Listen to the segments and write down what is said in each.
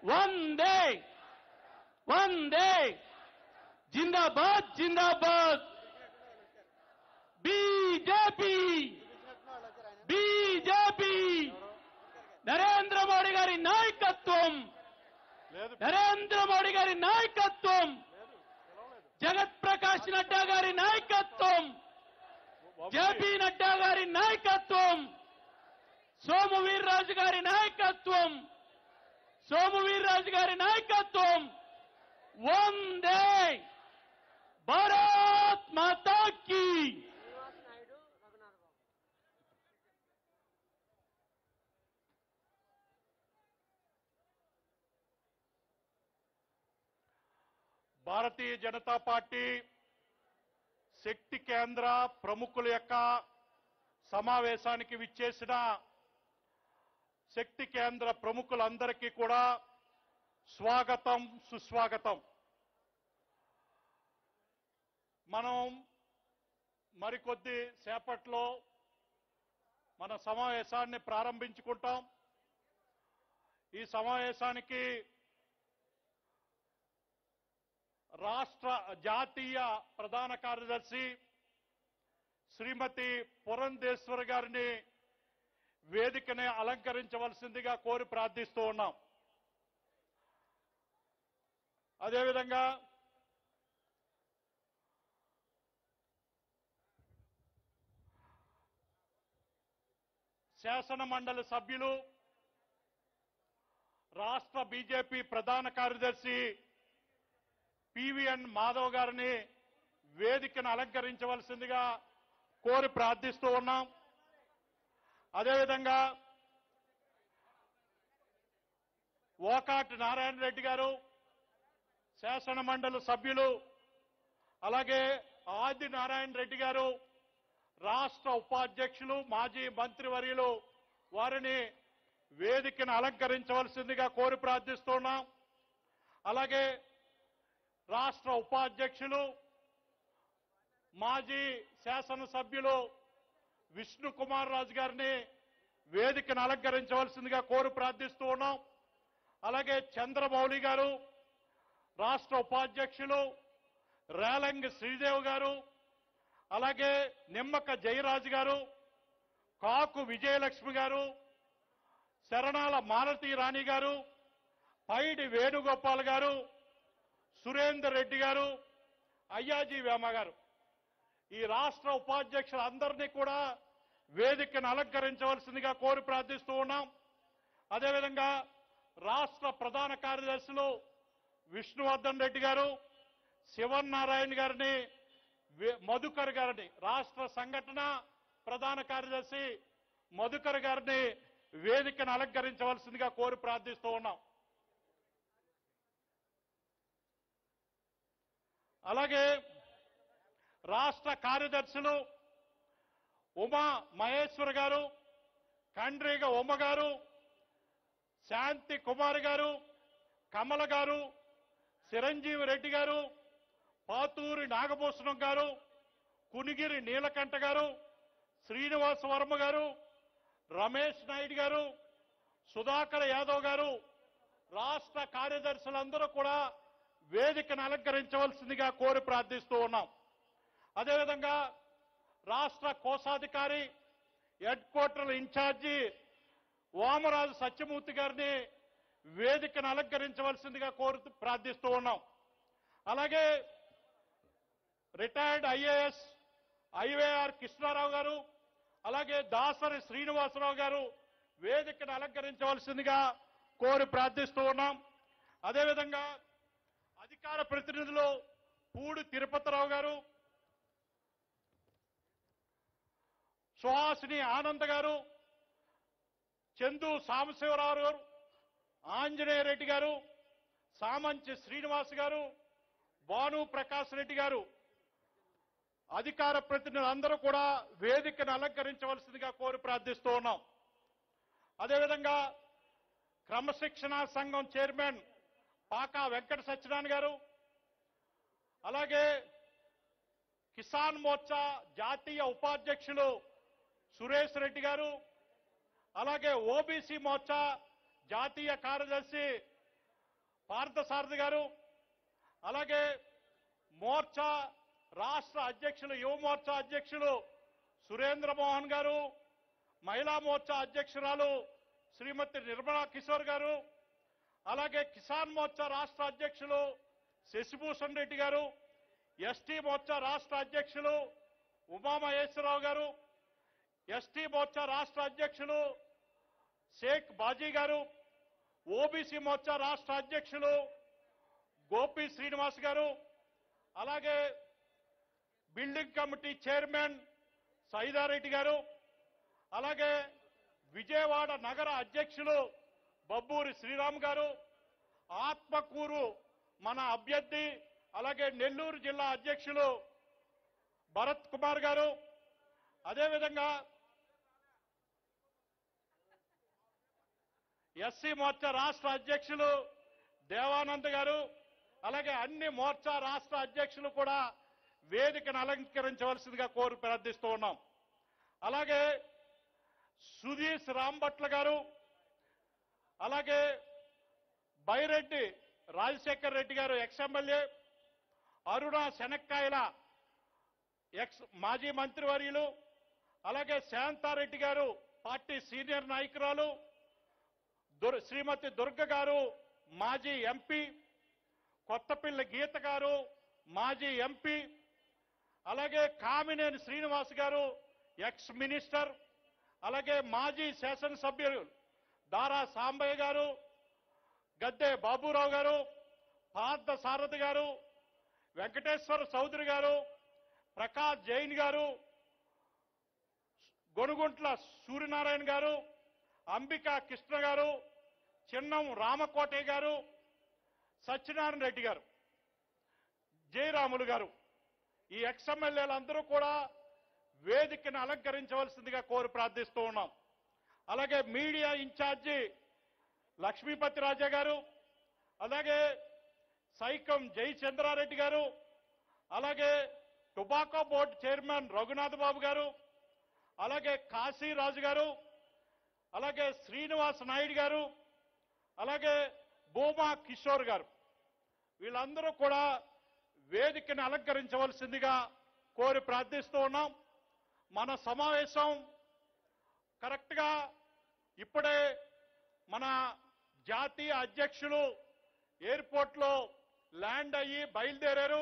వందే వందే జిందాబాద్ జిందాబాద్ బీజేపీ బీజేపీ నరేంద్ర మోడీ గారి నాయకత్వం లేదు నరేంద్ర మోడీ గారి నాయకత్వం జగత్ ప్రకాష్ నడ్డా గారి నాయకత్వం జేపీ నడ్డా గారి నాయకత్వం సోము వీర్రాజు గారి నాయకత్వం సోము వీర్రాజు గారి నాయకత్వం వందే భారత్ మాతా కీ శ్రీనివాస్ నాయుడు రఘునాథ్ బాబు భారతీయ జనతా పార్టీ శక్తి కేంద్ర ప్రముఖుల యొక్క సమావేశానికి విచ్చేసిన శక్తి కేంద్ర ప్రముఖులందరికీ కూడా స్వాగతం సుస్వాగతం మనం మరికొద్ది సేపట్లో మన సమావేశాన్ని ప్రారంభించుకుంటాం ఈ సమావేశానికి రాష్ట్ర జాతీయ ప్రధాన కార్యదర్శి శ్రీమతి పురంధేశ్వర్ గారిని వేదికని అలంకరించవలసిందిగా కోరి ప్రార్థిస్తూ ఉన్నాం అదేవిధంగా శాసన మండలి సభ్యులు రాష్ట్ర బీజేపీ ప్రధాన కార్యదర్శి పివిఎన్ మాధవ్ గారిని వేదికను అలంకరించవలసిందిగా కోరి ప్రార్థిస్తూ ఉన్నాం అదేవిధంగా ఓకాటి నారాయణ రెడ్డి గారు శాసన మండలి సభ్యులు అలాగే ఆది నారాయణ రెడ్డి గారు రాష్ట్ర ఉపాధ్యక్షులు మాజీ మంత్రివర్యులు వారిని వేదికను అలంకరించవలసిందిగా కోరి ప్రార్థిస్తున్నాం అలాగే రాష్ట్ర ఉపాధ్యక్షులు మాజీ శాసనసభ్యులు విష్ణు కుమార్ రాజు గారిని వేదికను అలంకరించవలసిందిగా కోరి ప్రార్థిస్తూ ఉన్నాం అలాగే చంద్రమౌళి గారు రాష్ట్ర ఉపాధ్యక్షులు రేలంగి శ్రీదేవ్ గారు అలాగే నిమ్మక జయరాజు గారు కాకు విజయలక్ష్మి గారు శరణాల మాలతీ రాణి గారు పైడి వేణుగోపాల్ గారు సురేందర్ రెడ్డి గారు అయ్యాజీ వేమ గారు ఈ రాష్ట్ర ఉపాధ్యక్షులందరినీ కూడా వేదికను అలంకరించవలసిందిగా కోరి ప్రార్థిస్తూ ఉన్నాం అదేవిధంగా రాష్ట్ర ప్రధాన కార్యదర్శులు విష్ణువర్ధన్ రెడ్డి గారు శివన్నారాయణ గారిని వే- మధుకర్ గారిని రాష్ట్ర సంఘటన ప్రధాన కార్యదర్శి మధుకర్ గారిని వేదికను అలంకరించవలసిందిగా కోరి ప్రార్థిస్తూ ఉన్నాం అలాగే రాష్ట్ర కార్యదర్శులు ఉమా మహేశ్వర్ గారు కండ్రిగ ఉమ గారు శాంతి కుమార్ గారు కమల గారు చిరంజీవి రెడ్డి గారు పాతూరి నాగభూషణం గారు కునిగిరి నీలకంఠ గారు శ్రీనివాస వర్మ గారు రమేష్ నాయుడు గారు సుధాకర్ యాదవ్ గారు రాష్ట్ర కార్యదర్శులందరూ కూడా వేదికను అలంకరించవలసిందిగా కోరి ప్రార్థిస్తూ ఉన్నాం అదేవిధంగా రాష్ట్ర కోశాధికారి head quarter incharge Vamaraju Satyamurthy గారిని వేదికను అలంకరించవలసిందిగా కోరు ప్రార్థిస్తూ ఉన్నాం అలాగే రిటైర్డ్ ఐఏఎస్ ఐవేఆర్ కృష్ణారావు గారు అలాగే దాసరి శ్రీనివాసరావు గారు వేదికను అలంకరించవలసిందిగా కోరి ప్రార్థిస్తూ ఉన్నాం అదేవిధంగా అధికార ప్రతినిధులు పూడి తిరుపతిరావు గారు సుహాసిని ఆనంద్ గారు చందు సాంబశివరావు గారు ఆంజనేయ రెడ్డి గారు సామంచి శ్రీనివాస్ గారు భాను ప్రకాష్ రెడ్డి గారు అధికార ప్రతినిధులందరూ కూడా వేదికను అలంకరించవలసిందిగా కోరి ప్రార్థిస్తూ ఉన్నాం అదేవిధంగా క్రమశిక్షణా సంఘం చైర్మన్ పాకా వెంకట సత్యనారాయణ గారు అలాగే కిసాన్ మోర్చా జాతీయ ఉపాధ్యక్షులు సురేష్ రెడ్డి గారు అలాగే ఓబీసీ మోర్చా జాతీయ కార్యదర్శి పార్థసారథి గారు అలాగే మోర్చా రాష్ట్ర అధ్యక్షులు యువ మోర్చా అధ్యక్షులు సురేంద్ర మోహన్ గారు మహిళా మోర్చా అధ్యక్షురాలు శ్రీమతి నిర్మలా కిషోర్ గారు అలాగే కిసాన్ మోర్చా రాష్ట్ర అధ్యక్షులు శశిభూషణ్ రెడ్డి గారు ఎస్టీ మోర్చా రాష్ట్ర అధ్యక్షులు ఉమామహేశ్వరరావు గారు ఎస్టీ మోర్చా రాష్ట్ర అధ్యక్షులు షేక్ బాజీ గారు ఓబీసీ మోర్చా రాష్ట్ర అధ్యక్షులు గోపి శ్రీనివాస్ గారు అలాగే బిల్డింగ్ కమిటీ చైర్మన్ సైదారెడ్డి గారు అలాగే విజయవాడ నగర అధ్యక్షులు బబ్బూరి శ్రీరామ్ గారు ఆత్మకూరు మన అభ్యర్థి అలాగే నెల్లూరు జిల్లా అధ్యక్షులు భరత్ కుమార్ గారు అదేవిధంగా ఎస్సీ మోర్చా రాష్ట్ర అధ్యక్షులు దేవానంద్ గారు అలాగే అన్ని మోర్చా రాష్ట్ర అధ్యక్షులు కూడా వేదికను అలంకరించవలసిందిగా కోరి ప్రార్థిస్తూ ఉన్నాం అలాగే సుధీష్ రాంభట్ల గారు అలాగే Byreddy Rajasekhar Reddy garu ex MLA Aruna Shanakkayala ex మాజీ మంత్రివర్యులు అలాగే శాంతారెడ్డి గారు పార్టీ సీనియర్ నాయకురాలు దుర్ శ్రీమతి దుర్గ గారు మాజీ ఎంపీ కొత్తపిల్లి గీత గారు మాజీ ఎంపీ అలాగే కామినేని శ్రీనివాస్ గారు ఎక్స్ మినిస్టర్ అలాగే మాజీ శాసనసభ్యులు దారా సాంబయ్య గారు గద్దె బాబురావు గారు పార్థ సారథి గారు వెంకటేశ్వర చౌదరి గారు ప్రకాష్ జైన్ గారు గొనుగుంట్ల సూర్యనారాయణ గారు అంబికా కృష్ణ గారు చిన్నం రామకోటయ్య గారు సత్యనారాయణ రెడ్డి గారు జయరాములు గారు ఈ ఎక్స్ ఎమ్మెల్యేలందరూ కూడా వేదికను అలంకరించవలసిందిగా కోరి ప్రార్థిస్తూ ఉన్నాం అలాగే మీడియా ఇన్ఛార్జి లక్ష్మీపతి రాజా గారు అలాగే సైకం జయచంద్రారెడ్డి గారు అలాగే tobacco board chairman Raghunath Babu garu అలాగే కాశీరాజు గారు అలాగే శ్రీనివాస్ నాయుడు గారు అలాగే భూమా కిషోర్ గారు వీళ్ళందరూ కూడా వేదికను అలంకరించవలసిందిగా కోరి ప్రార్థిస్తూ ఉన్నాం మన సమావేశం కరెక్ట్గా ఇప్పుడే మన జాతీయ అధ్యక్షులు ఎయిర్పోర్ట్లో ల్యాండ్ అయ్యి బయలుదేరారు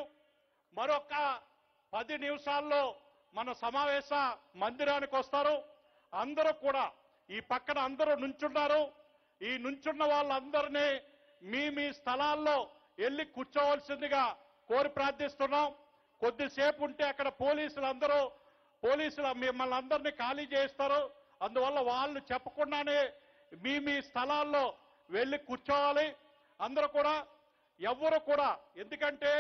మరొక పది నిమిషాల్లో మన సమావేశ మందిరానికి వస్తారు అందరూ కూడా ఈ పక్కన అందరూ నుంచున్నారు ఈ నుంచున్న వాళ్ళందరినీ మీ మీ స్థలాల్లో వెళ్ళి కూర్చోవలసిందిగా కోరి ప్రార్థిస్తున్నాం కొద్దిసేపు ఉంటే అక్కడ పోలీసులు అందరూ పోలీసులు మిమ్మల్ని అందరినీ ఖాళీ చేస్తారు అందువల్ల వాళ్ళు చెప్పకుండానే మీ మీ స్థలాల్లో వెళ్ళి కూర్చోవాలి అందరూ కూడా ఎవ్వరు కూడా ఎందుకంటే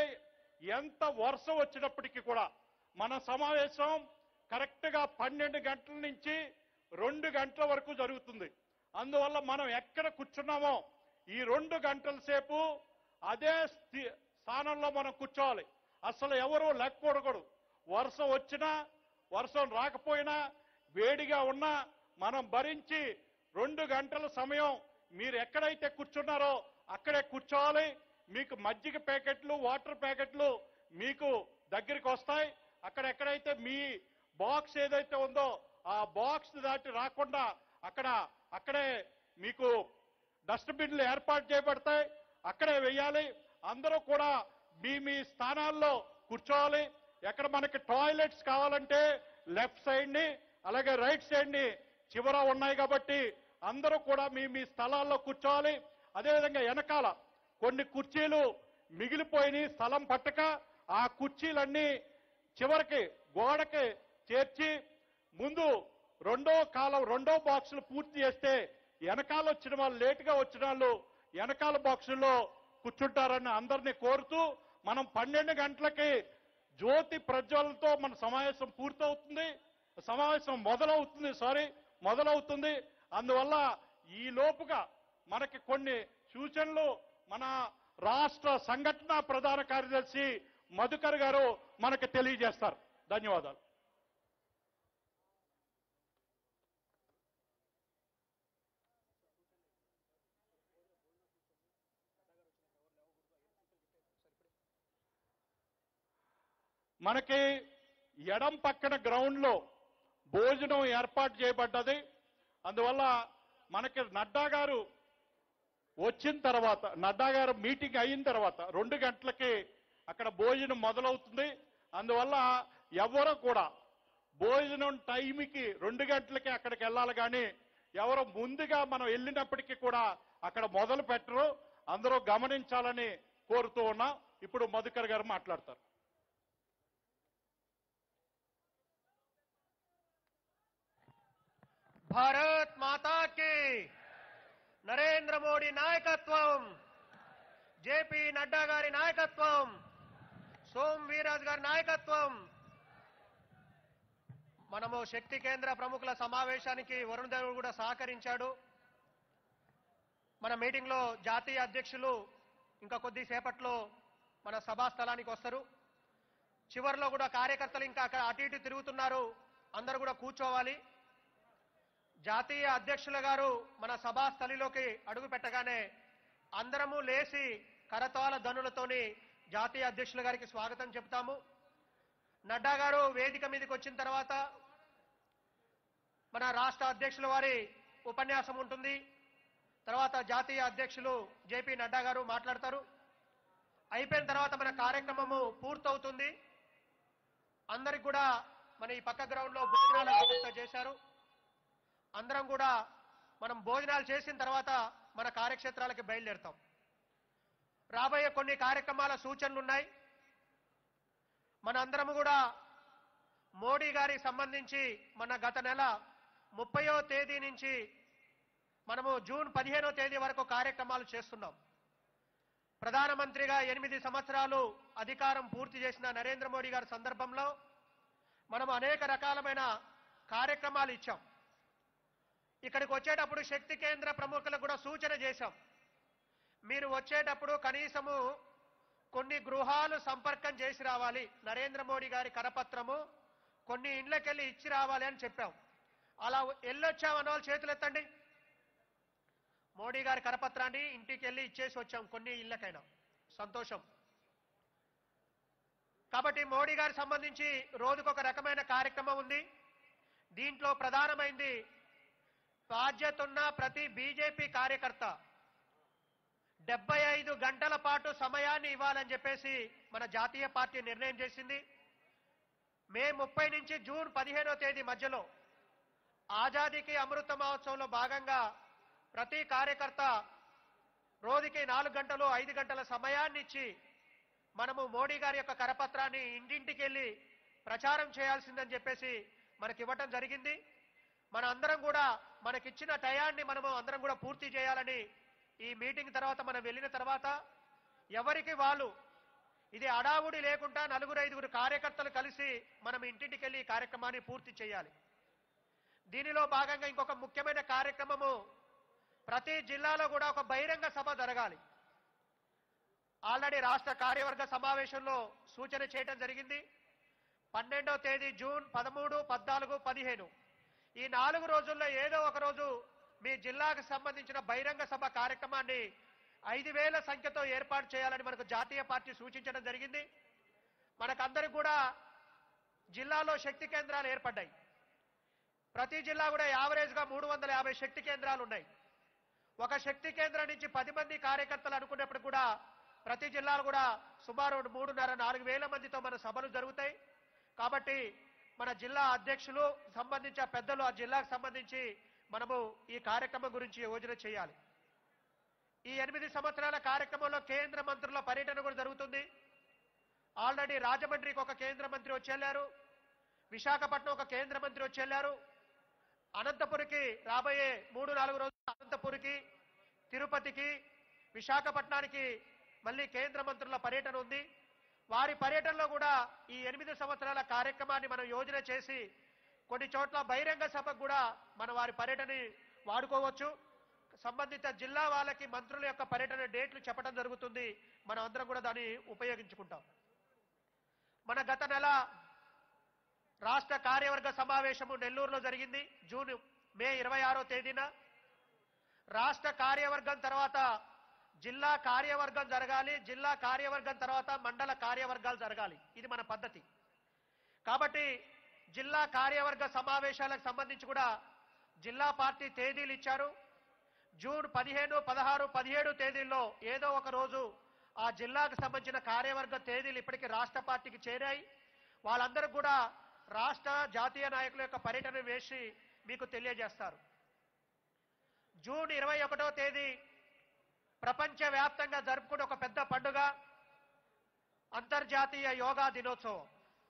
ఎంత వర్షం వచ్చినప్పటికీ కూడా మన సమావేశం కరెక్ట్ గా పన్నెండు గంటల నుంచి రెండు గంటల వరకు జరుగుతుంది అందువల్ల మనం ఎక్కడ కూర్చున్నామో ఈ రెండు గంటల సేపు అదే స్థి- స్థానంలో మనం కూర్చోవాలి అసలు ఎవరు లేకూడకూడదు వర్షం వచ్చినా వర్షం రాకపోయినా వేడిగా ఉన్నా మనం భరించి రెండు గంటల సమయం మీరు ఎక్కడైతే కూర్చున్నారో అక్కడే కూర్చోవాలి మీకు మజ్జిగ ప్యాకెట్లు వాటర్ ప్యాకెట్లు మీకు దగ్గరికి వస్తాయి అక్కడ ఎక్కడైతే మీ బాక్స్ ఏదైతే ఉందో ఆ బాక్స్ దాటి రాకుండా అక్కడ అక్కడే మీకు డస్ట్బిన్లు ఏర్పాటు చేయబడతాయి అక్కడే వెయ్యాలి అందరూ కూడా మీ మీ స్థానాల్లో కూర్చోవాలి ఎక్కడ మనకి టాయిలెట్స్ కావాలంటే లెఫ్ట్ సైడ్ ని అలాగే రైట్ సైడ్ ని చివర ఉన్నాయి కాబట్టి అందరూ కూడా మీ మీ స్థలాల్లో కూర్చోవాలి అదేవిధంగా వెనకాల కొన్ని కుర్చీలు మిగిలిపోయినాయి స్థలం పట్టక ఆ కుర్చీలన్నీ చివరికి గోడకి చేర్చి ముందు రెండో కాలం రెండో బాక్సులు పూర్తి చేస్తే వెనకాల వచ్చిన వాళ్ళు లేటుగా వచ్చిన వాళ్ళు వెనకాల బాక్సుల్లో కూర్చుంటారని అందరినీ కోరుతూ మనం పన్నెండు గంటలకి జ్యోతి ప్రజ్వలతో మన సమావేశం పూర్తవుతుంది సమావేశం మొదలవుతుంది సారీ మొదలవుతుంది అందువల్ల ఈ లోపుగా మనకి కొన్ని సూచనలు మన రాష్ట్ర సంఘటన ప్రధాన కార్యదర్శి మధుకర్ గారు మనకి తెలియజేస్తారు ధన్యవాదాలు మనకి ఎడం పక్కన గ్రౌండ్ లో భోజనం ఏర్పాటు చేయబడ్డది అందువల్ల మనకి నడ్డా గారు వచ్చిన తర్వాత నడ్డా గారు మీటింగ్ అయిన తర్వాత రెండు గంటలకి అక్కడ భోజనం మొదలవుతుంది అందువల్ల ఎవరు కూడా భోజనం టైంకి రెండు గంటలకి అక్కడికి వెళ్ళాలి కానీ ఎవరు ముందుగా మనం వెళ్ళినప్పటికీ కూడా అక్కడ మొదలు పెట్టరు అందరూ గమనించాలని కోరుతూ ఉన్నాం ఇప్పుడు మధుకర్ గారు మాట్లాడతారు భారత్ మాతా కి నరేంద్ర మోడీ నాయకత్వం జేపీ నడ్డా గారి నాయకత్వం సోమ్ వీరాజ్ గారి నాయకత్వం మనము శక్తి కేంద్ర ప్రముఖుల సమావేశానికి వరుణ్ దేవ్ కూడా సహకరించాడు మన మీటింగ్ లో జాతీయ అధ్యక్షులు ఇంకా కొద్దిసేపట్లో మన సభా స్థలానికి వస్తారు చివరిలో కూడా కార్యకర్తలు ఇంకా అక్కడ అటు ఇటు తిరుగుతున్నారు అందరూ కూడా కూర్చోవాలి జాతీయ అధ్యక్షుల గారు మన సభా స్థలిలోకి అడుగు పెట్టగానే అందరము లేచి కరతాళ ధనులతోని జాతీయ అధ్యక్షుల గారికి స్వాగతం చెప్తాము నడ్డా గారు వేదిక మీదకి వచ్చిన తర్వాత మన రాష్ట్ర అధ్యక్షుల వారి ఉపన్యాసం ఉంటుంది తర్వాత జాతీయ అధ్యక్షులు జేపీ నడ్డా గారు మాట్లాడతారు అయిపోయిన తర్వాత మన కార్యక్రమము పూర్తవుతుంది అందరికి కూడా మన ఈ పక్క గ్రౌండ్ లో భోజనాల వ్యవస్థ చేశారు అందరం కూడా మనం భోజనాలు చేసిన తర్వాత మన కార్యక్షేత్రాలకి బయలుదేరుతాం రాబోయే కొన్ని కార్యక్రమాల సూచనలు ఉన్నాయి మన అందరము కూడా మోడీ గారికి సంబంధించి మన గత నెల ముప్పయో తేదీ నుంచి మనము జూన్ పదిహేనో తేదీ వరకు కార్యక్రమాలు చేస్తున్నాం ప్రధానమంత్రిగా ఎనిమిది సంవత్సరాలు అధికారం పూర్తి చేసిన నరేంద్ర మోడీ గారి సందర్భంలో మనం అనేక రకాలమైన కార్యక్రమాలు ఇచ్చాం ఇక్కడికి వచ్చేటప్పుడు శక్తి కేంద్ర ప్రముఖులకు కూడా సూచన చేశాం మీరు వచ్చేటప్పుడు కనీసము కొన్ని గృహాలు సంపర్కం చేసి రావాలి నరేంద్ర మోడీ గారి కరపత్రము కొన్ని ఇండ్లకెళ్ళి ఇచ్చి రావాలి అని చెప్పాం అలా వెళ్ళొచ్చామన్న వాళ్ళు చేతులు ఎత్తండి మోడీ గారి కరపత్రాన్ని ఇంటికి వెళ్ళి ఇచ్చేసి వచ్చాం కొన్ని ఇళ్ళకైనా సంతోషం కాబట్టి మోడీ గారికి సంబంధించి రోజుకొక రకమైన కార్యక్రమం ఉంది దీంట్లో ప్రధానమైంది బాధ్యత ఉన్న ప్రతి బీజేపీ కార్యకర్త డెబ్బై ఐదు గంటల పాటు సమయాన్ని ఇవ్వాలని చెప్పేసి మన జాతీయ పార్టీ నిర్ణయం చేసింది మే ముప్పై నుంచి జూన్ పదిహేనో తేదీ మధ్యలో ఆజాదీకి అమృత మహోత్సవంలో భాగంగా ప్రతి కార్యకర్త రోజుకి నాలుగు గంటలు ఐదు గంటల సమయాన్ని ఇచ్చి మనము మోడీ గారి యొక్క కరపత్రాన్ని ఇంటింటికి వెళ్ళి ప్రచారం చేయాల్సిందని చెప్పేసి మనకి ఇవ్వటం జరిగింది మన అందరం కూడా మనకిచ్చిన టయాన్ని మనము అందరం కూడా పూర్తి చేయాలని ఈ మీటింగ్ తర్వాత మనం వెళ్ళిన తర్వాత ఎవరికి వాళ్ళు ఇది అడావుడి లేకుండా నలుగురు ఐదుగురు కార్యకర్తలు కలిసి మనం ఇంటింటికి వెళ్ళి ఈ కార్యక్రమాన్ని పూర్తి చేయాలి దీనిలో భాగంగా ఇంకొక ముఖ్యమైన కార్యక్రమము ప్రతి జిల్లాలో కూడా ఒక బహిరంగ సభ జరగాలి ఆల్రెడీ రాష్ట్ర కార్యవర్గ సమావేశంలో సూచన చేయడం జరిగింది పన్నెండవ తేదీ జూన్ పదమూడు పద్నాలుగు పదిహేను ఈ నాలుగు రోజుల్లో ఏదో ఒక రోజు మీ జిల్లాకు సంబంధించిన బహిరంగ సభ కార్యక్రమాన్ని ఐదు వేల సంఖ్యతో ఏర్పాటు చేయాలని మనకు జాతీయ పార్టీ సూచించడం జరిగింది మనకందరికి కూడా జిల్లాలో శక్తి కేంద్రాలు ఏర్పడ్డాయి ప్రతి జిల్లా కూడా యావరేజ్ గా మూడు వందల యాభై శక్తి కేంద్రాలు ఉన్నాయి ఒక శక్తి కేంద్రం నుంచి పది మంది కార్యకర్తలు అనుకున్నప్పుడు కూడా ప్రతి జిల్లాలో కూడా సుమారు మూడున్నర నాలుగు వేల మందితో మన సభలు జరుగుతాయి కాబట్టి మన జిల్లా అధ్యక్షులు సంబంధించిన పెద్దలు ఆ జిల్లాకు సంబంధించి మనము ఈ కార్యక్రమం గురించి యోజన చేయాలి ఈ ఎనిమిది సంవత్సరాల కార్యక్రమంలో కేంద్ర మంత్రుల పర్యటన కూడా జరుగుతుంది ఆల్రెడీ రాజమండ్రికి ఒక కేంద్ర మంత్రి వచ్చేళ్లారు విశాఖపట్నం ఒక కేంద్ర మంత్రి వచ్చేళ్లారు అనంతపురికి రాబోయే మూడు నాలుగు రోజులు అనంతపురికి తిరుపతికి విశాఖపట్నానికి మళ్ళీ కేంద్ర మంత్రుల పర్యటన ఉంది వారి పర్యటనలో కూడా ఈ ఎనిమిది సంవత్సరాల కార్యక్రమాన్ని మనం యోజన చేసి కొన్ని చోట్ల బహిరంగ సభకు కూడా మన వారి పర్యటనని వాడుకోవచ్చు సంబంధిత జిల్లా వాళ్ళకి మంత్రుల యొక్క పర్యటన డేట్లు చెప్పడం జరుగుతుంది మనం అందరం కూడా దాన్ని ఉపయోగించుకుంటాం మన గత నెల రాష్ట్ర కార్యవర్గ సమావేశము నెల్లూరులో జరిగింది జూన్ మే ఇరవై ఆరో తేదీన రాష్ట్ర కార్యవర్గం తర్వాత జిల్లా కార్యవర్గం జరగాలి జిల్లా కార్యవర్గం తర్వాత మండల కార్యవర్గాలు జరగాలి ఇది మన పద్ధతి కాబట్టి జిల్లా కార్యవర్గ సమావేశాలకు సంబంధించి కూడా జిల్లా పార్టీ తేదీలు ఇచ్చారు జూన్ పదిహేను పదహారు పదిహేడు తేదీల్లో ఏదో ఒక రోజు ఆ జిల్లాకు సంబంధించిన కార్యవర్గ తేదీలు ఇప్పటికీ రాష్ట్ర పార్టీకి చేరాయి వాళ్ళందరూ కూడా రాష్ట్ర జాతీయ నాయకుల యొక్క పర్యటన వేసి మీకు తెలియజేస్తారు జూన్ ఇరవై ఒకటో తేదీ ప్రపంచవ్యాప్తంగా జరుపుకునే ఒక పెద్ద పండుగ అంతర్జాతీయ యోగా దినోత్సవం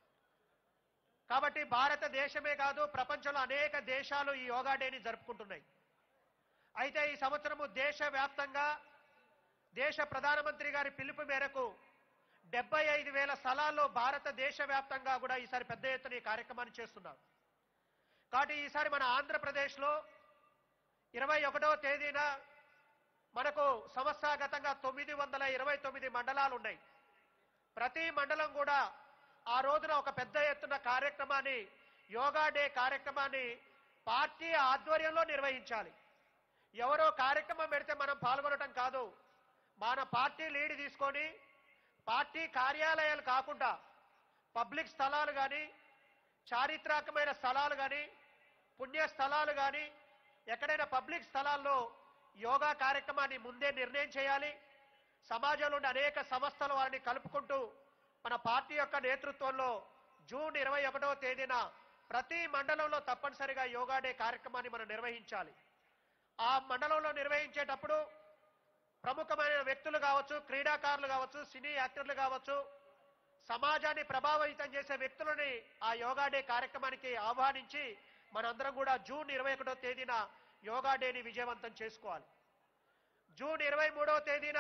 కాబట్టి భారతదేశమే కాదు ప్రపంచంలో అనేక దేశాలు ఈ యోగా డేని జరుపుకుంటున్నాయి అయితే ఈ సంవత్సరము దేశవ్యాప్తంగా దేశ ప్రధానమంత్రి గారి పిలుపు మేరకు డెబ్బై ఐదు వేల స్థలాల్లో భారతదేశ వ్యాప్తంగా కూడా ఈసారి పెద్ద ఎత్తున ఈ కార్యక్రమాన్ని చేస్తున్నారు కాబట్టి ఈసారి మన ఆంధ్రప్రదేశ్లో ఇరవై ఒకటో తేదీన మనకు సంవత్సరాగతంగా తొమ్మిది వందల ఇరవై తొమ్మిది మండలాలు ఉన్నాయి ప్రతి మండలం కూడా ఆ రోజున ఒక పెద్ద ఎత్తున కార్యక్రమాన్ని యోగా డే కార్యక్రమాన్ని పార్టీ ఆధ్వర్యంలో నిర్వహించాలి ఎవరో కార్యక్రమం పెడితే మనం పాల్గొనటం కాదు మన పార్టీ లీడ్ తీసుకొని పార్టీ కార్యాలయాలు కాకుండా పబ్లిక్ స్థలాలు కానీ చారిత్రాత్మకమైన స్థలాలు కానీ పుణ్య స్థలాలు కానీ ఎక్కడైనా పబ్లిక్ స్థలాల్లో యోగా కార్యక్రమాన్ని ముందే నిర్ణయం చేయాలి సమాజంలో ఉండే అనేక సంస్థలు వారిని కలుపుకుంటూ మన పార్టీ యొక్క నేతృత్వంలో జూన్ ఇరవై ఒకటవ తేదీన ప్రతి మండలంలో తప్పనిసరిగా యోగా డే కార్యక్రమాన్ని మనం నిర్వహించాలి ఆ మండలంలో నిర్వహించేటప్పుడు ప్రముఖమైన వ్యక్తులు కావచ్చు క్రీడాకారులు కావచ్చు సినీ యాక్టర్లు కావచ్చు సమాజాన్ని ప్రభావితం చేసే వ్యక్తులని ఆ యోగా డే కార్యక్రమానికి ఆహ్వానించి మనందరం కూడా జూన్ ఇరవై ఒకటో తేదీన యోగా డేని విజయవంతం చేసుకోవాలి జూన్ ఇరవై మూడవ తేదీన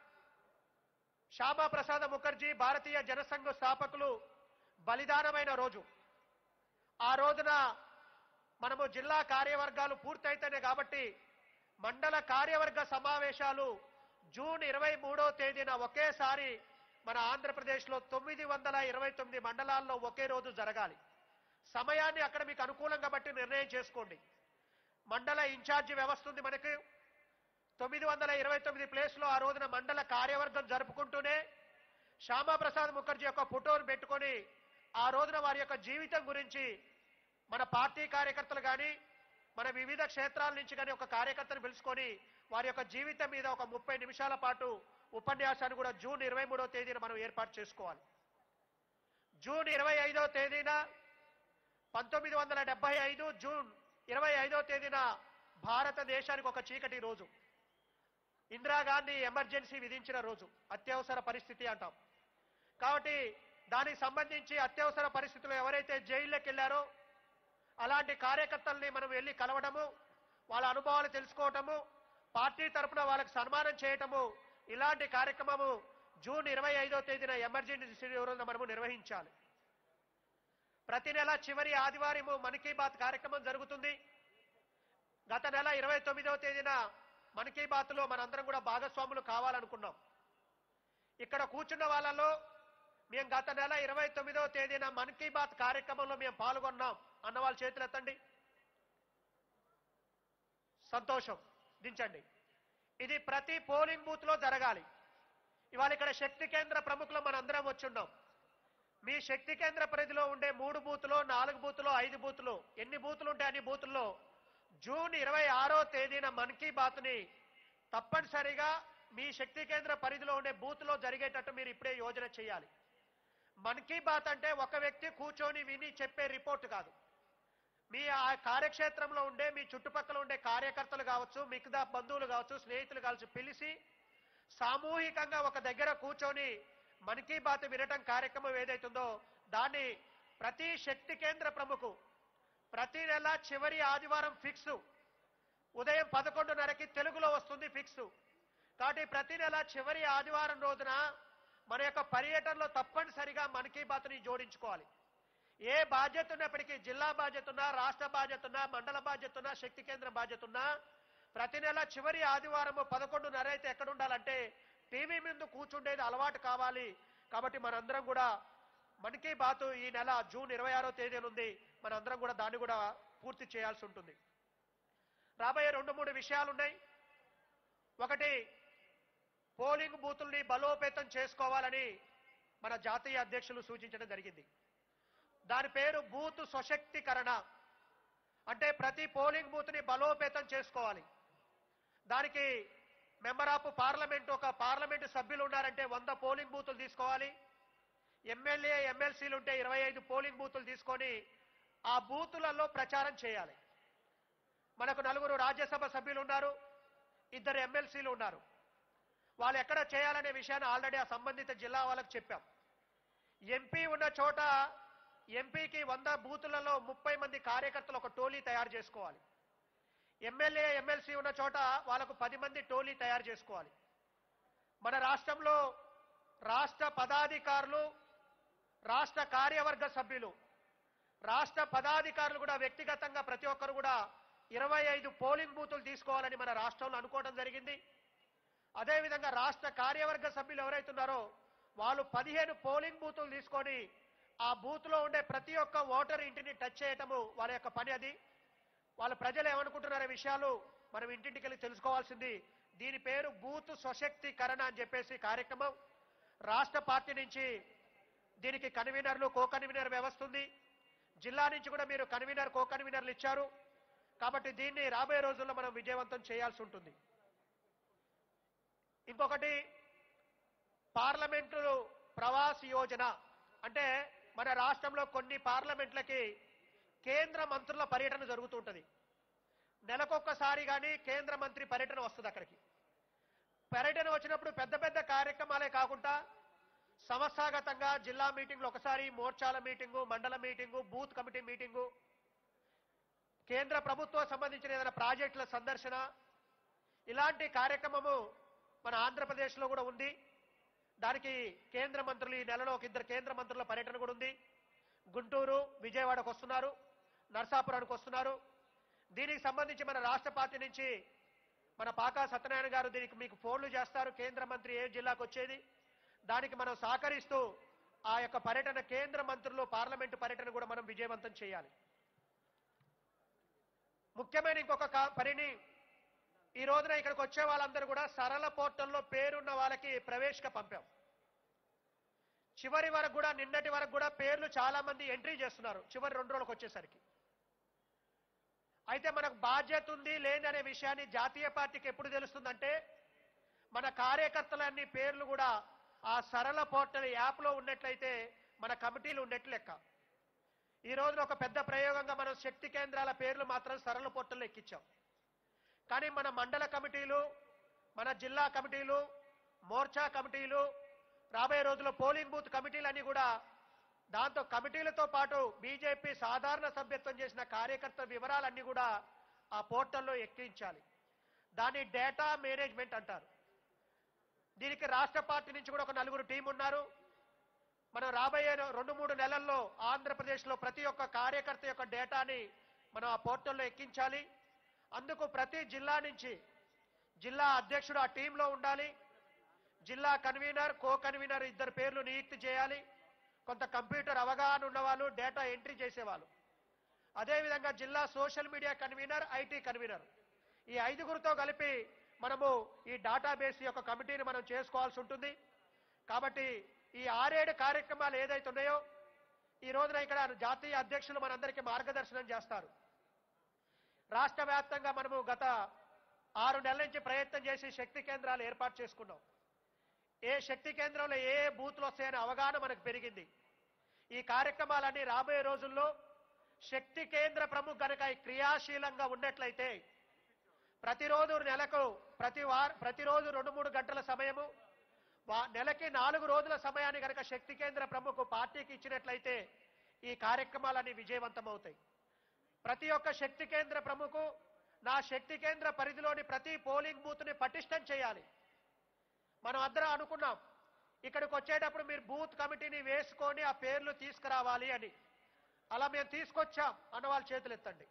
శ్యామాప్రసాద ముఖర్జీ భారతీయ జనసంఘ స్థాపకులు బలిదానమైన రోజు ఆ రోజున మనము జిల్లా కార్యవర్గాలు పూర్తయితేనే కాబట్టి మండల కార్యవర్గ సమావేశాలు జూన్ ఇరవై మూడో తేదీన ఒకేసారి మన ఆంధ్రప్రదేశ్లో తొమ్మిది వందల ఇరవై తొమ్మిది మండలాల్లో ఒకే రోజు జరగాలి సమయాన్ని అక్కడ మీకు అనుకూలంగా బట్టి నిర్ణయం చేసుకోండి మండల ఇన్ఛార్జి వ్యవస్థ ఉంది మనకి తొమ్మిది వందల ఇరవై తొమ్మిది ప్లేస్లో ఆ రోజున మండల కార్యవర్గం జరుపుకుంటూనే శ్యామాప్రసాద్ ముఖర్జీ యొక్క ఫోటోను పెట్టుకొని ఆ రోజున వారి యొక్క జీవితం గురించి మన పార్టీ కార్యకర్తలు కానీ మన వివిధ క్షేత్రాల నుంచి కానీ ఒక కార్యకర్తను పిలుచుకొని వారి యొక్క జీవితం మీద ఒక ముప్పై నిమిషాల పాటు ఉపన్యాసాన్ని కూడా జూన్ ఇరవై మూడో తేదీన మనం ఏర్పాటు చేసుకోవాలి జూన్ ఇరవై ఐదో తేదీన పంతొమ్మిది వందల డెబ్బై ఐదు జూన్ ఇరవై ఐదో తేదీన భారతదేశానికి ఒక చీకటి రోజు ఇందిరాగాంధీ ఎమర్జెన్సీ విధించిన రోజు అత్యవసర పరిస్థితి అంటాం కాబట్టి దానికి సంబంధించి అత్యవసర పరిస్థితుల్లో ఎవరైతే జైల్లోకి వెళ్ళారో అలాంటి కార్యకర్తల్ని మనం వెళ్ళి కలవడము వాళ్ళ అనుభవాలు తెలుసుకోవటము పార్టీ తరపున వాళ్ళకి సన్మానం చేయటము ఇలాంటి కార్యక్రమము జూన్ ఇరవై ఐదో తేదీన ఎమర్జెన్సీ రోజున మనము నిర్వహించాలి ప్రతి నెల చివరి ఆదివారము మన్ కీ బాత్ కార్యక్రమం జరుగుతుంది గత నెల ఇరవై తొమ్మిదవ తేదీన మన్ కీ బాత్లో మనందరం కూడా భాగస్వాములు కావాలనుకున్నాం ఇక్కడ కూర్చున్న వాళ్ళలో మేము గత నెల ఇరవై తొమ్మిదవ తేదీన మన్ కీ బాత్ కార్యక్రమంలో మేము పాల్గొన్నాం అన్న వాళ్ళ చేతులు ఎత్తండి సంతోషం దించండి ఇది ప్రతి పోలింగ్ బూత్ లో జరగాలి ఇవాళ ఇక్కడ శక్తి కేంద్ర ప్రముఖులు మనందరం వచ్చున్నాం మీ శక్తి కేంద్ర పరిధిలో ఉండే మూడు బూతులో నాలుగు బూతులో ఐదు బూతులు ఎన్ని బూతులు ఉంటే అన్ని బూతుల్లో జూన్ ఇరవై ఆరో తేదీన మన్ కీ బాత్ని తప్పనిసరిగా మీ శక్తి కేంద్ర పరిధిలో ఉండే బూత్లో జరిగేటట్టు మీరు ఇప్పుడే యోజన చేయాలి మన్ కీ బాత్ అంటే ఒక వ్యక్తి కూర్చొని విని చెప్పే రిపోర్ట్ కాదు మీ ఆ కార్యక్షేత్రంలో ఉండే మీ చుట్టుపక్కల ఉండే కార్యకర్తలు కావచ్చు మిగతా బంధువులు కావచ్చు స్నేహితులు కావచ్చు పిలిచి సామూహికంగా ఒక దగ్గర కూర్చొని మన్ కీ బాత్ వినటం కార్యక్రమం ఏదైతుందో దాన్ని ప్రతి శక్తి కేంద్ర ప్రముఖు ప్రతి నెల చివరి ఆదివారం ఫిక్స్ ఉదయం పదకొండున్నరకి తెలుగులో వస్తుంది ఫిక్స్ కాబట్టి ప్రతి నెల చివరి ఆదివారం రోజున మన యొక్క పర్యటనలో తప్పనిసరిగా మన్ కీ బాత్ని జోడించుకోవాలి ఏ బాధ్యత ఉన్నప్పటికీ జిల్లా బాధ్యత ఉన్నా రాష్ట్ర బాధ్యత ఉన్నా మండల బాధ్యత ఉన్నా శక్తి కేంద్ర బాధ్యత ఉన్నా ప్రతి నెల చివరి ఆదివారం పదకొండున్నర అయితే ఎక్కడ ఉండాలంటే టీవీ ముందు కూర్చుండేది అలవాటు కావాలి కాబట్టి మనందరం కూడా మన్ కీ బాత్ ఈ నెల జూన్ ఇరవై ఆరో తేదీన ఉంది మనందరం కూడా దాన్ని కూడా పూర్తి చేయాల్సి ఉంటుంది రాబోయే రెండు మూడు విషయాలు ఉన్నాయి ఒకటి పోలింగ్ బూతుల్ని బలోపేతం చేసుకోవాలని మన జాతీయ అధ్యక్షులు సూచించడం జరిగింది దాని పేరు బూత్ సశక్తీకరణ అంటే ప్రతి పోలింగ్ బూత్ని బలోపేతం చేసుకోవాలి దానికి మెంబర్ ఆఫ్ పార్లమెంట్ ఒక పార్లమెంటు సభ్యులు ఉన్నారంటే వంద పోలింగ్ బూతులు తీసుకోవాలి ఎమ్మెల్యే ఎమ్మెల్సీలు ఉంటే ఇరవై ఐదు పోలింగ్ బూతులు తీసుకొని ఆ బూతులలో ప్రచారం చేయాలి మనకు నలుగురు రాజ్యసభ సభ్యులు ఉన్నారు ఇద్దరు ఎమ్మెల్సీలు ఉన్నారు వాళ్ళు ఎక్కడ చేయాలనే విషయాన్ని ఆల్రెడీ ఆ సంబంధిత జిల్లా వాళ్ళకు చెప్పాం ఎంపీ ఉన్న చోట ఎంపీకి వంద బూతులలో ముప్పై మంది కార్యకర్తలు ఒక టోలీ తయారు చేసుకోవాలి ఎమ్మెల్యే ఎమ్మెల్సీ ఉన్న చోట వాళ్ళకు పది మంది టోలీ తయారు చేసుకోవాలి మన రాష్ట్రంలో రాష్ట్ర పదాధికారులు రాష్ట్ర కార్యవర్గ సభ్యులు రాష్ట్ర పదాధికారులు కూడా వ్యక్తిగతంగా ప్రతి ఒక్కరు కూడా ఇరవై ఐదు పోలింగ్ బూతులు తీసుకోవాలని మన రాష్ట్రంలో అనుకోవడం జరిగింది అదేవిధంగా రాష్ట్ర కార్యవర్గ సభ్యులు ఎవరైతున్నారో వాళ్ళు పదిహేను పోలింగ్ బూతులు తీసుకొని ఆ బూత్లో ఉండే ప్రతి ఒక్క ఓటర్ ఇంటిని టచ్ చేయటము వాళ్ళ యొక్క పని అది వాళ్ళ ప్రజలు ఏమనుకుంటున్నారనే విషయాలు మనం ఇంటింటికి వెళ్ళి తెలుసుకోవాల్సింది దీని పేరు బూత్ సశక్తీకరణ అని చెప్పేసి కార్యక్రమం రాష్ట్ర పార్టీ నుంచి దీనికి కన్వీనర్లు కో కన్వీనర్ వ్యవస్థ ఉంది జిల్లా నుంచి కూడా మీరు కన్వీనర్ కో కన్వీనర్లు ఇచ్చారు కాబట్టి దీన్ని రాబోయే రోజుల్లో మనం విజయవంతం చేయాల్సి ఉంటుంది ఇంకొకటి పార్లమెంటు ప్రవాస్ యోజన అంటే మన రాష్ట్రంలో కొన్ని పార్లమెంట్లకి కేంద్ర మంత్రుల పర్యటన జరుగుతుంటది నెలకొక్కసారి కానీ కేంద్ర మంత్రి పర్యటన వస్తుంది అక్కడికి పర్యటన వచ్చినప్పుడు పెద్ద పెద్ద కార్యక్రమాలే కాకుండా సంస్థాగతంగా జిల్లా మీటింగ్లు ఒకసారి మోర్చాల మీటింగు మండల మీటింగు బూత్ కమిటీ మీటింగు కేంద్ర ప్రభుత్వం సంబంధించిన ఏదైనా ప్రాజెక్టుల సందర్శన ఇలాంటి కార్యక్రమము మన ఆంధ్రప్రదేశ్లో కూడా ఉంది దానికి కేంద్ర మంత్రులు ఈ నెలలో ఒక ఇద్దరు కేంద్ర మంత్రుల పర్యటన కూడా ఉంది గుంటూరు విజయవాడకు వస్తున్నారు నర్సాపురానికి వస్తున్నారు దీనికి సంబంధించి మన రాష్ట్ర పార్టీ నుంచి మన పాకా సత్యనారాయణ గారు దీనికి మీకు ఫోన్లు చేస్తారు కేంద్ర మంత్రి ఏ జిల్లాకు వచ్చేది దానికి మనం సహకరిస్తూ ఆ యొక్క పర్యటన కేంద్ర మంత్రులు పార్లమెంటు పర్యటన కూడా మనం విజయవంతం చేయాలి ముఖ్యమైన ఇంకొక కా- పనిని ఈ రోజున ఇక్కడికి వచ్చే వాళ్ళందరూ కూడా సరళ పోర్టల్లో పేరున్న వాళ్ళకి ప్రవేశిక పంపాం చివరి వరకు కూడా నిన్నటి వరకు కూడా పేర్లు చాలా మంది ఎంట్రీ చేస్తున్నారు చివరి రెండు రోజులకు వచ్చేసరికి అయితే మనకు బాధ్యత ఉంది లేని అనే విషయాన్ని జాతీయ పార్టీకి ఎప్పుడు తెలుస్తుందంటే మన కార్యకర్తలన్నీ పేర్లు కూడా ఆ సరళ పోర్టల్ యాప్లో ఉన్నట్లయితే మన కమిటీలు ఉన్నట్లు లెక్క ఈ రోజున ఒక పెద్ద ప్రయోగంగా మనం శక్తి కేంద్రాల పేర్లు మాత్రం సరళ పోర్టల్లో ఎక్కించాం కానీ మన మండల కమిటీలు మన జిల్లా కమిటీలు మోర్చా కమిటీలు రాబోయే రోజుల్లో పోలింగ్ బూత్ కమిటీలన్నీ కూడా దాంతో కమిటీలతో పాటు బీజేపీ సాధారణ సభ్యత్వం చేసిన కార్యకర్త వివరాలన్నీ కూడా ఆ పోర్టల్లో ఎక్కించాలి దాన్ని డేటా మేనేజ్మెంట్ అంటారు దీనికి రాష్ట్ర పార్టీ నుంచి కూడా ఒక నలుగురు టీం ఉన్నారు మనం రాబోయే రెండు మూడు నెలల్లో ఆంధ్రప్రదేశ్లో ప్రతి ఒక్క కార్యకర్త యొక్క డేటాని మనం ఆ పోర్టల్లో ఎక్కించాలి అందుకు ప్రతి జిల్లా నుంచి జిల్లా అధ్యక్షుడు ఆ టీంలో ఉండాలి జిల్లా కన్వీనర్ కో కన్వీనర్ ఇద్దరు పేర్లు నియుక్తి చేయాలి కొంత కంప్యూటర్ అవగాహన ఉన్నవాళ్ళు డేటా ఎంట్రీ చేసేవాళ్ళు అదేవిధంగా జిల్లా social media convenor IT convenor ఈ ఐదుగురితో కలిపి మనము ఈ డేటాబేస్ యొక్క కమిటీని మనం చేసుకోవాల్సి ఉంటుంది కాబట్టి ఈ ఆరేడు కార్యక్రమాలు ఏదైతే ఉన్నాయో ఈ రోజున ఇక్కడ జాతీయ అధ్యక్షులు మనందరికీ మార్గదర్శనం చేస్తారు రాష్ట్ర వ్యాప్తంగా మనము గత ఆరు నెలల నుంచి ప్రయత్నం చేసి శక్తి కేంద్రాలు ఏర్పాటు చేసుకున్నాం ఏ శక్తి కేంద్రంలో ఏ ఏ బూత్లు వస్తాయనే అవగాహన మనకు పెరిగింది ఈ కార్యక్రమాలన్నీ రాబోయే రోజుల్లో శక్తి కేంద్ర ప్రముఖ గనక ఈ క్రియాశీలంగా ఉన్నట్లయితే ప్రతిరోజు నెలకు ప్రతి వార ప్రతిరోజు రెండు మూడు గంటల సమయము వా- నెలకి నాలుగు రోజుల సమయాన్ని కనుక శక్తి కేంద్ర ప్రముఖ పార్టీకి ఇచ్చినట్లయితే ఈ కార్యక్రమాలన్నీ విజయవంతమవుతాయి ప్రతి ఒక్క శక్తి కేంద్ర ప్రముఖ నా శక్తి కేంద్ర పరిధిలోని ప్రతి పోలింగ్ బూత్ని పటిష్టం చేయాలి మనం అందరం అనుకున్నాం ఇక్కడికి వచ్చేటప్పుడు మీరు బూత్ కమిటీని వేసుకొని ఆ పేర్లు తీసుకురావాలి అని అలా మేము తీసుకొచ్చాం అన్న వాళ్ళ చేతులు ఎత్తండి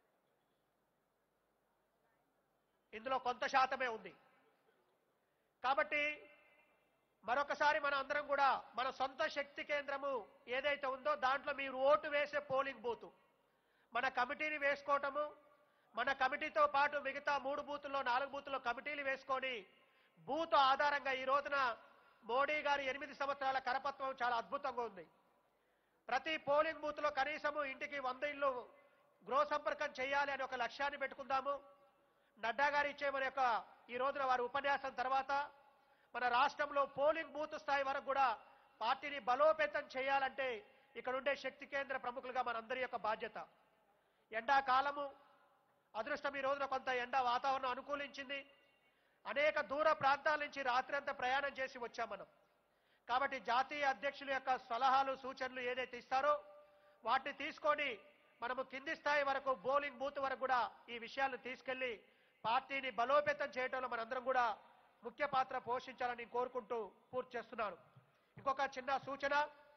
ఇందులో కొంత శాతమే ఉంది కాబట్టి మరొకసారి మన అందరం కూడా మన సొంత శక్తి కేంద్రము ఏదైతే ఉందో దాంట్లో మీరు ఓటు వేసే పోలింగ్ బూత్ మన కమిటీని వేసుకోవటము మన కమిటీతో పాటు మిగతా మూడు బూతుల్లో నాలుగు బూతుల్లో కమిటీలు వేసుకొని బూత్ ఆధారంగా ఈ రోజున మోడీ గారి ఎనిమిది సంవత్సరాల కరపత్వం చాలా అద్భుతంగా ఉంది ప్రతి పోలింగ్ బూత్ లో కనీసము ఇంటికి వంద ఇళ్ళు గృహ సంపర్కం చేయాలి అని ఒక లక్ష్యాన్ని పెట్టుకుందాము నడ్డా గారు ఇచ్చే మన యొక్క ఈ రోజున వారి ఉపన్యాసం తర్వాత మన రాష్ట్రంలో పోలింగ్ బూత్ స్థాయి వరకు కూడా పార్టీని బలోపేతం చేయాలంటే ఇక్కడ ఉండే శక్తి కేంద్ర ప్రముఖులుగా మనందరి యొక్క బాధ్యత ఎండాకాలము అదృష్టం ఈ రోజున కొంత ఎండ వాతావరణం అనుకూలించింది అనేక దూర ప్రాంతాల నుంచి రాత్రి అంతా ప్రయాణం చేసి వచ్చాం మనం కాబట్టి జాతీయ అధ్యక్షుల యొక్క సలహాలు సూచనలు ఏదైతే ఇస్తారో వాటిని తీసుకొని మనము కింది స్థాయి వరకు బౌలింగ్ బూత్ వరకు కూడా ఈ విషయాలను తీసుకెళ్లి పార్టీని బలోపేతం చేయడంలో మనందరం కూడా ముఖ్య పాత్ర పోషించాలని కోరుకుంటూ పూర్తి చేస్తున్నాను ఇంకొక చిన్న సూచన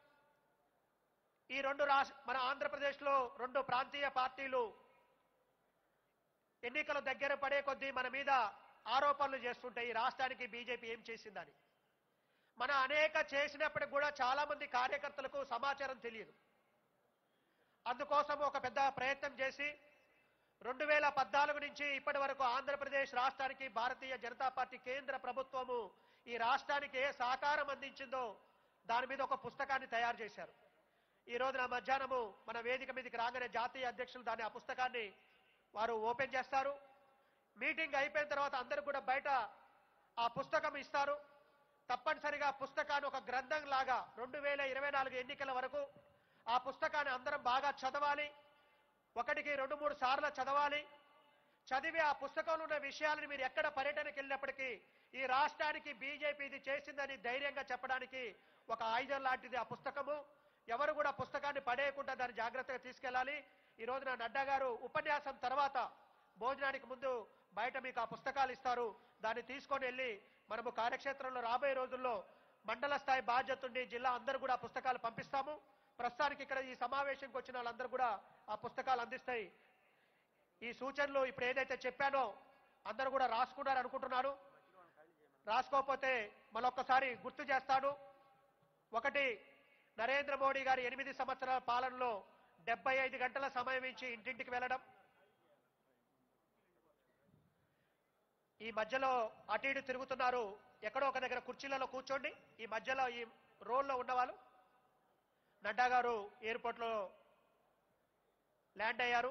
ఈ రెండు రాష్ట్ర మన ఆంధ్రప్రదేశ్లో రెండు ప్రాంతీయ పార్టీలు ఎన్నికలు దగ్గర పడే కొద్దీ మన మీద ఆరోపణలు చేస్తుంటాయి ఈ రాష్ట్రానికి బీజేపీ ఏం చేసిందని మన అనేక చేసినప్పటికి కూడా చాలా మంది కార్యకర్తలకు సమాచారం తెలియదు అందుకోసం ఒక పెద్ద ప్రయత్నం చేసి రెండు వేల పద్నాలుగు నుంచి ఇప్పటి వరకు ఆంధ్రప్రదేశ్ రాష్ట్రానికి భారతీయ జనతా పార్టీ కేంద్ర ప్రభుత్వము ఈ రాష్ట్రానికి ఏ సహకారం అందించిందో దాని మీద ఒక పుస్తకాన్ని తయారు చేశారు ఈ రోజున మధ్యాహ్నము మన వేదిక మీదకి రాగానే జాతీయ అధ్యక్షులు దాన్ని ఆ పుస్తకాన్ని వారు ఓపెన్ చేస్తారు మీటింగ్ అయిపోయిన తర్వాత అందరూ కూడా బయట ఆ పుస్తకం ఇస్తారు తప్పనిసరిగా ఆ పుస్తకాన్ని ఒక గ్రంథం లాగా రెండు వేల ఇరవై నాలుగు ఎన్నికల వరకు ఆ పుస్తకాన్ని అందరం బాగా చదవాలి ఒకటికి రెండు మూడు సార్లు చదవాలి చదివి ఆ పుస్తకంలో ఉన్న విషయాలను మీరు ఎక్కడ పర్యటనకి వెళ్ళినప్పటికీ ఈ రాష్ట్రానికి బీజేపీ ఇది చేసిందని ధైర్యంగా చెప్పడానికి ఒక ఆయుధం లాంటిది ఆ పుస్తకము ఎవరు కూడా పుస్తకాన్ని పడేయకుండా దాన్ని జాగ్రత్తగా తీసుకెళ్ళాలి ఈ రోజున నడ్డా గారు ఉపన్యాసం తర్వాత భోజనానికి ముందు బయట మీకు ఆ పుస్తకాలు ఇస్తారు దాన్ని తీసుకొని వెళ్ళి మనము కార్యక్షేత్రంలో రాబోయే రోజుల్లో మండల స్థాయి బాధ్యత ఉండి జిల్లా అందరూ కూడా ఆ పుస్తకాలు పంపిస్తాము ప్రస్తుతానికి ఇక్కడ ఈ సమావేశంకి వచ్చిన వాళ్ళందరూ కూడా ఆ పుస్తకాలు అందిస్తాయి ఈ సూచనలు ఇప్పుడు ఏదైతే చెప్పానో అందరూ కూడా రాసుకున్నారు అనుకుంటున్నారు రాసుకోకపోతే మరొక్కసారి గుర్తు చేస్తాను ఒకటి నరేంద్ర మోడీ గారి ఎనిమిది సంవత్సరాల పాలనలో డెబ్బై ఐదు గంటల సమయం ఇచ్చి ఇంటింటికి వెళ్ళడం ఈ మధ్యలో అటు ఇటు తిరుగుతున్నారు ఎక్కడో ఒక దగ్గర కుర్చీలలో కూర్చోండి ఈ మధ్యలో ఈ రోల్లో ఉన్నవాళ్ళు నడ్డా గారు ఎయిర్పోర్ట్లో ల్యాండ్ అయ్యారు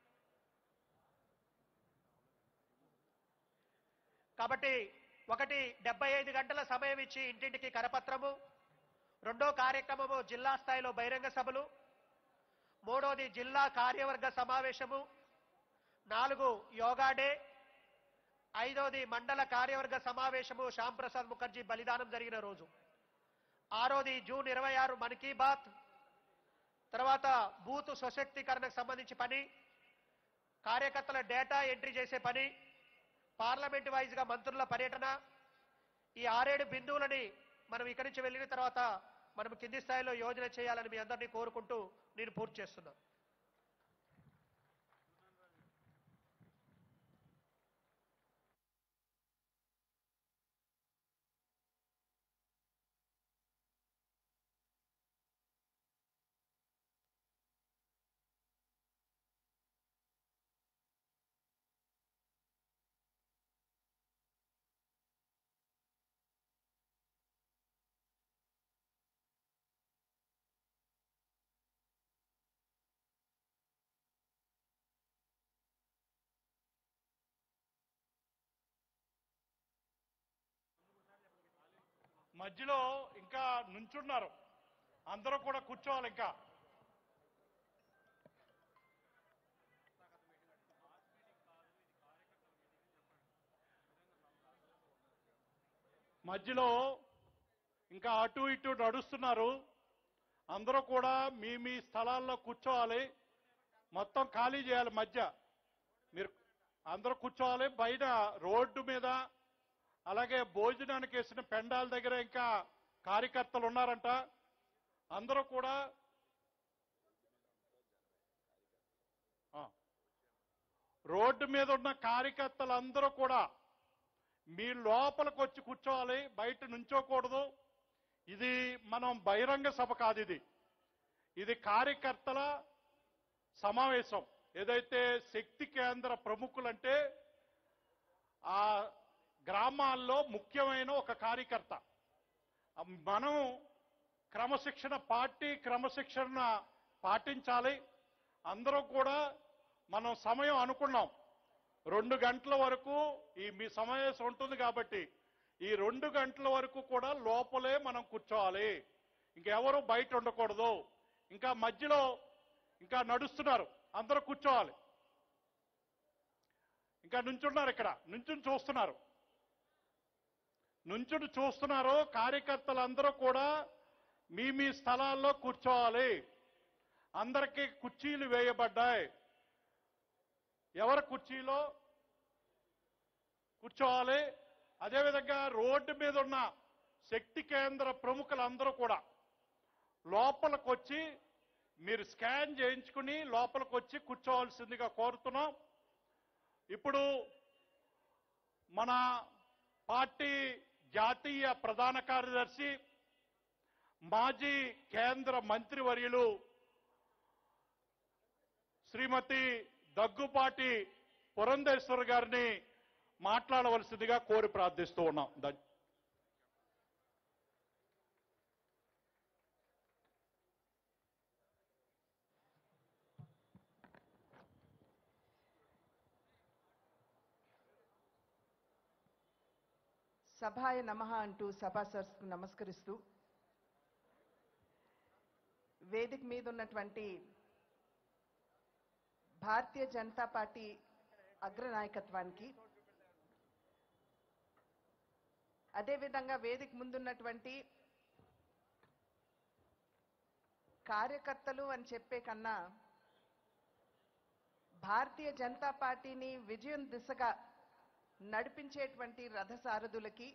కాబట్టి ఒకటి డెబ్బై ఐదు గంటల సమయం ఇచ్చి ఇంటింటికి కరపత్రము రెండో కార్యక్రమము జిల్లా స్థాయిలో బహిరంగ సభలు మూడోది జిల్లా కార్యవర్గ సమావేశము నాలుగు యోగా డే ఐదోది మండల కార్యవర్గ సమావేశము శ్యాంప్రసాద్ ముఖర్జీ బలిదానం జరిగిన రోజు ఆరోది జూన్ ఇరవై ఆరు మన్ కీ బాత్ తర్వాత బూత్ సశక్తీకరణకు సంబంధించి పని కార్యకర్తల డేటా ఎంట్రీ చేసే పని పార్లమెంట్ వైజ్ గా మంత్రుల పర్యటన ఈ ఆరేడు బిందువులని మనం ఇక్కడి నుంచి వెళ్ళిన తర్వాత మనం కింది స్థాయిలో యోజన చేయాలని మీ అందరినీ కోరుకుంటూ నేను పూర్తి చేస్తున్నా మధ్యలో ఇంకా నుంచున్నారు అందరూ కూడా కూర్చోవాలి ఇంకా మధ్యలో ఇంకా అటు ఇటు నడుస్తున్నారు అందరూ కూడా మీ మీ స్థలాల్లో కూర్చోవాలి మొత్తం ఖాళీ చేయాలి మధ్య మీరు అందరూ కూర్చోవాలి బయట రోడ్డు మీద అలాగే భోజనానికి వేసిన పెండాల దగ్గర ఇంకా కార్యకర్తలు ఉన్నారంట అందరూ కూడా ఆ. రోడ్డు మీద ఉన్న కార్యకర్తలందరూ కూడా మీ లోపలికి వచ్చి కూర్చోవాలి బయట నుంచోకూడదు ఇది మనం బహిరంగ సభ కాదు ఇది ఇది కార్యకర్తల సమావేశం ఏదైతే శక్తి కేంద్ర ప్రముఖులంటే ఆ గ్రామాల్లో ముఖ్యమైన ఒక కార్యకర్త మనం క్రమశిక్షణ పార్టీ క్రమశిక్షణ పాటించాలి అందరూ కూడా మనం సమయం అనుకున్నాం రెండు గంటల వరకు ఈ మీ సమావేశం ఉంటుంది కాబట్టి ఈ రెండు గంటల వరకు కూడా లోపలే మనం కూర్చోవాలి ఇంకెవరు బయట ఉండకూడదు ఇంకా మధ్యలో ఇంకా నడుస్తున్నారు అందరూ కూర్చోవాలి ఇంకా నుంచున్నారు ఇక్కడ నుంచుని చూస్తున్నారు నుంచుని చూస్తున్నారు కార్యకర్తలందరూ కూడా మీ మీ స్థలాల్లో కూర్చోవాలి అందరికీ కుర్చీలు వేయబడ్డాయి ఎవరి కుర్చీలో కూర్చోవాలి అదేవిధంగా రోడ్డు మీద ఉన్న శక్తి కేంద్ర ప్రముఖులందరూ కూడా లోపలికి వచ్చి మీరు స్కాన్ చేయించుకుని లోపలికి వచ్చి కూర్చోవాల్సిందిగా కోరుతున్నాం ఇప్పుడు మన పార్టీ జాతీయ ప్రధాన కార్యదర్శి మాజీ కేంద్ర మంత్రివర్యులు శ్రీమతి దగ్గుపాటి పురంధేశ్వర్ గారిని మాట్లాడవలసిందిగా కోరి ప్రార్థిస్తూ ఉన్నాం ధన్- సభాయ నమః అంటూ సభా సరస్సుకు నమస్కరిస్తూ వేదిక మీద ఉన్నటువంటి భారతీయ జనతా పార్టీ అగ్రనాయకత్వానికి అదేవిధంగా వేదిక ముందున్నటువంటి కార్యకర్తలు అని చెప్పే కన్నా భారతీయ జనతా పార్టీని విజయం దిశగా నడిపించేటువంటి రథసారథులకి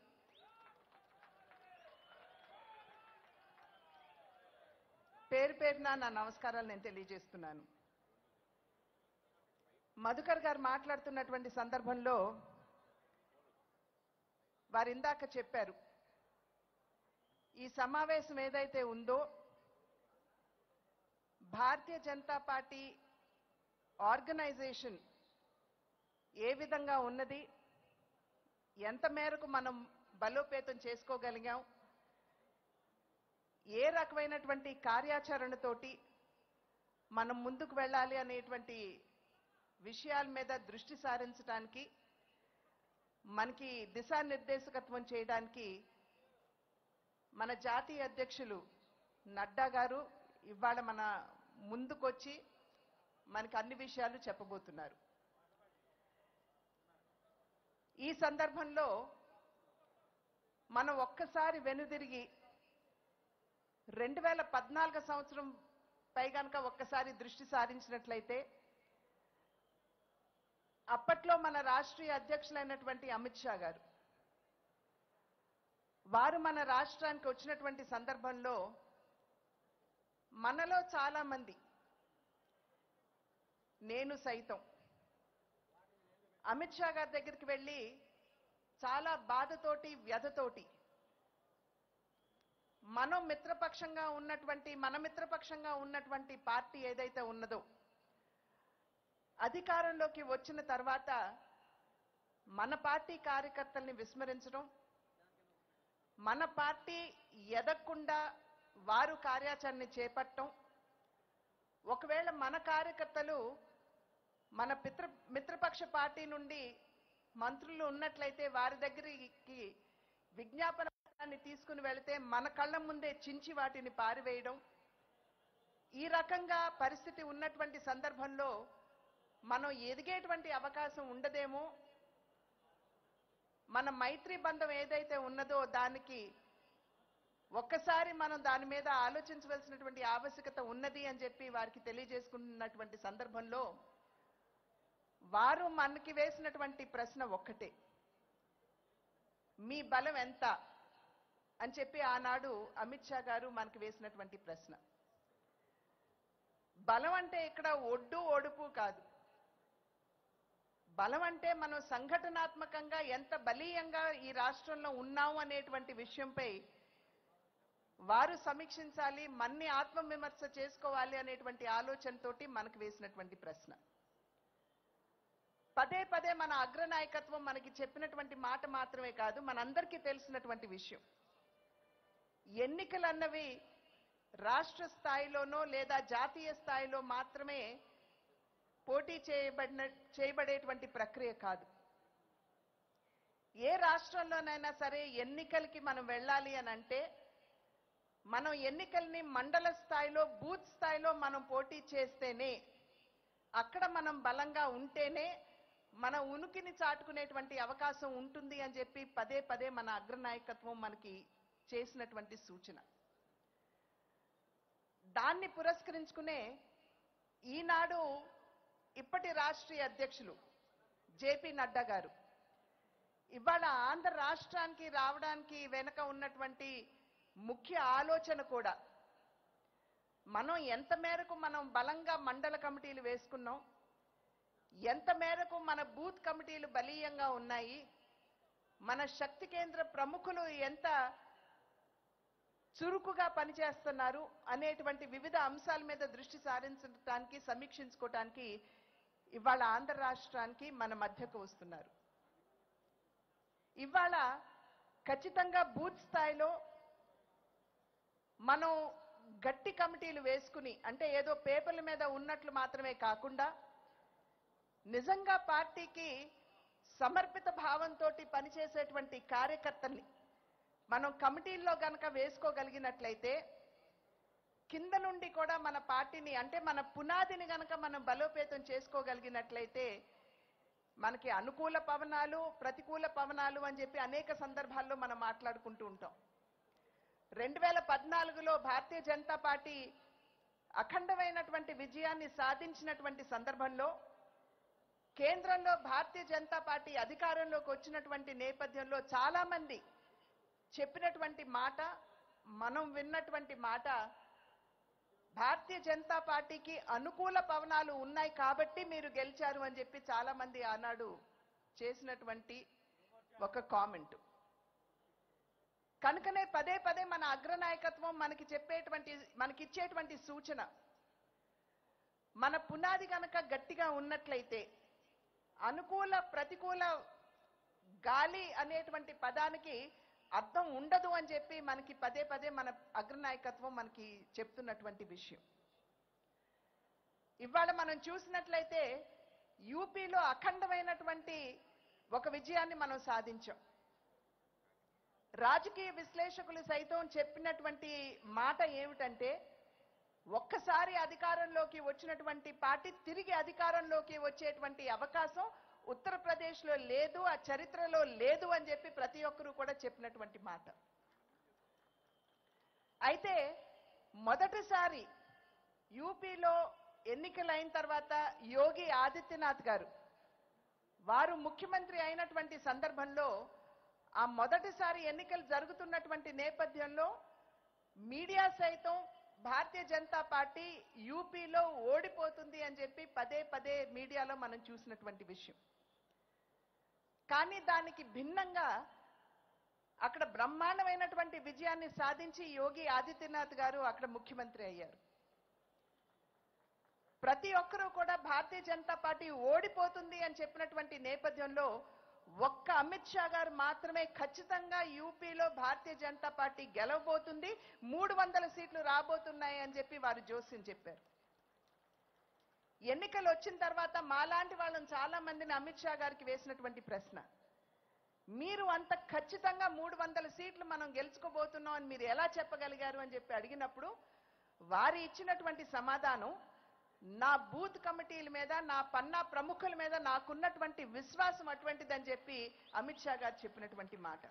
పేరు పేరున నా నమస్కారాలు నేను తెలియజేస్తున్నాను మధుకర్ గారు మాట్లాడుతున్నటువంటి సందర్భంలో వారు ఇందాక చెప్పారు ఈ సమావేశం ఏదైతే ఉందో భారతీయ జనతా పార్టీ ఆర్గనైజేషన్ ఏ విధంగా ఉన్నది ఎంత మేరకు మనం బలోపేతం చేసుకోగలిగాం ఏ రకమైనటువంటి కార్యాచరణతోటి మనం ముందుకు వెళ్ళాలి అనేటువంటి విషయాల మీద దృష్టి సారించడానికి మనకి దిశానిర్దేశకత్వం చేయడానికి మన జాతీయ అధ్యక్షులు నడ్డా గారు ఇవాళ మన ముందుకొచ్చి మనకి అన్ని విషయాలు చెప్పబోతున్నారు ఈ సందర్భంలో మనం ఒక్కసారి వెనుదిరిగి రెండు వేల పద్నాలుగు సంవత్సరం పై గనక ఒక్కసారి దృష్టి సారించినట్లయితే అప్పట్లో మన రాష్ట్రీయ అధ్యక్షులైనటువంటి అమిత్ షా గారు వారు మన రాష్ట్రానికి వచ్చినటువంటి సందర్భంలో మనలో చాలా మంది నేను సైతం అమిత్ షా గారి దగ్గరికి వెళ్ళి చాలా బాధతోటి వ్యధతోటి మనం మిత్రపక్షంగా ఉన్నటువంటి మన మిత్రపక్షంగా ఉన్నటువంటి పార్టీ ఏదైతే ఉన్నదో అధికారంలోకి వచ్చిన తర్వాత మన పార్టీ కార్యకర్తల్ని విస్మరించడం మన పార్టీ ఎదగకుండా వారు కార్యాచరణ చేపట్టడం ఒకవేళ మన కార్యకర్తలు మన పిత్ర మిత్రపక్ష పార్టీ నుండి మంత్రులు ఉన్నట్లయితే వారి దగ్గరికి విజ్ఞాపన పత్రాన్ని తీసుకుని వెళితే మన కళ్ళ ముందే చించి వాటిని పారివేయడం ఈ రకంగా పరిస్థితి ఉన్నటువంటి సందర్భంలో మనం ఎదిగేటువంటి అవకాశం ఉండదేమో మన మైత్రి బంధం ఏదైతే ఉన్నదో దానికి ఒక్కసారి మనం దాని మీద ఆలోచించవలసినటువంటి ఆవశ్యకత ఉన్నది అని చెప్పి వారికి తెలియజేసుకున్నటువంటి సందర్భంలో వారు మనకి వేసినటువంటి ప్రశ్న ఒక్కటే మీ బలం ఎంత అని చెప్పి ఆనాడు అమిత్ షా గారు మనకి వేసినటువంటి ప్రశ్న బలం అంటే ఇక్కడ ఒడ్డు ఒడుపు కాదు బలం అంటే మనం సంఘటనాత్మకంగా ఎంత బలీయంగా ఈ రాష్ట్రంలో ఉన్నాము అనేటువంటి విషయంపై వారు సమీక్షించాలి మన్ని ఆత్మవిమర్శ చేసుకోవాలి అనేటువంటి ఆలోచనతోటి మనకు వేసినటువంటి ప్రశ్న పదే పదే మన అగ్రనాయకత్వం మనకి చెప్పినటువంటి మాట మాత్రమే కాదు మనందరికీ తెలిసినటువంటి విషయం ఎన్నికలు అన్నవి రాష్ట్ర స్థాయిలోనో లేదా జాతీయ స్థాయిలో మాత్రమే పోటీ చేయబడిన చేయబడేటువంటి ప్రక్రియ కాదు ఏ రాష్ట్రంలోనైనా సరే ఎన్నికలకి మనం వెళ్ళాలి అని అంటే మనం ఎన్నికల్ని మండల స్థాయిలో బూత్ స్థాయిలో మనం పోటీ చేస్తేనే అక్కడ మనం బలంగా ఉంటేనే మన ఉనికిని చాటుకునేటువంటి అవకాశం ఉంటుంది అని చెప్పి పదే పదే మన అగ్రనాయకత్వం మనకి చేసినటువంటి సూచన దాన్ని పురస్కరించుకునే ఈనాడు ఇప్పటి రాష్ట్రీయ అధ్యక్షులు జేపీ నడ్డా గారు ఇవాళ ఆంధ్ర రాష్ట్రానికి రావడానికి వెనక ఉన్నటువంటి ముఖ్య ఆలోచన కూడా మనం ఎంత మేరకు మనం బలంగా మండల కమిటీలు వేసుకున్నాం ఎంత మేరకు మన బూత్ కమిటీలు బలీయంగా ఉన్నాయి మన శక్తి కేంద్ర ప్రముఖులు ఎంత చురుకుగా పనిచేస్తున్నారు అనేటువంటి వివిధ అంశాల మీద దృష్టి సారించడానికి సమీక్షించుకోవటానికి ఇవాళ ఆంధ్ర రాష్ట్రానికి మన మధ్యకు వస్తున్నారు ఇవాళ ఖచ్చితంగా బూత్ స్థాయిలో మనం గట్టి కమిటీలు వేసుకుని అంటే ఏదో పేపర్ల మీద ఉన్నట్లు మాత్రమే కాకుండా నిజంగా పార్టీకి సమర్పిత భావంతో పనిచేసేటువంటి కార్యకర్తల్ని మనం కమిటీల్లో గనక వేసుకోగలిగినట్లయితే కింద నుండి కూడా మన పార్టీని అంటే మన పునాదిని గనక మనం బలోపేతం చేసుకోగలిగినట్లయితే మనకి అనుకూల పవనాలు ప్రతికూల పవనాలు అని చెప్పి అనేక సందర్భాల్లో మనం మాట్లాడుకుంటూ ఉంటాం రెండు వేల పద్నాలుగులో భారతీయ జనతా పార్టీ అఖండమైనటువంటి విజయాన్ని సాధించినటువంటి సందర్భంలో కేంద్రంలో భారతీయ జనతా పార్టీ అధికారంలోకి వచ్చినటువంటి నేపథ్యంలో చాలా మంది చెప్పినటువంటి మాట మనం విన్నటువంటి మాట భారతీయ జనతా పార్టీకి అనుకూల పవనాలు ఉన్నాయి కాబట్టి మీరు గెలిచారు అని చెప్పి చాలా మంది ఆనాడు చేసినటువంటి ఒక కామెంట్ కనుకనే పదే పదే మన అగ్రనాయకత్వం మనకి చెప్పేటువంటి మనకిచ్చేటువంటి సూచన మన పునాది గనక గట్టిగా ఉన్నట్లయితే అనుకూల ప్రతికూల గాలి అనేటువంటి పదానికి అర్థం ఉండదు అని చెప్పి మనకి పదే పదే మన అగ్రనాయకత్వం మనకి చెప్తున్నటువంటి విషయం ఇవాళ మనం చూసినట్లయితే యూపీలో అఖండమైనటువంటి ఒక విజయాన్ని మనం సాధించాం రాజకీయ విశ్లేషకులు సైతం చెప్పినటువంటి మాట ఏమిటంటే ఒక్కసారి అధికారంలోకి వచ్చినటువంటి పార్టీ తిరిగి అధికారంలోకి వచ్చేటువంటి అవకాశం ఉత్తరప్రదేశ్లో లేదు ఆ చరిత్రలో లేదు అని చెప్పి ప్రతి ఒక్కరూ కూడా చెప్పినటువంటి మాట అయితే మొదటిసారి యూపీలో ఎన్నికలైన తర్వాత యోగి ఆదిత్యనాథ్ గారు వారు ముఖ్యమంత్రి అయినటువంటి సందర్భంలో ఆ మొదటిసారి ఎన్నికలు జరుగుతున్నటువంటి నేపథ్యంలో మీడియా సైతం భారతీయ జనతా పార్టీ యూపీలో ఓడిపోతుంది అని చెప్పి పదే పదే మీడియాలో మనం చూసినటువంటి విషయం కానీ దానికి భిన్నంగా అక్కడ బ్రహ్మాండమైనటువంటి విజయాన్ని సాధించి యోగి ఆదిత్యనాథ్ గారు అక్కడ ముఖ్యమంత్రి అయ్యారు ప్రతి ఒక్కరూ కూడా భారతీయ జనతా పార్టీ ఓడిపోతుంది అని చెప్పినటువంటి నేపథ్యంలో ఒక్క అమిత్ షా గారు మాత్రమే ఖచ్చితంగా యూపీలో భారతీయ జనతా పార్టీ గెలవబోతుంది మూడు వందల సీట్లు రాబోతున్నాయి అని చెప్పి వారు జోస్యం చెప్పారు ఎన్నికలు వచ్చిన తర్వాత మాలాంటి వాళ్ళని చాలా మందిని అమిత్ షా గారికి వేసినటువంటి ప్రశ్న మీరు అంత ఖచ్చితంగా మూడు వందల సీట్లు మనం గెలుచుకోబోతున్నాం అని మీరు ఎలా చెప్పగలిగారు అని చెప్పి అడిగినప్పుడు వారు ఇచ్చినటువంటి సమాధానం నా బూత్ కమిటీల మీద నా పన్నా ప్రముఖుల మీద నాకున్నటువంటి విశ్వాసం అటువంటిదని చెప్పి అమిత్ షా గారు చెప్పినటువంటి మాట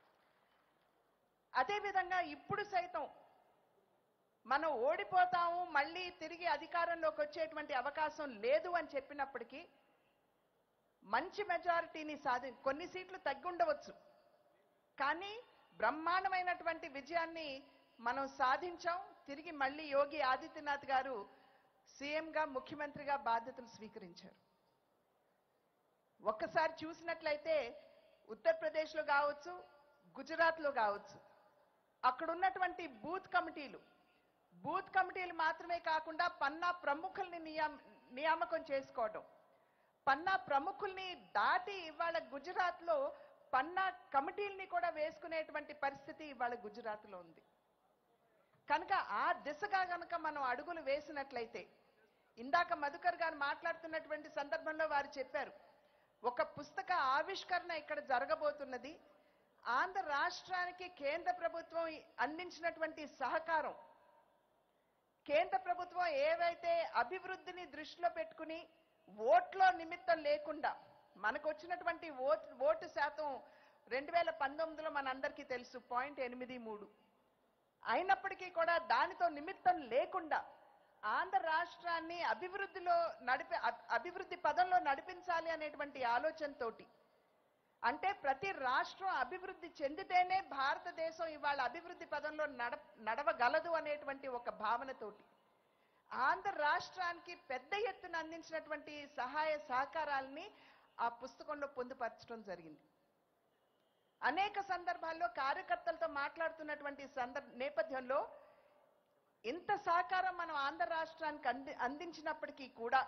అదేవిధంగా ఇప్పుడు సైతం మనం ఓడిపోతాము మళ్ళీ తిరిగి అధికారంలోకి వచ్చేటువంటి అవకాశం లేదు అని చెప్పినప్పటికీ మంచి మెజారిటీని సాధి కొన్ని సీట్లు తగ్గి ఉండవచ్చు కానీ బ్రహ్మాండమైనటువంటి విజయాన్ని మనం సాధించాం తిరిగి మళ్ళీ యోగి ఆదిత్యనాథ్ గారు సీఎంగా ముఖ్యమంత్రిగా బాధ్యతలు స్వీకరించారు ఒక్కసారి చూసినట్లయితే ఉత్తరప్రదేశ్లో కావచ్చు గుజరాత్లో కావచ్చు అక్కడ ఉన్నటువంటి బూత్ కమిటీలు బూత్ కమిటీలు మాత్రమే కాకుండా పన్నా ప్రముఖుల్ని నియామ నియామకం చేసుకోవడం పన్నా ప్రముఖుల్ని దాటి ఇవాళ గుజరాత్లో పన్నా కమిటీల్ని కూడా వేసుకునేటువంటి పరిస్థితి ఇవాళ గుజరాత్లో ఉంది కనుక ఆ దిశగా గనక మనం అడుగులు వేసినట్లయితే ఇందాక మధుకర్ గారు మాట్లాడుతున్నటువంటి సందర్భంలో వారు చెప్పారు ఒక పుస్తక ఆవిష్కరణ ఇక్కడ జరగబోతున్నది ఆంధ్ర రాష్ట్రానికి కేంద్ర ప్రభుత్వం అందించినటువంటి సహకారం కేంద్ర ప్రభుత్వం ఏవైతే అభివృద్ధిని దృష్టిలో పెట్టుకుని ఓట్లో నిమిత్తం లేకుండా మనకు వచ్చినటువంటి ఓటు ఓటు శాతం రెండు వేల పంతొమ్మిదిలో మనందరికీ తెలుసు పాయింట్ ఎనిమిది మూడు అయినప్పటికీ కూడా దానితో నిమిత్తం లేకుండా ఆంధ్ర రాష్ట్రాన్ని అభివృద్ధిలో నడిపి అ- అభివృద్ధి పదంలో నడిపించాలి అనేటువంటి ఆలోచనతోటి అంటే ప్రతి రాష్ట్రం అభివృద్ధి చెందితేనే భారతదేశం ఇవాళ అభివృద్ధి పదంలో నడ నడవగలదు అనేటువంటి ఒక భావనతోటి ఆంధ్ర రాష్ట్రానికి పెద్ద ఎత్తున అందించినటువంటి సహాయ సహకారాలని ఆ పుస్తకంలో పొందుపరచడం జరిగింది అనేక సందర్భాల్లో కార్యకర్తలతో మాట్లాడుతున్నటువంటి సందర్భ నేపథ్యంలో ఇంత సహకారం మనం ఆంధ్ర రాష్ట్రానికి అంది అందించినప్పటికీ కూడా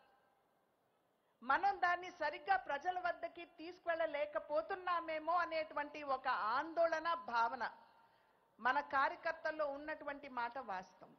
మనం దాన్ని సరిగ్గా ప్రజల వద్దకి తీసుకువెళ్ళలేకపోతున్నామేమో అనేటువంటి ఒక ఆందోళన భావన మన కార్యకర్తల్లో ఉన్నటువంటి మాట వాస్తవం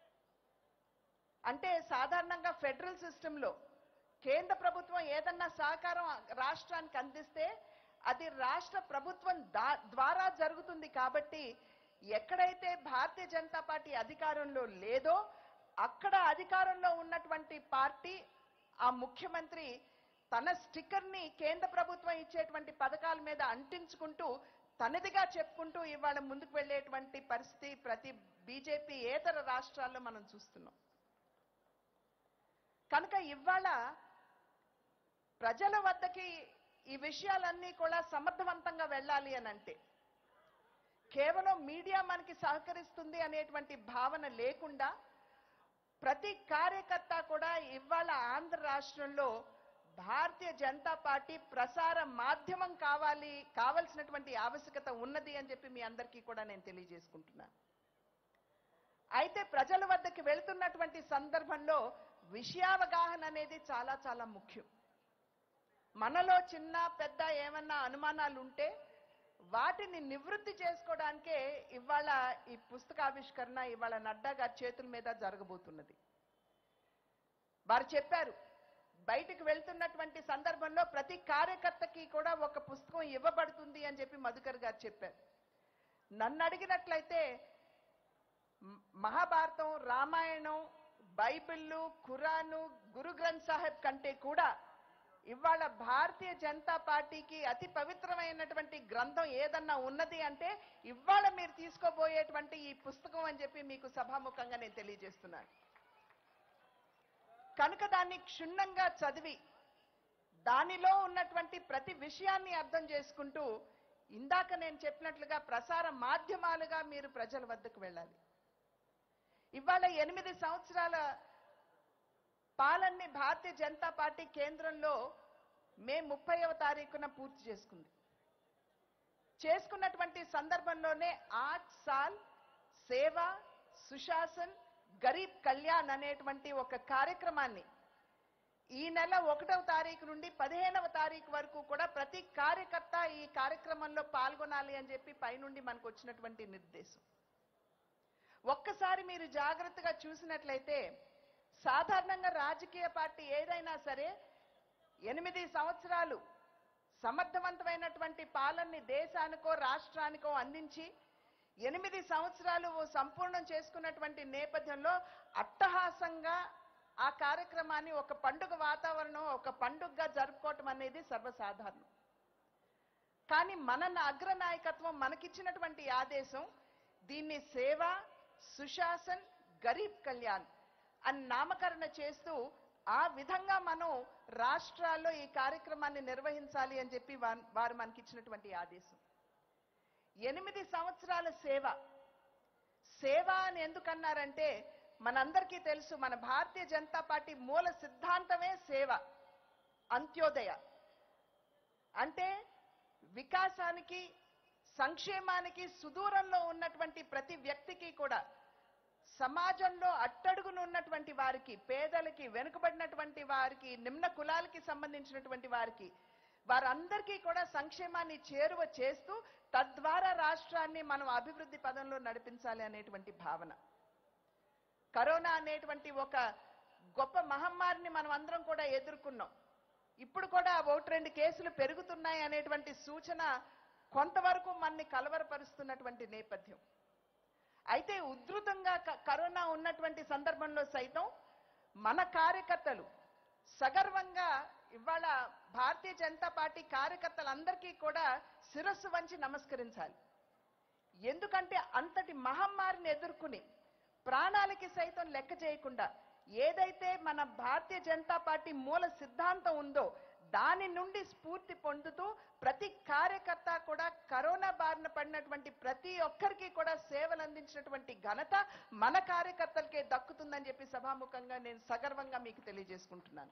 అంటే సాధారణంగా ఫెడరల్ సిస్టంలో కేంద్ర ప్రభుత్వం ఏదన్నా సహకారం రాష్ట్రానికి అందిస్తే అది రాష్ట్ర ప్రభుత్వం దా- ద్వారా జరుగుతుంది కాబట్టి ఎక్కడైతే భారతీయ జనతా పార్టీ అధికారంలో లేదో అక్కడ అధికారంలో ఉన్నటువంటి పార్టీ ఆ ముఖ్యమంత్రి తన స్టిక్కర్ ని కేంద్ర ప్రభుత్వం ఇచ్చేటువంటి పథకాల మీద అంటించుకుంటూ తనదిగా చెప్పుకుంటూ ఇవాళ ముందుకు వెళ్ళేటువంటి పరిస్థితి ప్రతి బీజేపీ ఏతర రాష్ట్రాల్లో మనం చూస్తున్నాం కనుక ఇవాళ ప్రజల వద్దకి ఈ విషయాలన్నీ కూడా సమర్థవంతంగా వెళ్ళాలి అని అంటే కేవలం మీడియా మనకి సహకరిస్తుంది అనేటువంటి భావన లేకుండా ప్రతి కార్యకర్త కూడా ఇవాళ ఆంధ్ర రాష్ట్రంలో భారతీయ జనతా పార్టీ ప్రసార మాధ్యమం కావాలి కావలసినటువంటి ఆవశ్యకత ఉన్నది అని చెప్పి మీ అందరికీ కూడా నేను తెలియజేసుకుంటున్నాను అయితే ప్రజల వద్దకి వెళ్తున్నటువంటి సందర్భంలో విషయావగాహన అనేది చాలా చాలా ముఖ్యం మనలో చిన్న పెద్ద ఏమన్నా అనుమానాలు ఉంటే వాటిని నివృత్తి చేసుకోవడానికే ఇవాళ ఈ పుస్తకావిష్కరణ ఇవాళ నడ్డా గారి చేతుల మీద జరగబోతున్నది వారు చెప్పారు బయటికి వెళ్తున్నటువంటి సందర్భంలో ప్రతి కార్యకర్తకి కూడా ఒక పుస్తకం ఇవ్వబడుతుంది అని చెప్పి మధుకర్ గారు చెప్పారు నన్ను అడిగినట్లయితే మ- మహాభారతం రామాయణం బైబిళ్ళు ఖురాను గురు గ్రంథ్ సాహెబ్ కంటే కూడా ఇవాళ భారతీయ జనతా పార్టీకి అతి పవిత్రమైనటువంటి గ్రంథం ఏదన్నా ఉన్నది అంటే ఇవాళ మీరు తీసుకోబోయేటువంటి ఈ పుస్తకం అని చెప్పి మీకు సభాముఖంగా నేను తెలియజేస్తున్నాను కనుక దాన్ని క్షుణ్ణంగా చదివి దానిలో ఉన్నటువంటి ప్రతి విషయాన్ని అర్థం చేసుకుంటూ ఇందాక నేను చెప్పినట్లుగా ప్రసార మాధ్యమాలుగా మీరు ప్రజల వద్దకు వెళ్ళాలి ఇవాళ ఎనిమిది సంవత్సరాల పాలన్ని భారతీయ జనతా పార్టీ కేంద్రంలో మే ముప్పైవ తారీఖున పూర్తి చేసుకుంది చేసుకున్నటువంటి సందర్భంలోనే ఆట్ సాల్ సేవ సుశాసన్ గరీబ్ కళ్యాణ్ అనేటువంటి ఒక కార్యక్రమాన్ని ఈ నెల ఒకటవ తారీఖు నుండి పదిహేనవ తారీఖు వరకు కూడా ప్రతి కార్యకర్త ఈ కార్యక్రమంలో పాల్గొనాలి అని చెప్పి పైనుండి మనకు వచ్చినటువంటి నిర్దేశం ఒక్కసారి మీరు జాగ్రత్తగా చూసినట్లయితే సాధారణంగా రాజకీయ పార్టీ ఏదైనా సరే ఎనిమిది సంవత్సరాలు సమర్థవంతమైనటువంటి పాలనని దేశానికో రాష్ట్రానికో అందించి ఎనిమిది సంవత్సరాలు ఓ సంపూర్ణం చేసుకున్నటువంటి నేపథ్యంలో అట్టహాసంగా ఆ కార్యక్రమాన్ని ఒక పండుగ వాతావరణం ఒక పండుగగా జరుపుకోవటం అనేది సర్వసాధారణం కానీ మన అగ్రనాయకత్వం మనకిచ్చినటువంటి ఆదేశం దీన్ని సేవ సుశాసన్ గరీబ్ కళ్యాణ్ అని నామకరణ చేస్తూ ఆ విధంగా మనం రాష్ట్రాల్లో ఈ కార్యక్రమాన్ని నిర్వహించాలి అని చెప్పి వా- వారు మనకిచ్చినటువంటి ఆదేశం ఎనిమిది సంవత్సరాల సేవ సేవ అని ఎందుకన్నారంటే మనందరికీ తెలుసు మన భారతీయ జనతా పార్టీ మూల సిద్ధాంతమే సేవ అంత్యోదయ అంటే వికాసానికి సంక్షేమానికి సుదూరంలో ఉన్నటువంటి ప్రతి వ్యక్తికి కూడా సమాజంలో అట్టడుగున ఉన్నటువంటి వారికి పేదలకి వెనుకబడినటువంటి వారికి నిమ్న కులాలకి సంబంధించినటువంటి వారికి వారందరికీ కూడా సంక్షేమాన్ని చేరువ చేస్తూ తద్వారా రాష్ట్రాన్ని మనం అభివృద్ధి పదంలో నడిపించాలి అనేటువంటి భావన కరోనా అనేటువంటి ఒక గొప్ప మహమ్మారిని మనం అందరం కూడా ఎదుర్కొన్నాం ఇప్పుడు కూడా ఒకటి రెండు కేసులు పెరుగుతున్నాయి అనేటువంటి సూచన కొంతవరకు మనని కలవరపరుస్తున్నటువంటి నేపథ్యం అయితే ఉధృతంగా క- కరోనా ఉన్నటువంటి సందర్భంలో సైతం మన కార్యకర్తలు సగర్వంగా ఇవాళ భారతీయ జనతా పార్టీ కార్యకర్తలందరికీ కూడా శిరస్సు వంచి నమస్కరించాలి ఎందుకంటే అంతటి మహమ్మారిని ఎదుర్కొని ప్రాణాలకి సైతం లెక్క చేయకుండా ఏదైతే మన భారతీయ జనతా పార్టీ మూల సిద్ధాంతం ఉందో దాని నుండి స్ఫూర్తి పొందుతూ ప్రతి కార్యకర్త కూడా కరోనా బారిన పడినటువంటి ప్రతి ఒక్కరికి కూడా సేవలు అందించినటువంటి ఘనత మన కార్యకర్తలకే దక్కుతుందని చెప్పి సభాముఖంగా నేను సగర్వంగా మీకు తెలియజేసుకుంటున్నాను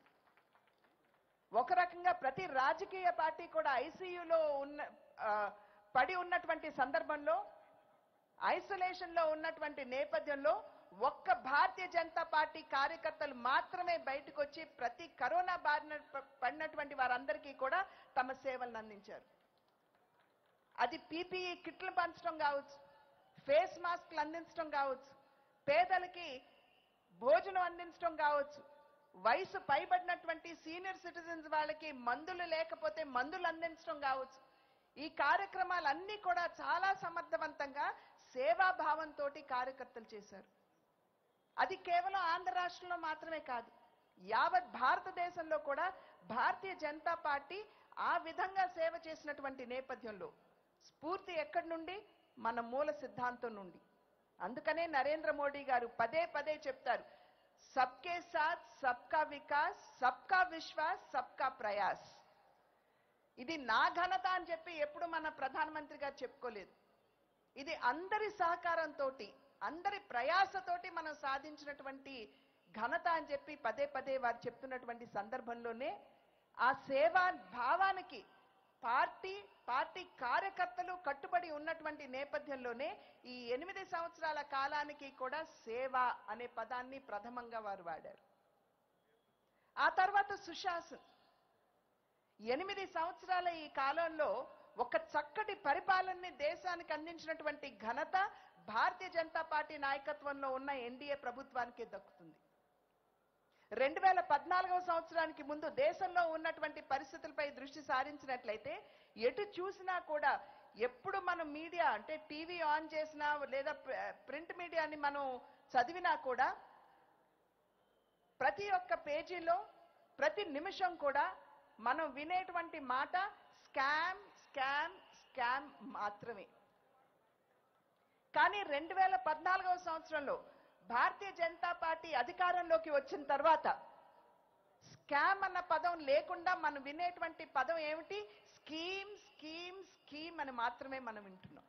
ఒక రకంగా ప్రతి రాజకీయ పార్టీ కూడా ఐసీయూలో ఉన్న ఆ, పడి ఉన్నటువంటి సందర్భంలో ఐసోలేషన్ లో ఉన్నటువంటి నేపథ్యంలో ఒక్క భారతీయ జనతా పార్టీ కార్యకర్తలు మాత్రమే బయటకు వచ్చి ప్రతి కరోనా బారిన ప- పడినటువంటి వారందరికీ కూడా తమ సేవలను అందించారు అది పీపీఈ కిట్లు పంచడం కావచ్చు ఫేస్ మాస్క్లు అందించడం కావచ్చు పేదలకి భోజనం అందించడం కావచ్చు వయసు పైబడినటువంటి సీనియర్ సిటిజన్స్ వాళ్ళకి మందులు లేకపోతే మందులు అందించడం కావచ్చు ఈ కార్యక్రమాలన్నీ కూడా చాలా సమర్థవంతంగా సేవాభావంతో కార్యకర్తలు చేశారు అది కేవలం ఆంధ్ర రాష్ట్రంలో మాత్రమే కాదు యావత్ భారతదేశంలో కూడా భారతీయ జనతా పార్టీ ఆ విధంగా సేవ చేసినటువంటి నేపథ్యంలో స్ఫూర్తి ఎక్కడి నుండి మన మూల సిద్ధాంతం నుండి అందుకనే నరేంద్ర మోడీ గారు పదే పదే చెప్తారు సబ్కే సాత్ సబ్కా వికాస్ సబ్కా విశ్వాస్ సబ్కా ప్రయాస్ ఇది నా ఘనత అని చెప్పి ఎప్పుడు మన ప్రధానమంత్రి గారు చెప్పుకోలేదు ఇది అందరి సహకారంతో అందరి ప్రయాసతోటి మనం సాధించినటువంటి ఘనత అని చెప్పి పదే పదే వారు చెప్తున్నటువంటి సందర్భంలోనే ఆ సేవా భావానికి పార్టీ పార్టీ కార్యకర్తలు కట్టుబడి ఉన్నటువంటి నేపథ్యంలోనే ఈ ఎనిమిది సంవత్సరాల కాలానికి కూడా సేవ అనే పదాన్ని ప్రథమంగా వారు వాడారు ఆ తర్వాత సుశాసన్ ఎనిమిది సంవత్సరాల ఈ కాలంలో ఒక చక్కటి పరిపాలనని దేశానికి అందించినటువంటి ఘనత భారతీయ జనతా పార్టీ నాయకత్వంలో ఉన్న ఎన్డీఏ ప్రభుత్వానికి దక్కుతుంది రెండు వేల పద్నాలుగవ సంవత్సరానికి ముందు దేశంలో ఉన్నటువంటి పరిస్థితులపై దృష్టి సారించినట్లయితే ఎటు చూసినా కూడా ఎప్పుడు మనం మీడియా అంటే టీవీ ఆన్ చేసినా లేదా ప్ర- ప్రింట్ మీడియాని మనం చదివినా కూడా ప్రతి ఒక్క పేజీలో ప్రతి నిమిషం కూడా మనం వినేటువంటి మాట స్కామ్ స్కామ్ స్కామ్ మాత్రమే కానీ రెండు వేల పద్నాలుగవ సంవత్సరంలో భారతీయ జనతా పార్టీ అధికారంలోకి వచ్చిన తర్వాత స్కామ్ అన్న పదం లేకుండా మనం వినేటువంటి పదం ఏమిటి స్కీమ్ స్కీమ్ స్కీమ్ అని మాత్రమే మనం వింటున్నాం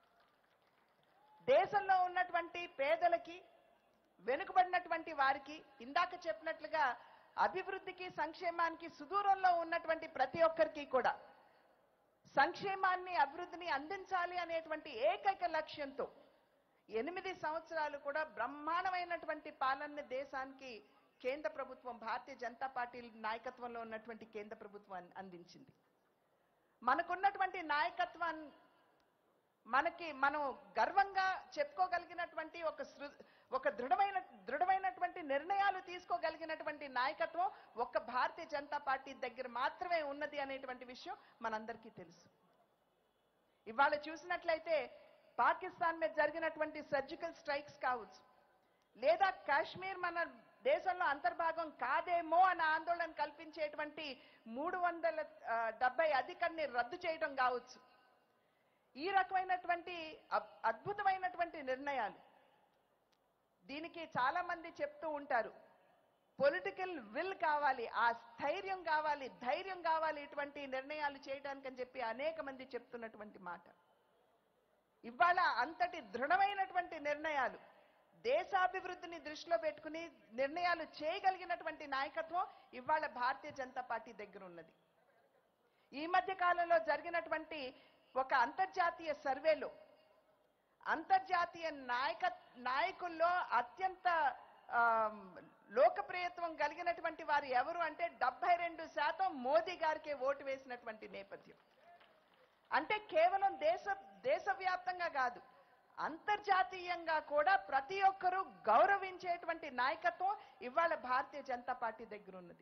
దేశంలో ఉన్నటువంటి పేదలకి వెనుకబడినటువంటి వారికి ఇందాక చెప్పినట్లుగా అభివృద్ధికి సంక్షేమానికి సుదూరంలో ఉన్నటువంటి ప్రతి ఒక్కరికి కూడా సంక్షేమాన్ని అభివృద్ధిని అందించాలి అనేటువంటి ఏకైక లక్ష్యంతో ఎనిమిది సంవత్సరాలు కూడా బ్రహ్మాండమైనటువంటి పాలన దేశానికి కేంద్ర ప్రభుత్వం భారతీయ జనతా పార్టీ నాయకత్వంలో ఉన్నటువంటి కేంద్ర ప్రభుత్వం అన్- అందించింది మనకున్నటువంటి నాయకత్వం మనకి మనం గర్వంగా చెప్పుకోగలిగినటువంటి ఒక సృ ఒక దృఢమైన దృఢమైనటువంటి నిర్ణయాలు తీసుకోగలిగినటువంటి నాయకత్వం ఒక్క భారతీయ జనతా పార్టీ దగ్గర మాత్రమే ఉన్నది అనేటువంటి విషయం మనందరికీ తెలుసు ఇవాళ చూసినట్లయితే పాకిస్తాన్ మీద జరిగినటువంటి సర్జికల్ స్ట్రైక్స్ కావచ్చు లేదా కాశ్మీర్ మన దేశంలో అంతర్భాగం కాదేమో అన్న ఆందోళన కల్పించేటువంటి మూడు వందల ఆ, డెబ్బై అధికారిని రద్దు చేయడం కావచ్చు ఈ రకమైనటువంటి అబ్- అద్భుతమైనటువంటి నిర్ణయాలు దీనికి చాలా మంది చెప్తూ ఉంటారు పొలిటికల్ విల్ కావాలి ఆ స్థైర్యం కావాలి ధైర్యం కావాలి ఇటువంటి నిర్ణయాలు చేయడానికి అని చెప్పి అనేక మంది చెప్తున్నటువంటి మాట ఇవాళ అంతటి దృఢమైనటువంటి నిర్ణయాలు దేశాభివృద్ధిని దృష్టిలో పెట్టుకుని నిర్ణయాలు చేయగలిగినటువంటి నాయకత్వం ఇవాళ భారతీయ జనతా పార్టీ దగ్గర ఉన్నది ఈ మధ్య కాలంలో జరిగినటువంటి ఒక అంతర్జాతీయ సర్వేలో అంతర్జాతీయ నాయక నాయకుల్లో అత్యంత ఆ, లోకప్రియత్వం కలిగినటువంటి వారు ఎవరు అంటే డెబ్బై రెండు శాతం మోదీ గారికే ఓటు వేసినటువంటి నేపథ్యం అంటే కేవలం దేశ దేశవ్యాప్తంగా కాదు అంతర్జాతీయంగా కూడా ప్రతి ఒక్కరూ గౌరవించేటువంటి నాయకత్వం ఇవాళ భారతీయ జనతా పార్టీ దగ్గర ఉన్నది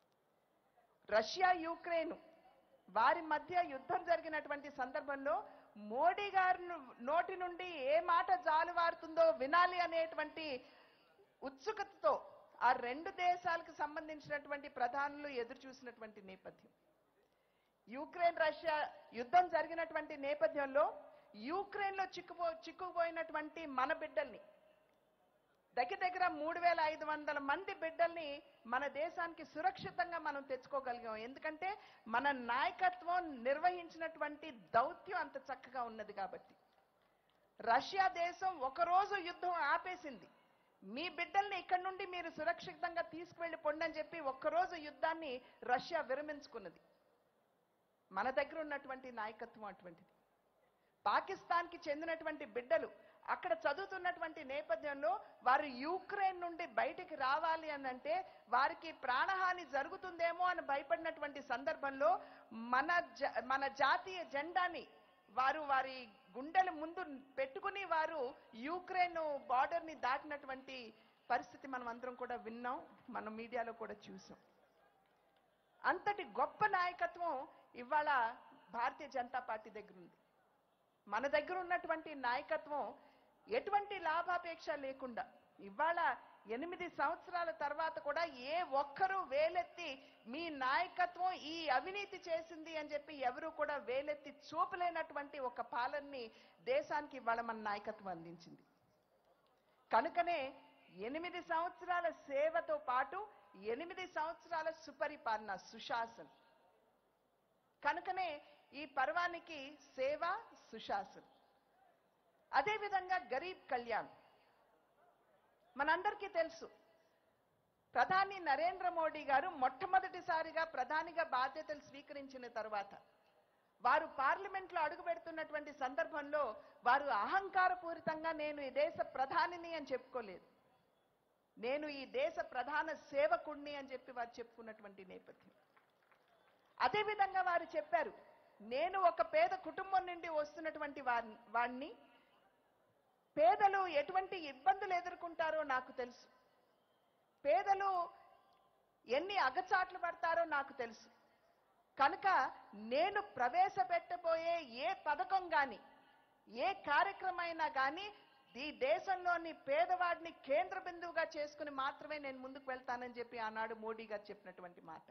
రష్యా యుక్రెయిన్ వారి మధ్య యుద్ధం జరిగినటువంటి సందర్భంలో మోడీ గారి ను- నోటి నుండి ఏ మాట జాలువారుతుందో వినాలి అనేటువంటి ఉత్సుకతతో ఆ రెండు దేశాలకు సంబంధించినటువంటి ప్రధానులు ఎదురు చూసినటువంటి నేపథ్యం యుక్రెయిన్ రష్యా యుద్ధం జరిగినటువంటి నేపథ్యంలో యుక్రెయిన్ లో చిక్కుపో చిక్కుపోయినటువంటి మన బిడ్డల్ని దగ్గర దగ్గర మూడు వేల ఐదు వందల మంది బిడ్డల్ని మన దేశానికి సురక్షితంగా మనం తెచ్చుకోగలిగాం ఎందుకంటే మన నాయకత్వం నిర్వహించినటువంటి దౌత్యం అంత చక్కగా ఉన్నది కాబట్టి రష్యా దేశం ఒకరోజు యుద్ధం ఆపేసింది మీ బిడ్డల్ని ఇక్కడి నుండి మీరు సురక్షితంగా తీసుకువెళ్ళి పొండి అని చెప్పి ఒక్కరోజు యుద్ధాన్ని రష్యా విరమించుకున్నది మన దగ్గర ఉన్నటువంటి నాయకత్వం అటువంటిది పాకిస్తాన్కి చెందినటువంటి బిడ్డలు అక్కడ చదువుతున్నటువంటి నేపథ్యంలో వారు యూక్రెయిన్ నుండి బయటికి రావాలి అని అంటే వారికి ప్రాణహాని జరుగుతుందేమో అని భయపడినటువంటి సందర్భంలో మన జ- మన జాతీయ జెండాని వారు వారి గుండెల ముందు పెట్టుకుని వారు యూక్రెయిన్ బార్డర్ ని దాటినటువంటి పరిస్థితి మనం అందరం కూడా విన్నాం మన మీడియాలో కూడా చూసాం అంతటి గొప్ప నాయకత్వం ఇవాళ భారతీయ జనతా పార్టీ దగ్గర ఉంది మన దగ్గర ఉన్నటువంటి నాయకత్వం ఎటువంటి లాభాపేక్ష లేకుండా ఇవాళ ఎనిమిది సంవత్సరాల తర్వాత కూడా ఏ ఒక్కరూ వేలెత్తి మీ నాయకత్వం ఈ అవినీతి చేసింది అని చెప్పి ఎవరు కూడా వేలెత్తి చూపలేనటువంటి ఒక పాలనని దేశానికి ఇవాళ మన నాయకత్వం అందించింది కనుకనే ఎనిమిది సంవత్సరాల సేవతో పాటు ఎనిమిది సంవత్సరాల సుపరిపాలన సుశాసన్ కనుకనే ఈ పర్వానికి సేవ సుశాసన్ అదేవిధంగా గరీబ్ కళ్యాణ్ మనందరికీ తెలుసు ప్రధాని నరేంద్ర మోడీ గారు మొట్టమొదటిసారిగా ప్రధానిగా బాధ్యతలు స్వీకరించిన తర్వాత వారు పార్లమెంట్ లో అడుగు పెడుతున్నటువంటి సందర్భంలో వారు అహంకారపూరితంగా నేను ఈ దేశ ప్రధానిని అని చెప్పుకోలేదు నేను ఈ దేశ ప్రధాన సేవకుణ్ణి అని చెప్పి వారు చెప్పుకున్నటువంటి నేపథ్యం అదేవిధంగా వారు చెప్పారు నేను ఒక పేద కుటుంబం నుండి వస్తున్నటువంటి వారిని వాణ్ణి పేదలు ఎటువంటి ఇబ్బందులు ఎదుర్కొంటారో నాకు తెలుసు పేదలు ఎన్ని అగచాట్లు పడతారో నాకు తెలుసు కనుక నేను ప్రవేశపెట్టబోయే ఏ పథకం గాని ఏ కార్యక్రమం అయినా కానీ ఈ దేశంలోని పేదవాడిని కేంద్ర బిందువుగా చేసుకుని మాత్రమే నేను ముందుకు వెళ్తానని చెప్పి ఆనాడు మోడీ గారు చెప్పినటువంటి మాట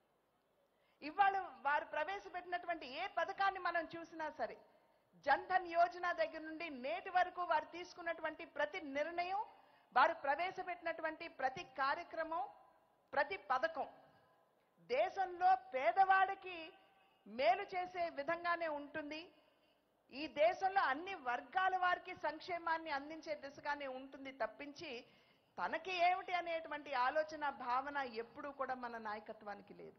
ఇవాళ వారు ప్రవేశపెట్టినటువంటి ఏ పథకాన్ని మనం చూసినా సరే జన్ధన్ యోజన దగ్గర నుండి నేటి వరకు వారు తీసుకున్నటువంటి ప్రతి నిర్ణయం వారు ప్రవేశపెట్టినటువంటి ప్రతి కార్యక్రమం ప్రతి పథకం దేశంలో పేదవాడికి మేలు చేసే విధంగానే ఉంటుంది ఈ దేశంలో అన్ని వర్గాల వారికి సంక్షేమాన్ని అందించే దిశగానే ఉంటుంది తప్పించి తనకి ఏమిటి అనేటువంటి ఆలోచన భావన ఎప్పుడూ కూడా మన నాయకత్వానికి లేదు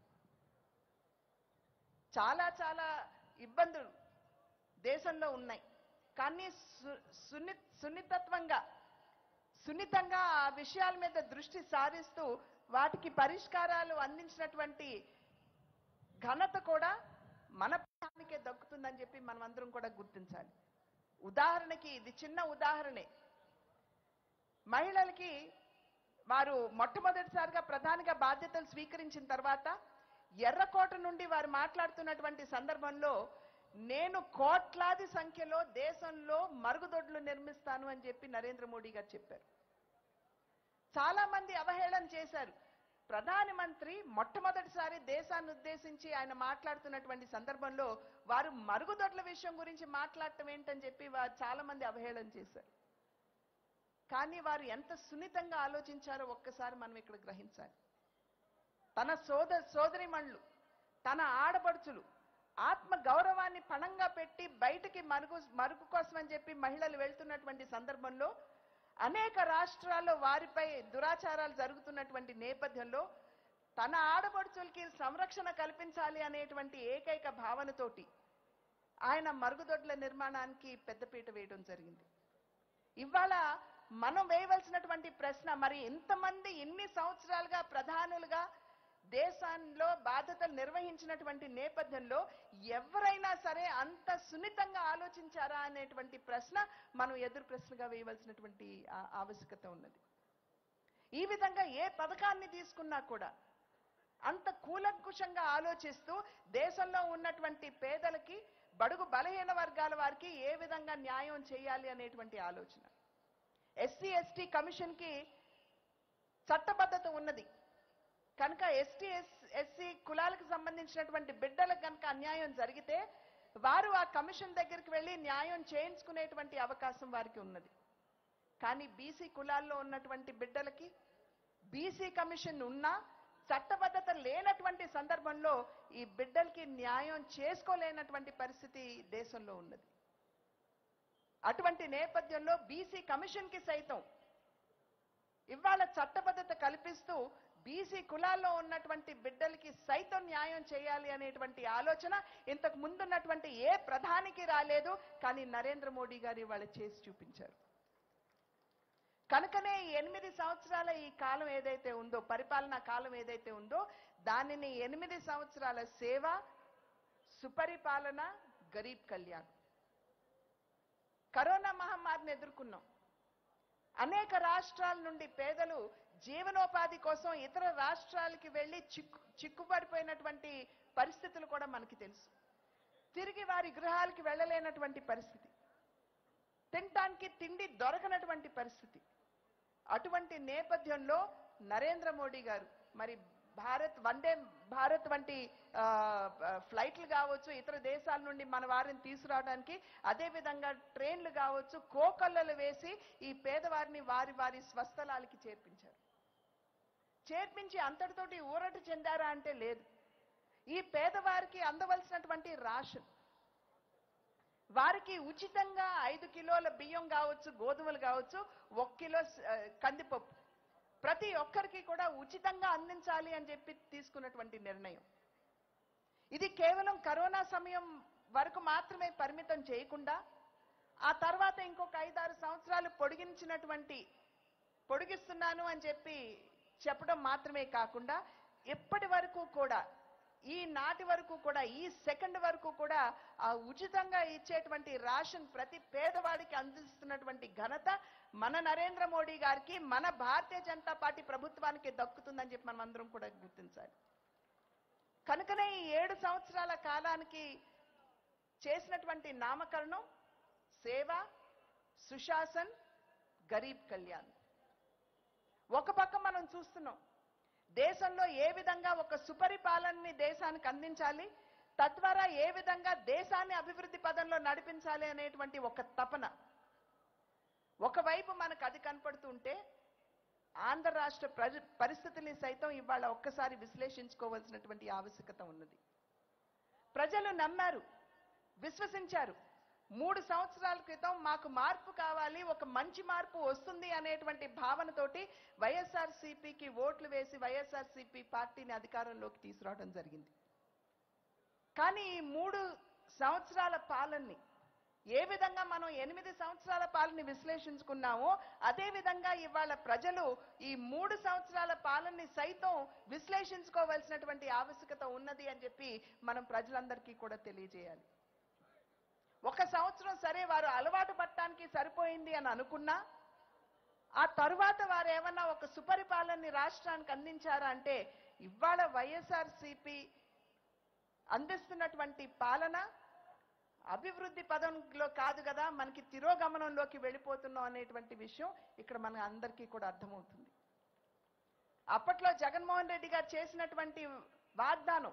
చాలా చాలా ఇబ్బందులు దేశంలో ఉన్నాయి కానీ సు- సున్ని సున్నితత్వంగా సున్నితంగా ఆ విషయాల మీద దృష్టి సారిస్తూ వాటికి పరిష్కారాలు అందించినటువంటి ఘనత కూడా మన ప్రాణానికే దక్కుతుందని చెప్పి మనం అందరం కూడా గుర్తించాలి ఉదాహరణకి ఇది చిన్న ఉదాహరణే మహిళలకి వారు మొట్టమొదటిసారిగా ప్రధానిగా బాధ్యతలు స్వీకరించిన తర్వాత ఎర్రకోట నుండి వారు మాట్లాడుతున్నటువంటి సందర్భంలో నేను కోట్లాది సంఖ్యలో దేశంలో మరుగుదొడ్లు నిర్మిస్తాను అని చెప్పి నరేంద్ర మోడీ గారు చెప్పారు చాలా మంది అవహేళన చేశారు ప్రధాని మంత్రి మొట్టమొదటిసారి దేశాన్ని ఉద్దేశించి ఆయన మాట్లాడుతున్నటువంటి సందర్భంలో వారు మరుగుదొడ్ల విషయం గురించి మాట్లాడటం ఏంటని చెప్పి వారు చాలా మంది అవహేళన చేశారు కానీ వారు ఎంత సున్నితంగా ఆలోచించారో ఒక్కసారి మనం ఇక్కడ గ్రహించాలి తన సోద సోదరిమణులు తన ఆడపడుచులు ఆత్మ గౌరవాన్ని పణంగా పెట్టి బయటికి మరుగు మరుగు కోసం అని చెప్పి మహిళలు వెళ్తున్నటువంటి సందర్భంలో అనేక రాష్ట్రాల్లో వారిపై దురాచారాలు జరుగుతున్నటువంటి నేపథ్యంలో తన ఆడపడుచులకి సంరక్షణ కల్పించాలి అనేటువంటి ఏకైక భావనతోటి ఆయన మరుగుదొడ్ల నిర్మాణానికి పెద్దపీట వేయడం జరిగింది ఇవాళ మనం వేయవలసినటువంటి ప్రశ్న మరి ఇంతమంది ఇన్ని సంవత్సరాలుగా ప్రధానులుగా దేశంలో బాధ్యతలు నిర్వహించినటువంటి నేపథ్యంలో ఎవరైనా సరే అంత సున్నితంగా ఆలోచించారా అనేటువంటి ప్రశ్న మనం ఎదురు ప్రశ్నగా వేయవలసినటువంటి ఆ- ఆవశ్యకత ఉన్నది ఈ విధంగా ఏ పథకాన్ని తీసుకున్నా కూడా అంత కూలంకుషంగా ఆలోచిస్తూ దేశంలో ఉన్నటువంటి పేదలకి బడుగు బలహీన వర్గాల వారికి ఏ విధంగా న్యాయం చేయాలి అనేటువంటి ఆలోచన ఎస్సీ ఎస్టీ కమిషన్ కి చట్టబద్ధత ఉన్నది కనుక ఎస్టీ ఎస్సీ కులాలకు సంబంధించినటువంటి బిడ్డలకు కనుక అన్యాయం జరిగితే వారు ఆ కమిషన్ దగ్గరికి వెళ్ళి న్యాయం చేయించుకునేటువంటి అవకాశం వారికి ఉన్నది కానీ బీసీ కులాల్లో ఉన్నటువంటి బిడ్డలకి బీసీ కమిషన్ ఉన్నా చట్టబద్ధత లేనటువంటి సందర్భంలో ఈ బిడ్డలకి న్యాయం చేసుకోలేనటువంటి పరిస్థితి దేశంలో ఉన్నది అటువంటి నేపథ్యంలో బీసీ కమిషన్ కి సైతం ఇవాళ చట్టబద్ధత కల్పిస్తూ బీసీ కులాల్లో ఉన్నటువంటి బిడ్డలకి సైతం న్యాయం చేయాలి అనేటువంటి ఆలోచన ఇంతకు ముందున్నటువంటి ఏ ప్రధానికి రాలేదు కానీ నరేంద్ర మోడీ గారు ఇవాళ చేసి చూపించారు కనుకనే ఈ ఎనిమిది సంవత్సరాల ఈ కాలం ఏదైతే ఉందో పరిపాలనా కాలం ఏదైతే ఉందో దానిని ఎనిమిది సంవత్సరాల సేవ సుపరిపాలన గరీబ్ కళ్యాణ్ కరోనా మహమ్మారిని ఎదుర్కొన్నాం అనేక రాష్ట్రాల నుండి పేదలు జీవనోపాధి కోసం ఇతర రాష్ట్రాలకి వెళ్ళి చిక్కు చిక్కుపడిపోయినటువంటి పరిస్థితులు కూడా మనకి తెలుసు తిరిగి వారి గృహాలకి వెళ్ళలేనటువంటి పరిస్థితి తినటానికి తిండి దొరకనటువంటి పరిస్థితి అటువంటి నేపథ్యంలో నరేంద్ర మోడీ గారు మరి భారత్ వందే భారత్ వంటి ఆ, ఆ, ఫ్లైట్లు కావచ్చు ఇతర దేశాల నుండి మన వారిని తీసుకురావడానికి అదే విధంగా ట్రైన్లు కావచ్చు కోకల్లలు వేసి ఈ పేదవారిని వారి వారి స్వస్థలాలకి చేర్పించారు చేర్పించి అంతటితోటి ఊరట చెందారా అంటే లేదు ఈ పేదవారికి అందవలసినటువంటి రాషన్ వారికి ఉచితంగా ఐదు కిలోల బియ్యం కావచ్చు గోధుమలు కావచ్చు ఒక కిలో ఆ, కందిపప్పు ప్రతి ఒక్కరికి కూడా ఉచితంగా అందించాలి అని చెప్పి తీసుకున్నటువంటి నిర్ణయం ఇది కేవలం కరోనా సమయం వరకు మాత్రమే పరిమితం చేయకుండా ఆ తర్వాత ఇంకొక ఐదారు సంవత్సరాలు పొడిగించినటువంటి పొడిగిస్తున్నాను అని చెప్పి చెప్పడం మాత్రమే కాకుండా ఇప్పటి వరకు కూడా ఈ నాటి వరకు కూడా ఈ సెకండ్ వరకు కూడా ఆ ఉచితంగా ఇచ్చేటువంటి రాషన్ ప్రతి పేదవాడికి అందిస్తున్నటువంటి ఘనత మన నరేంద్ర మోడీ గారికి మన భారతీయ జనతా పార్టీ ప్రభుత్వానికి దక్కుతుందని చెప్పి మనం అందరం కూడా గుర్తించాలి కనుకనే ఈ ఏడు సంవత్సరాల కాలానికి చేసినటువంటి నామకరణం సేవ సుశాసన్ గరీబ్ కళ్యాణ్ ఒక పక్క మనం చూస్తున్నాం దేశంలో ఏ విధంగా ఒక సుపరిపాలనని దేశానికి అందించాలి తద్వారా ఏ విధంగా దేశాన్ని అభివృద్ధి పదంలో నడిపించాలి అనేటువంటి ఒక తపన ఒకవైపు మనకు అది కనపడుతుంటే ఆంధ్ర రాష్ట్ర ప్రజ పరిస్థితుల్ని సైతం ఇవాళ ఒక్కసారి విశ్లేషించుకోవాల్సినటువంటి ఆవశ్యకత ఉన్నది ప్రజలు నమ్మారు విశ్వసించారు మూడు సంవత్సరాల క్రితం మాకు మార్పు కావాలి ఒక మంచి మార్పు వస్తుంది అనేటువంటి భావనతోటి వైఎస్ఆర్ సిపికి ఓట్లు వేసి వైఎస్ఆర్ సిపి పార్టీని అధికారంలోకి తీసుకురావడం జరిగింది కానీ ఈ మూడు సంవత్సరాల పాలనని ఏ విధంగా మనం ఎనిమిది సంవత్సరాల పాలనని విశ్లేషించుకున్నామో అదే విధంగా ఇవాళ ప్రజలు ఈ మూడు సంవత్సరాల పాలనని సైతం విశ్లేషించుకోవాల్సినటువంటి ఆవశ్యకత ఉన్నది అని చెప్పి మనం ప్రజలందరికీ కూడా తెలియజేయాలి ఒక సంవత్సరం సరే వారు అలవాటు పట్టడానికి సరిపోయింది అని అనుకున్నా ఆ తరువాత వారు ఏమన్నా ఒక సుపరిపాలనని రాష్ట్రానికి అందించారా అంటే ఇవాళ వైఎస్ఆర్ సిపి అందిస్తున్నటువంటి పాలన అభివృద్ధి పదంలో కాదు కదా మనకి తిరోగమనంలోకి వెళ్ళిపోతున్నాం అనేటువంటి విషయం ఇక్కడ మన అందరికీ కూడా అర్థమవుతుంది అప్పట్లో జగన్మోహన్ రెడ్డి గారు చేసినటువంటి వాగ్దానం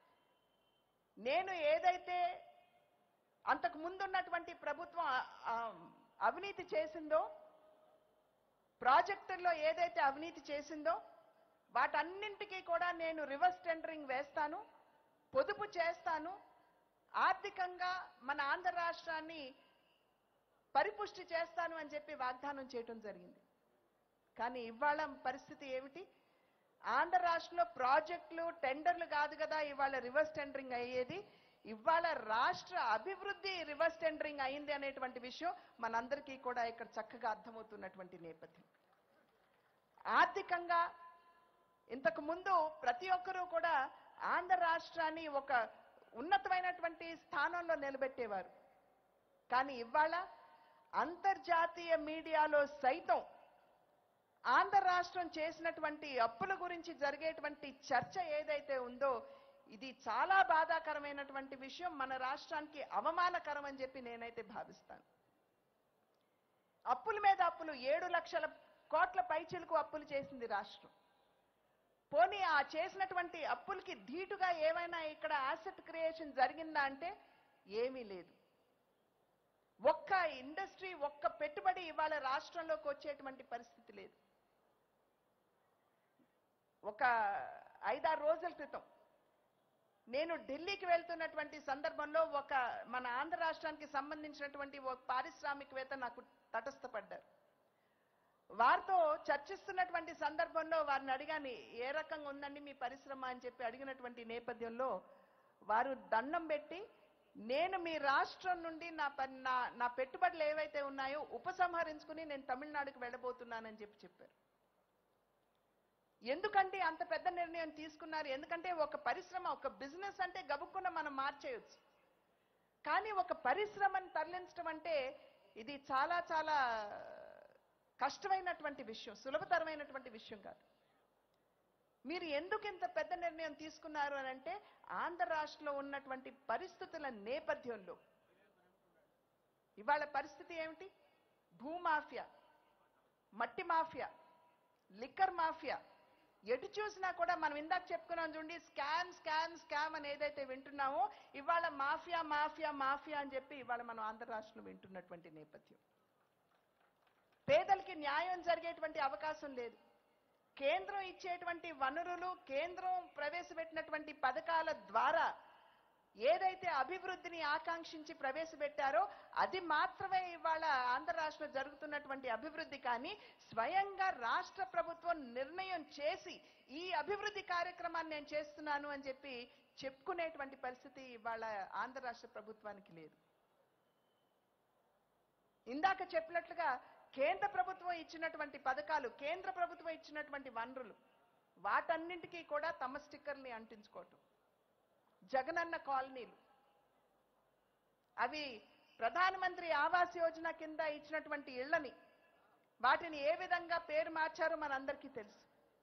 నేను ఏదైతే అంతకు ముందున్నటువంటి ప్రభుత్వం ఆ- ఆ అవినీతి చేసిందో ప్రాజెక్టుల్లో ఏదైతే అవినీతి చేసిందో వాటన్నింటికీ కూడా నేను రివర్స్ టెండరింగ్ వేస్తాను పొదుపు చేస్తాను ఆర్థికంగా మన ఆంధ్ర రాష్ట్రాన్ని పరిపుష్టి చేస్తాను అని చెప్పి వాగ్దానం చేయటం జరిగింది కానీ ఇవాళ పరిస్థితి ఏమిటి ఆంధ్ర రాష్ట్రంలో ప్రాజెక్టులు టెండర్లు కాదు కదా ఇవాళ రివర్స్ టెండరింగ్ అయ్యేది ఇవాళ రాష్ట్ర అభివృద్ధి రివర్స్ టెండరింగ్ అయింది అనేటువంటి విషయం మనందరికీ కూడా ఇక్కడ చక్కగా అర్థమవుతున్నటువంటి నేపథ్యం ఆర్థికంగా ఇంతకు ముందు ప్రతి ఒక్కరూ కూడా ఆంధ్ర రాష్ట్రాన్ని ఒక ఉన్నతమైనటువంటి స్థానంలో నిలబెట్టేవారు కానీ ఇవాళ అంతర్జాతీయ మీడియాలో సైతం ఆంధ్ర రాష్ట్రం చేసినటువంటి అప్పుల గురించి జరిగేటువంటి చర్చ ఏదైతే ఉందో ఇది చాలా బాధాకరమైనటువంటి విషయం మన రాష్ట్రానికి అవమానకరం అని చెప్పి నేనైతే భావిస్తాను అప్పుల మీద అప్పులు ఏడు లక్షల కోట్ల పైచిలకు అప్పులు చేసింది రాష్ట్రం పోనీ ఆ చేసినటువంటి అప్పులకి ధీటుగా ఏమైనా ఇక్కడ యాసెట్ క్రియేషన్ జరిగిందా అంటే ఏమీ లేదు ఒక్క ఇండస్ట్రీ ఒక్క పెట్టుబడి ఇవాళ రాష్ట్రంలోకి వచ్చేటువంటి పరిస్థితి లేదు ఒక ఐదారు రోజుల క్రితం నేను ఢిల్లీకి వెళ్తున్నటువంటి సందర్భంలో ఒక మన ఆంధ్ర రాష్ట్రానికి సంబంధించినటువంటి ఒక పారిశ్రామికవేత్త నాకు తటస్థపడ్డారు వారితో చర్చిస్తున్నటువంటి సందర్భంలో వారిని అడిగాను ఏ రకంగా ఉందండి మీ పరిశ్రమ అని చెప్పి అడిగినటువంటి నేపథ్యంలో వారు దండం పెట్టి నేను మీ రాష్ట్రం నుండి నా ప- నా నా పెట్టుబడులు ఏవైతే ఉన్నాయో ఉపసంహరించుకుని నేను తమిళనాడుకు వెళ్ళబోతున్నానని చెప్పి చెప్పారు ఎందుకంటే అంత పెద్ద నిర్ణయం తీసుకున్నారు ఎందుకంటే ఒక పరిశ్రమ ఒక బిజినెస్ అంటే గబుక్కున మనం మార్చేయొచ్చు కానీ ఒక పరిశ్రమను తరలించడం అంటే ఇది చాలా చాలా కష్టమైనటువంటి విషయం సులభతరమైనటువంటి విషయం కాదు మీరు ఎందుకు ఇంత పెద్ద నిర్ణయం తీసుకున్నారు అని అంటే ఆంధ్ర రాష్ట్రంలో ఉన్నటువంటి పరిస్థితుల నేపథ్యంలో ఇవాళ పరిస్థితి ఏమిటి భూమాఫియా మట్టి మాఫియా లిక్కర్ మాఫియా ఎటు చూసినా కూడా మనం ఇందాక చెప్పుకున్నాం చూడండి స్కామ్ స్కామ్ స్కామ్ అని ఏదైతే వింటున్నామో ఇవాళ మాఫియా మాఫియా మాఫియా అని చెప్పి ఇవాళ మనం ఆంధ్ర రాష్ట్రంలో వింటున్నటువంటి నేపథ్యం పేదలకి న్యాయం జరిగేటువంటి అవకాశం లేదు కేంద్రం ఇచ్చేటువంటి వనరులు కేంద్రం ప్రవేశపెట్టినటువంటి పథకాల ద్వారా ఏదైతే అభివృద్ధిని ఆకాంక్షించి ప్రవేశపెట్టారో అది మాత్రమే ఇవాళ ఆంధ్ర రాష్ట్రంలో జరుగుతున్నటువంటి అభివృద్ధి కానీ స్వయంగా రాష్ట్ర ప్రభుత్వం నిర్ణయం చేసి ఈ అభివృద్ధి కార్యక్రమాన్ని నేను చేస్తున్నాను అని చెప్పి చెప్పుకునేటువంటి పరిస్థితి ఇవాళ ఆంధ్ర రాష్ట్ర ప్రభుత్వానికి లేదు ఇందాక చెప్పినట్లుగా కేంద్ర ప్రభుత్వం ఇచ్చినటువంటి పథకాలు కేంద్ర ప్రభుత్వం ఇచ్చినటువంటి వనరులు వాటన్నింటికీ కూడా తమ స్టిక్కర్ని అంటించుకోవటం జగనన్న కాలనీలు అవి ప్రధానమంత్రి ఆవాస్ యోజన కింద ఇచ్చినటువంటి ఇళ్లని వాటిని ఏ విధంగా పేరు మార్చారో మనందరికీ తెలుసు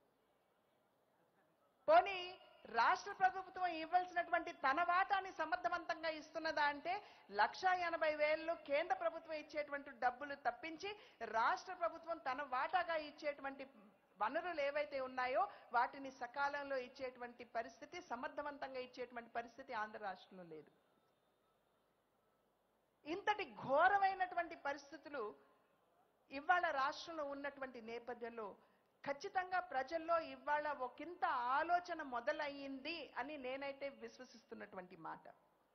పోనీ రాష్ట్ర ప్రభుత్వం ఇవ్వాల్సినటువంటి తన వాటాని సమర్థవంతంగా ఇస్తున్నదా అంటే లక్ష ఎనభై వేలు కేంద్ర ప్రభుత్వం ఇచ్చేటువంటి డబ్బులు తప్పించి రాష్ట్ర ప్రభుత్వం తన వాటాగా ఇచ్చేటువంటి వనరులు ఏవైతే ఉన్నాయో వాటిని సకాలంలో ఇచ్చేటువంటి పరిస్థితి సమర్థవంతంగా ఇచ్చేటువంటి పరిస్థితి ఆంధ్ర రాష్ట్రంలో లేదు ఇంతటి ఘోరమైనటువంటి పరిస్థితులు ఇవాళ రాష్ట్రంలో ఉన్నటువంటి నేపథ్యంలో ఖచ్చితంగా ప్రజల్లో ఇవాళ ఒకంత ఆలోచన మొదలయ్యింది అని నేనైతే విశ్వసిస్తున్నటువంటి మాట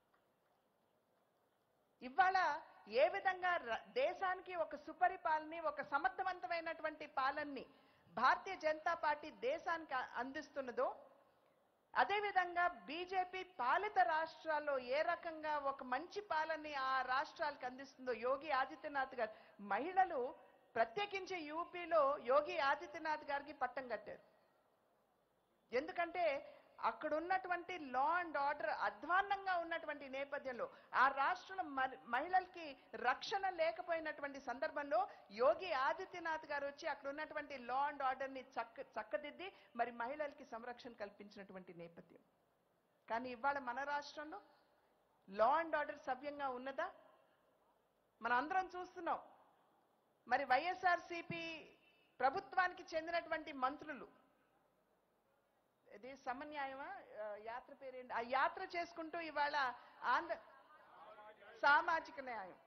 ఇవాళ ఏ విధంగా ర- దేశానికి ఒక సుపరిపాలన ఒక సమర్థవంతమైనటువంటి పాలనని భారతీయ జనతా పార్టీ దేశానికి అ- అందిస్తున్నదో అదేవిధంగా బీజేపీ పాలిత రాష్ట్రాల్లో ఏ రకంగా ఒక మంచి పాలనని ఆ రాష్ట్రాలకు అందిస్తుందో యోగి ఆదిత్యనాథ్ గారు మహిళలు ప్రత్యేకించి యూపీలో యోగి ఆదిత్యనాథ్ గారికి పట్టం కట్టారు ఎందుకంటే అక్కడ ఉన్నటువంటి లా అండ్ ఆర్డర్ అధ్వాన్నంగా ఉన్నటువంటి నేపథ్యంలో ఆ రాష్ట్రంలో మ- మహిళలకి రక్షణ లేకపోయినటువంటి సందర్భంలో యోగి ఆదిత్యనాథ్ గారు వచ్చి అక్కడ ఉన్నటువంటి లా అండ్ ఆర్డర్ ని చక్క చక్కదిద్ది మరి మహిళలకి సంరక్షణ కల్పించినటువంటి నేపథ్యం కానీ ఇవాళ మన రాష్ట్రంలో లా అండ్ ఆర్డర్ సవ్యంగా ఉన్నదా మన అందరం చూస్తున్నాం మరి వైఎస్ఆర్సిపి ప్రభుత్వానికి చెందినటువంటి మంత్రులు ఇది సమన్యాయమా ఆ, యాత్ర పేరేంటి ఆ యాత్ర చేసుకుంటూ ఇవాళ ఆంధ్ర సామాజిక న్యాయం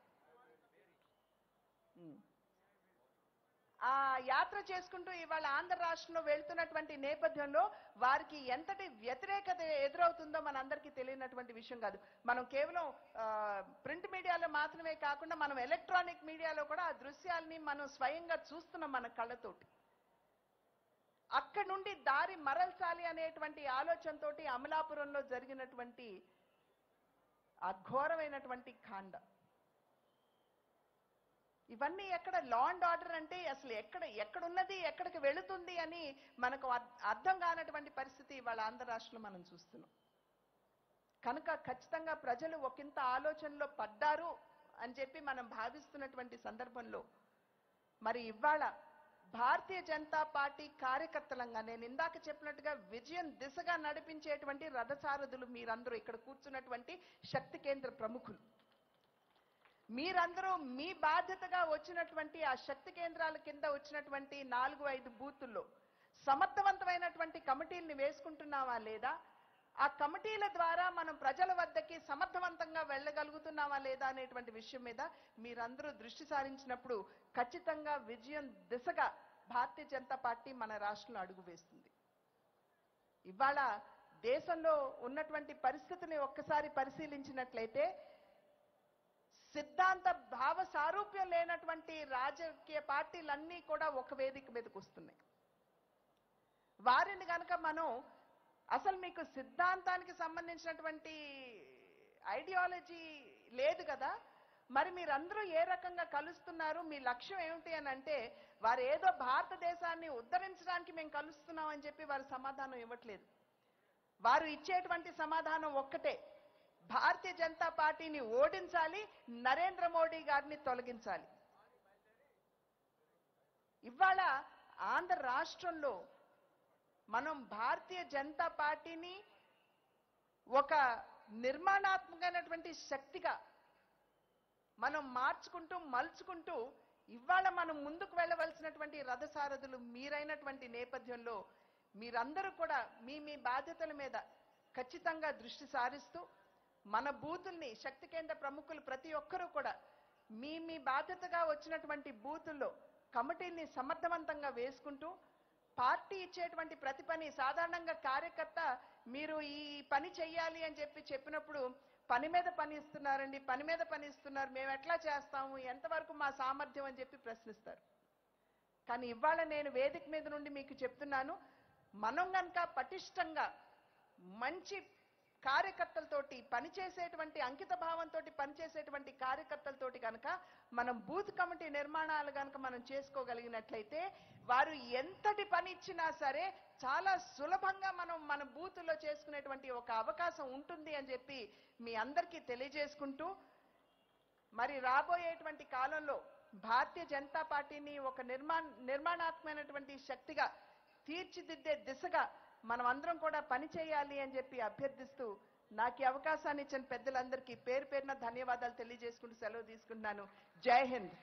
ఉమ్. ఆ యాత్ర చేసుకుంటూ ఇవాళ ఆంధ్ర రాష్ట్రంలో వెళ్తున్నటువంటి నేపథ్యంలో వారికి ఎంతటి వ్యతిరేకత ఎదురవుతుందో మనందరికీ తెలియనటువంటి విషయం కాదు మనం కేవలం ప్రింట్ మీడియాలో మాత్రమే కాకుండా మనం ఎలక్ట్రానిక్ మీడియాలో కూడా ఆ దృశ్యాల్ని మనం స్వయంగా చూస్తున్నాం మన కళ్ళతోటి అక్కడి నుండి దారి మరల్చాలి అనేటువంటి ఆలోచనతోటి అమలాపురంలో జరిగినటువంటి అఘోరమైనటువంటి కాండ ఇవన్నీ ఎక్కడ లా అండ్ ఆర్డర్ అంటే అసలు ఎక్కడ ఎక్కడున్నది ఎక్కడికి వెళుతుంది అని మనకు అర్- అర్థం కానటువంటి పరిస్థితి ఇవాళ ఆంధ్ర రాష్ట్రంలో మనం చూస్తున్నాం కనుక ఖచ్చితంగా ప్రజలు ఒకంత ఆలోచనలో పడ్డారు అని చెప్పి మనం భావిస్తున్నటువంటి సందర్భంలో మరి ఇవాళ భారతీయ జనతా పార్టీ కార్యకర్తలంగా నేను ఇందాక చెప్పినట్టుగా విజయం దిశగా నడిపించేటువంటి రథసారథులు మీరందరూ ఇక్కడ కూర్చున్నటువంటి శక్తి కేంద్ర ప్రముఖులు మీరందరూ మీ బాధ్యతగా వచ్చినటువంటి ఆ శక్తి కేంద్రాల కింద వచ్చినటువంటి నాలుగు ఐదు బూతుల్లో సమర్థవంతమైనటువంటి కమిటీల్ని వేసుకుంటున్నావా లేదా ఆ కమిటీల ద్వారా మనం ప్రజల వద్దకి సమర్థవంతంగా వెళ్ళగలుగుతున్నామా లేదా అనేటువంటి విషయం మీద మీరందరూ దృష్టి సారించినప్పుడు ఖచ్చితంగా విజయం దిశగా భారతీయ జనతా పార్టీ మన రాష్ట్రంలో అడుగు వేస్తుంది ఇవాళ దేశంలో ఉన్నటువంటి పరిస్థితిని ఒక్కసారి పరిశీలించినట్లయితే సిద్ధాంత భావ సారూప్యం లేనటువంటి రాజకీయ పార్టీలన్నీ కూడా ఒక వేదిక మీదకి వస్తున్నాయి వారిని కనుక మనం అసలు మీకు సిద్ధాంతానికి సంబంధించినటువంటి ఐడియాలజీ లేదు కదా మరి మీరందరూ ఏ రకంగా కలుస్తున్నారు మీ లక్ష్యం ఏమిటి అని అంటే వారు ఏదో భారతదేశాన్ని ఉద్ధరించడానికి మేము కలుస్తున్నాం అని చెప్పి వారు సమాధానం ఇవ్వట్లేదు వారు ఇచ్చేటువంటి సమాధానం ఒక్కటే భారతీయ జనతా పార్టీని ఓడించాలి నరేంద్ర మోడీ గారిని తొలగించాలి ఇవాళ ఆంధ్ర రాష్ట్రంలో మనం భారతీయ జనతా పార్టీని ఒక నిర్మాణాత్మకమైనటువంటి శక్తిగా మనం మార్చుకుంటూ మలుచుకుంటూ ఇవాళ మనం ముందుకు వెళ్ళవలసినటువంటి రథసారథులు మీరైనటువంటి నేపథ్యంలో మీరందరూ కూడా మీ మీ బాధ్యతల మీద ఖచ్చితంగా దృష్టి సారిస్తూ మన బూతుల్ని శక్తి కేంద్ర ప్రముఖులు ప్రతి ఒక్కరూ కూడా మీ మీ బాధ్యతగా వచ్చినటువంటి బూతుల్లో కమిటీని సమర్థవంతంగా వేసుకుంటూ పార్టీ ఇచ్చేటువంటి ప్రతి పని సాధారణంగా కార్యకర్త మీరు ఈ పని చెయ్యాలి అని చెప్పి చెప్పినప్పుడు పని మీద పని ఇస్తున్నారండి పని మీద పని ఇస్తున్నారు మేము ఎట్లా చేస్తాము ఎంతవరకు మా సామర్థ్యం అని చెప్పి ప్రశ్నిస్తారు కానీ ఇవాళ నేను వేదిక మీద నుండి మీకు చెప్తున్నాను మనం గనక పటిష్టంగా మంచి కార్యకర్తలతోటి పనిచేసేటువంటి అంకిత భావంతో పనిచేసేటువంటి కార్యకర్తలతోటి కనుక మనం బూత్ కమిటీ నిర్మాణాలు కనుక మనం చేసుకోగలిగినట్లయితే వారు ఎంతటి పని ఇచ్చినా సరే చాలా సులభంగా మనం మన బూతుల్లో చేసుకునేటువంటి ఒక అవకాశం ఉంటుంది అని చెప్పి మీ అందరికీ తెలియజేసుకుంటూ మరి రాబోయేటువంటి కాలంలో భారతీయ జనతా పార్టీని ఒక నిర్మాణ నిర్మాణాత్మకమైనటువంటి శక్తిగా తీర్చిదిద్దే దిశగా మనం అందరం కూడా పని చేయాలి అని చెప్పి అభ్యర్థిస్తూ నాకు ఈ అవకాశాన్ని ఇచ్చిన పెద్దలందరికీ పేరు పేరున ధన్యవాదాలు తెలియజేసుకుంటూ సెలవు తీసుకుంటున్నాను జై హింద్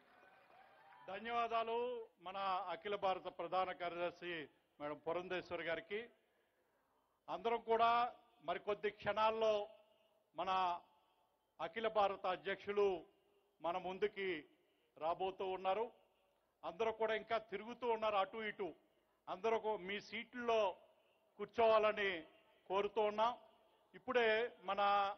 ధన్యవాదాలు మన అఖిల భారత ప్రధాన కార్యదర్శి మేడం పురంధేశ్వరి గారికి అందరం కూడా మరికొద్ది క్షణాల్లో మన అఖిల భారత అధ్యక్షులు మన ముందుకి రాబోతూ ఉన్నారు అందరూ కూడా ఇంకా తిరుగుతూ ఉన్నారు అటు ఇటు అందరూ కూ- మీ సీట్లలో కూర్చోవాలని కోరుతూ ఉన్నాం ఇప్పుడే మన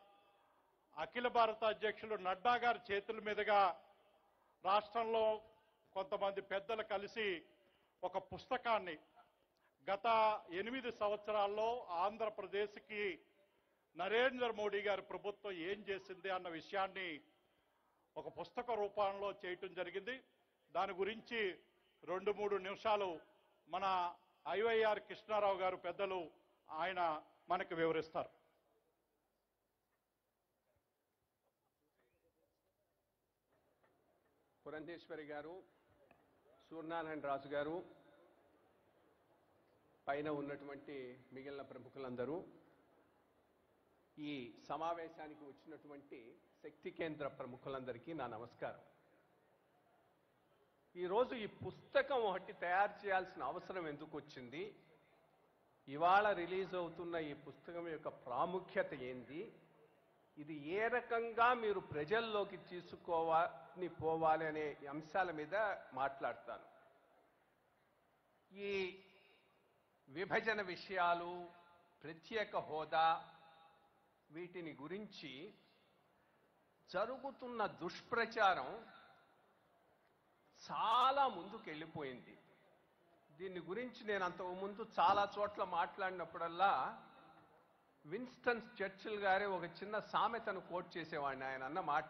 అఖిల భారత అధ్యక్షులు నడ్డా గారి చేతుల మీదుగా రాష్ట్రంలో కొంతమంది పెద్దలు కలిసి ఒక పుస్తకాన్ని గత ఎనిమిది సంవత్సరాల్లో ఆంధ్రప్రదేశ్కి నరేంద్ర మోడీ గారి ప్రభుత్వం ఏం చేసింది అన్న విషయాన్ని ఒక పుస్తక రూపంలో చేయటం జరిగింది దాని గురించి రెండు మూడు నిమిషాలు మన ఐవైఆర్ కృష్ణారావు గారు పెద్దలు ఆయన మనకు వివరిస్తారు పురంధేశ్వరి గారు సూర్యనారాయణ రాజు గారు పైన ఉన్నటువంటి మిగిలిన ప్రముఖులందరూ ఈ సమావేశానికి వచ్చినటువంటి శక్తి కేంద్ర ప్రముఖులందరికీ నా నమస్కారం ఈరోజు ఈ పుస్తకం ఒకటి తయారు చేయాల్సిన అవసరం ఎందుకు వచ్చింది ఇవాళ రిలీజ్ అవుతున్న ఈ పుస్తకం యొక్క ప్రాముఖ్యత ఏంది ఇది ఏ రకంగా మీరు ప్రజల్లోకి తీసుకోవాలని పోవాలి అనే అంశాల మీద మాట్లాడతాను ఈ విభజన విషయాలు ప్రత్యేక హోదా వీటిని గురించి జరుగుతున్న దుష్ప్రచారం చాలా ముందుకు వెళ్ళిపోయింది దీని గురించి నేను అంతకు ముందు చాలా చోట్ల మాట్లాడినప్పుడల్లా విన్స్టన్ చర్చిల్ గారే ఒక చిన్న సామెతను కోట్ చేసేవాడిని ఆయన అన్న మాట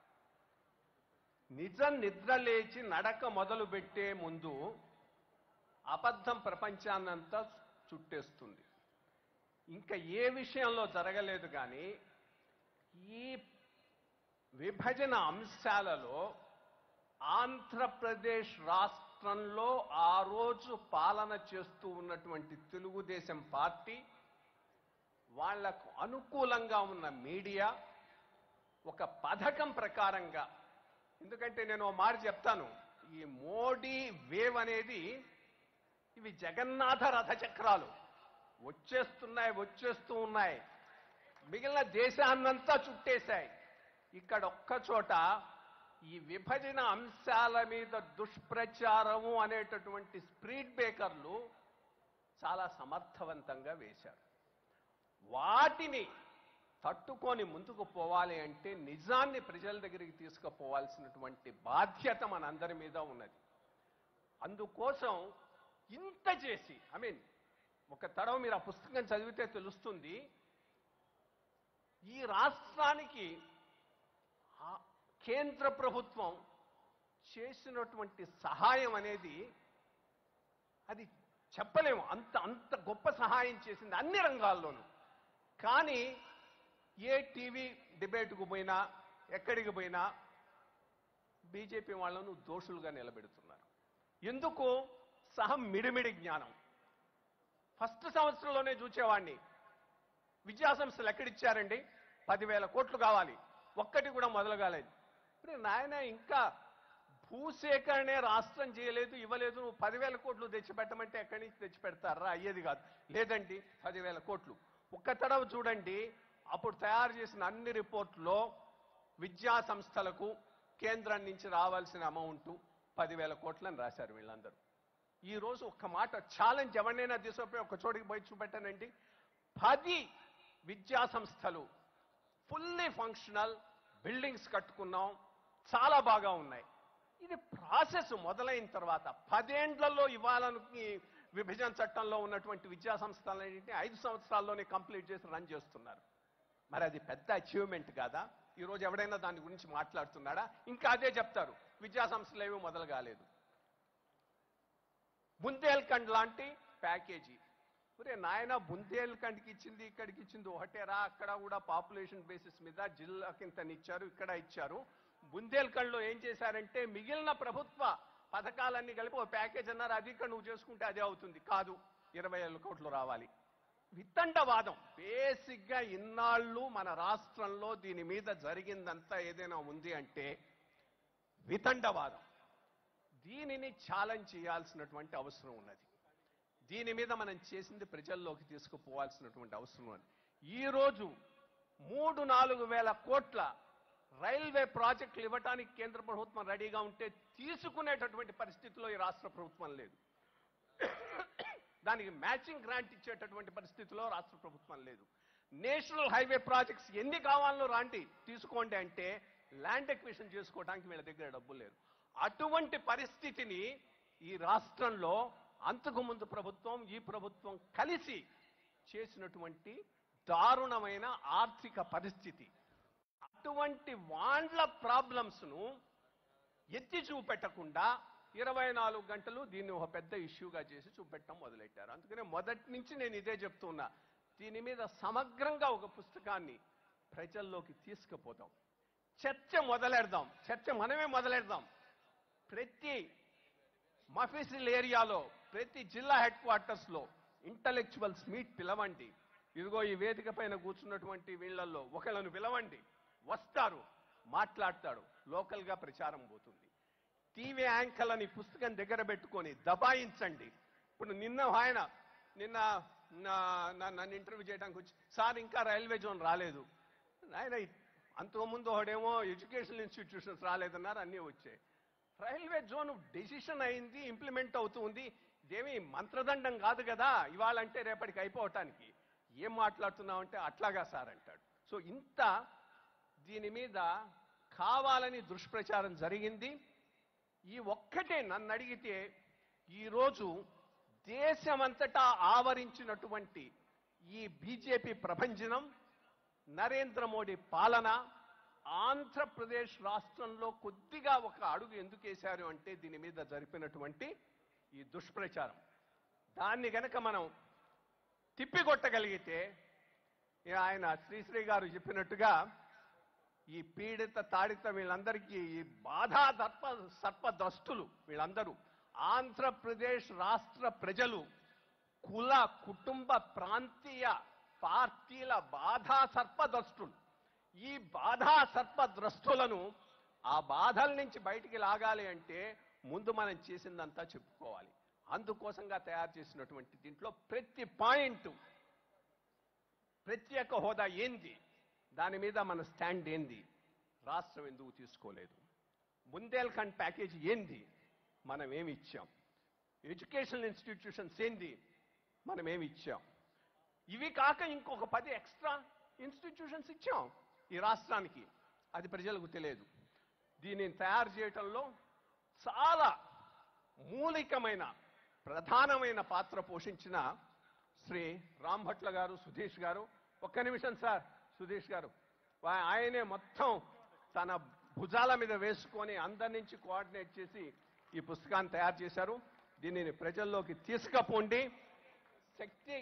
నిజం నిద్ర లేచి నడక మొదలు పెట్టే ముందు అబద్ధం ప్రపంచాన్నంతా చుట్టేస్తుంది ఇంకా ఏ విషయంలో జరగలేదు కానీ ఈ విభజన అంశాలలో ఆంధ్రప్రదేశ్ రాష్ట్రంలో ఆ రోజు పాలన చేస్తూ ఉన్నటువంటి తెలుగుదేశం పార్టీ వాళ్లకు అనుకూలంగా ఉన్న మీడియా ఒక పథకం ప్రకారంగా ఎందుకంటే నేను ఓ మాట చెప్తాను ఈ మోడీ వేవ్ అనేది ఇవి జగన్నాథ రథ చక్రాలు వచ్చేస్తున్నాయి వచ్చేస్తూ ఉన్నాయి మిగిలిన దేశాన్నంతా చుట్టేశాయి ఇక్కడ ఒక్క చోట ఈ విభజన అంశాల మీద దుష్ప్రచారము అనేటటువంటి స్ప్రీడ్ బ్రేకర్లు చాలా సమర్థవంతంగా వేశారు వాటిని తట్టుకొని ముందుకు పోవాలి అంటే నిజాన్ని ప్రజల దగ్గరికి తీసుకుపోవాల్సినటువంటి బాధ్యత మనందరి మీద ఉన్నది అందుకోసం ఇంత చేసి ఐ మీన్ ఒక తడవ మీరు ఆ పుస్తకం చదివితే తెలుస్తుంది ఈ రాష్ట్రానికి ఆ కేంద్ర ప్రభుత్వం చేసినటువంటి సహాయం అనేది అది చెప్పలేము అంత అంత గొప్ప సహాయం చేసింది అన్ని రంగాల్లోనూ కానీ ఏ టీవీ డిబేట్కు పోయినా ఎక్కడికి పోయినా బీజేపీ వాళ్ళను దోషులుగా నిలబెడుతున్నారు ఎందుకు సహ మిడిమిడి జ్ఞానం ఫస్ట్ సంవత్సరంలోనే చూచేవాడిని విద్యా సంస్థలు ఎక్కడిచ్చారండి పదివేల కోట్లు కావాలి ఒక్కటి కూడా మొదలు కాలేదు ఇప్పుడు నాయన ఇంకా భూసేకరణే రాష్ట్రం చేయలేదు ఇవ్వలేదు నువ్వు పదివేల కోట్లు తెచ్చిపెట్టమంటే ఎక్కడి నుంచి తెచ్చిపెడతారా అయ్యేది కాదు లేదండి పదివేల కోట్లు ఒక్క తడవ చూడండి అప్పుడు తయారు చేసిన అన్ని రిపోర్ట్లో విద్యా సంస్థలకు కేంద్రం నుంచి రావాల్సిన అమౌంట్ పదివేల కోట్లని రాశారు వీళ్ళందరూ ఈ రోజు ఒక్క మాట ఛాలెంజ్ ఎవరినైనా తీసుకుపోయి ఒక చోటికి పోయి చూపెట్టానండి పది విద్యా సంస్థలు ఫుల్లీ ఫంక్షనల్ బిల్డింగ్స్ కట్టుకున్నాం చాలా బాగా ఉన్నాయి ఇది ప్రాసెస్ మొదలైన తర్వాత పదేండ్లలో ఇవ్వాలని విభజన చట్టంలో ఉన్నటువంటి విద్యా సంస్థలన్నింటినీ ఐదు సంవత్సరాల్లోనే కంప్లీట్ చేసి రన్ చేస్తున్నారు మరి అది పెద్ద అచీవ్మెంట్ కాదా ఈ రోజు ఎవడైనా దాని గురించి మాట్లాడుతున్నాడా ఇంకా అదే చెప్తారు విద్యా సంస్థలు ఏమీ మొదలు కాలేదు బుందేల్ఖండ్ లాంటి ప్యాకేజీ ఒరే నాయన బుందేల్ఖండ్కి ఇచ్చింది ఇక్కడికి ఇచ్చింది ఒకటేరా అక్కడ కూడా పాపులేషన్ బేసిస్ మీద జిల్లాకి ఇంతనిచ్చారు ఇక్కడ ఇచ్చారు బుందేల్ఖండ్లో ఏం చేశారంటే మిగిలిన ప్రభుత్వ పథకాలన్నీ కలిపి ఓ ప్యాకేజ్ అన్నారు అది ఇక్కడ నువ్వు చేసుకుంటే అదే అవుతుంది కాదు ఇరవై ఏళ్ళ కోట్లు రావాలి వితండవాదం బేసిక్ గా ఇన్నాళ్ళు మన రాష్ట్రంలో దీని మీద జరిగిందంతా ఏదైనా ఉంది అంటే వితండవాదం దీనిని ఛాలెంజ్ చేయాల్సినటువంటి అవసరం ఉన్నది దీని మీద మనం చేసింది ప్రజల్లోకి తీసుకుపోవాల్సినటువంటి అవసరం ఉన్నది ఈ రోజు మూడు నాలుగు వేల కోట్ల రైల్వే ప్రాజెక్టులు ఇవ్వటానికి కేంద్ర ప్రభుత్వం రెడీగా ఉంటే తీసుకునేటటువంటి పరిస్థితిలో ఈ రాష్ట్ర ప్రభుత్వం లేదు దానికి మ్యాచింగ్ గ్రాంట్ ఇచ్చేటటువంటి పరిస్థితిలో రాష్ట్ర ప్రభుత్వం లేదు నేషనల్ హైవే ప్రాజెక్ట్స్ ఎన్ని కావాలో రాండి తీసుకోండి అంటే ల్యాండ్ ఎక్విషన్ చేసుకోవడానికి వీళ్ళ దగ్గర డబ్బులు లేదు అటువంటి పరిస్థితిని ఈ రాష్ట్రంలో అంతకు ముందు ప్రభుత్వం ఈ ప్రభుత్వం కలిసి చేసినటువంటి దారుణమైన ఆర్థిక పరిస్థితి అటువంటి వాళ్ళ ప్రాబ్లమ్స్ ను ఎత్తి చూపెట్టకుండా ఇరవై నాలుగు గంటలు దీన్ని ఒక పెద్ద ఇష్యూగా చేసి చూపెట్టడం మొదలెట్టారు అందుకనే మొదటి నుంచి నేను ఇదే చెప్తున్నా దీని మీద సమగ్రంగా ఒక పుస్తకాన్ని ప్రజల్లోకి తీసుకుపోదాం చర్చ మొదలెడదాం చర్చ మనమే మొదలెడదాం ప్రతి మఫీసిల్ ఏరియాలో ప్రతి జిల్లా హెడ్ క్వార్టర్స్ లో ఇంటలెక్చువల్స్ మీట్ పిలవండి ఇదిగో ఈ వేదిక పైన కూర్చున్నటువంటి వీళ్ళల్లో ఒకళ్ళను పిలవండి వస్తారు మాట్లాడతాడు లోకల్ గా ప్రచారం పోతుంది టీవీ యాంకర్లని పుస్తకం దగ్గర పెట్టుకొని దబాయించండి ఇప్పుడు నిన్న ఆయన నిన్న నా- నా- నన్ను ఇంటర్వ్యూ చేయడానికి వచ్చి సార్ ఇంకా రైల్వే జోన్ రాలేదు ఆయన అంతకుముందు ఒకడేమో ఎడ్యుకేషనల్ ఇన్స్టిట్యూషన్స్ రాలేదన్నారు అన్నీ వచ్చాయి రైల్వే జోన్ డెసిషన్ అయింది ఇంప్లిమెంట్ అవుతుంది ఇదేమి మంత్రదండం కాదు కదా ఇవాళ అంటే రేపటికి అయిపోవటానికి ఏం మాట్లాడుతున్నావంటే అట్లాగా సార్ అంటాడు సో ఇంత దీని మీద కావాలని దుష్ప్రచారం జరిగింది ఈ ఒక్కటే నన్ను అడిగితే ఈరోజు దేశమంతటా ఆవరించినటువంటి ఈ బీజేపీ ప్రభంజనం నరేంద్ర మోడీ పాలన ఆంధ్రప్రదేశ్ రాష్ట్రంలో కొద్దిగా ఒక అడుగు ఎందుకు వేశారు అంటే దీని మీద జరిపినటువంటి ఈ దుష్ప్రచారం దాన్ని గనక మనం తిప్పికొట్టగలిగితే ఇక ఆయన శ్రీశ్రీ గారు చెప్పినట్టుగా ఈ పీడిత తాడిత వీళ్ళందరికీ ఈ బాధా దర్ప సర్పద్రష్టులు వీళ్ళందరూ ఆంధ్రప్రదేశ్ రాష్ట్ర ప్రజలు కుల కుటుంబ ప్రాంతీయ పార్టీల బాధా సర్పద్రష్టులు ఈ బాధా సర్పద్రష్టులను ఆ బాధల నుంచి బయటికి లాగాలి అంటే ముందు మనం చేసిందంతా చెప్పుకోవాలి అందుకోసంగా తయారు చేసినటువంటి దీంట్లో ప్రతి పాయింట్ ప్రత్యేక హోదా ఏంది దాని మీద మన స్టాండ్ ఏంది రాష్ట్రం ఎందుకు తీసుకోలేదు బుందేల్ఖండ్ ప్యాకేజ్ ఏంది మనం ఏమి ఇచ్చాం ఎడ్యుకేషనల్ ఇన్స్టిట్యూషన్స్ ఏంది మనం ఏమి ఇచ్చాం ఇవి కాక ఇంకొక పది ఎక్స్ట్రా ఇన్స్టిట్యూషన్స్ ఇచ్చాం ఈ రాష్ట్రానికి అది ప్రజలకు తెలియదు దీనిని తయారు చేయటంలో చాలా మూలికమైన ప్రధానమైన పాత్ర పోషించిన శ్రీ రామ్ భట్ల గారు సుధీష్ గారు ఒక్క నిమిషం సార్ సుధీష్ గారు వా- ఆయనే మొత్తం తన భుజాల మీద వేసుకొని అందరి నుంచి కోఆర్డినేట్ చేసి ఈ పుస్తకాన్ని తయారు చేశారు దీనిని ప్రజల్లోకి తీసుకపోండి శక్తి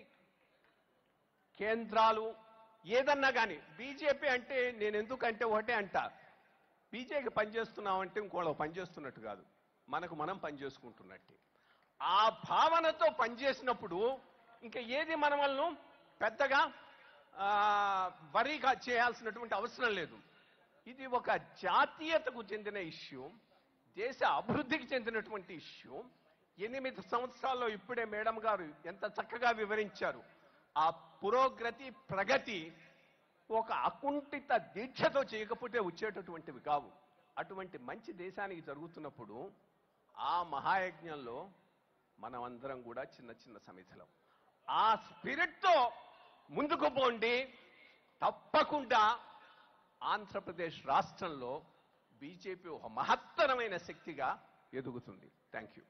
కేంద్రాలు ఏదన్నా కానీ బీజేపీ అంటే నేను ఎందుకంటే ఒకటే అంట బీజేపీ పనిచేస్తున్నాం అంటే ఇంకోళ్ళు పనిచేస్తున్నట్టు కాదు మనకు మనం పనిచేసుకుంటున్నట్టే ఆ భావనతో పనిచేసినప్పుడు ఇంకా ఏది మన వల్ల పెద్దగా ఆ, వరిగా చేయాల్సినటువంటి అవసరం లేదు ఇది ఒక జాతీయతకు చెందిన ఇష్యూ దేశ అభివృద్ధికి చెందినటువంటి ఇష్యూ ఎనిమిది సంవత్సరాల్లో ఇప్పుడే మేడం గారు ఎంత చక్కగా వివరించారు ఆ పురోగతి ప్రగతి ఒక అకుంఠిత దీక్షతో చేయకపోతే వచ్చేటటువంటివి కావు అటువంటి మంచి దేశానికి జరుగుతున్నప్పుడు ఆ మహాయజ్ఞంలో మనమందరం కూడా చిన్న చిన్న సమితిలం ఆ స్పిరిట్తో ముందుకు పోండి తప్పకుండా ఆంధ్రప్రదేశ్ రాష్ట్రంలో బీజేపీ ఒక మహత్తరమైన శక్తిగా ఎదుగుతుంది థ్యాంక్ యూ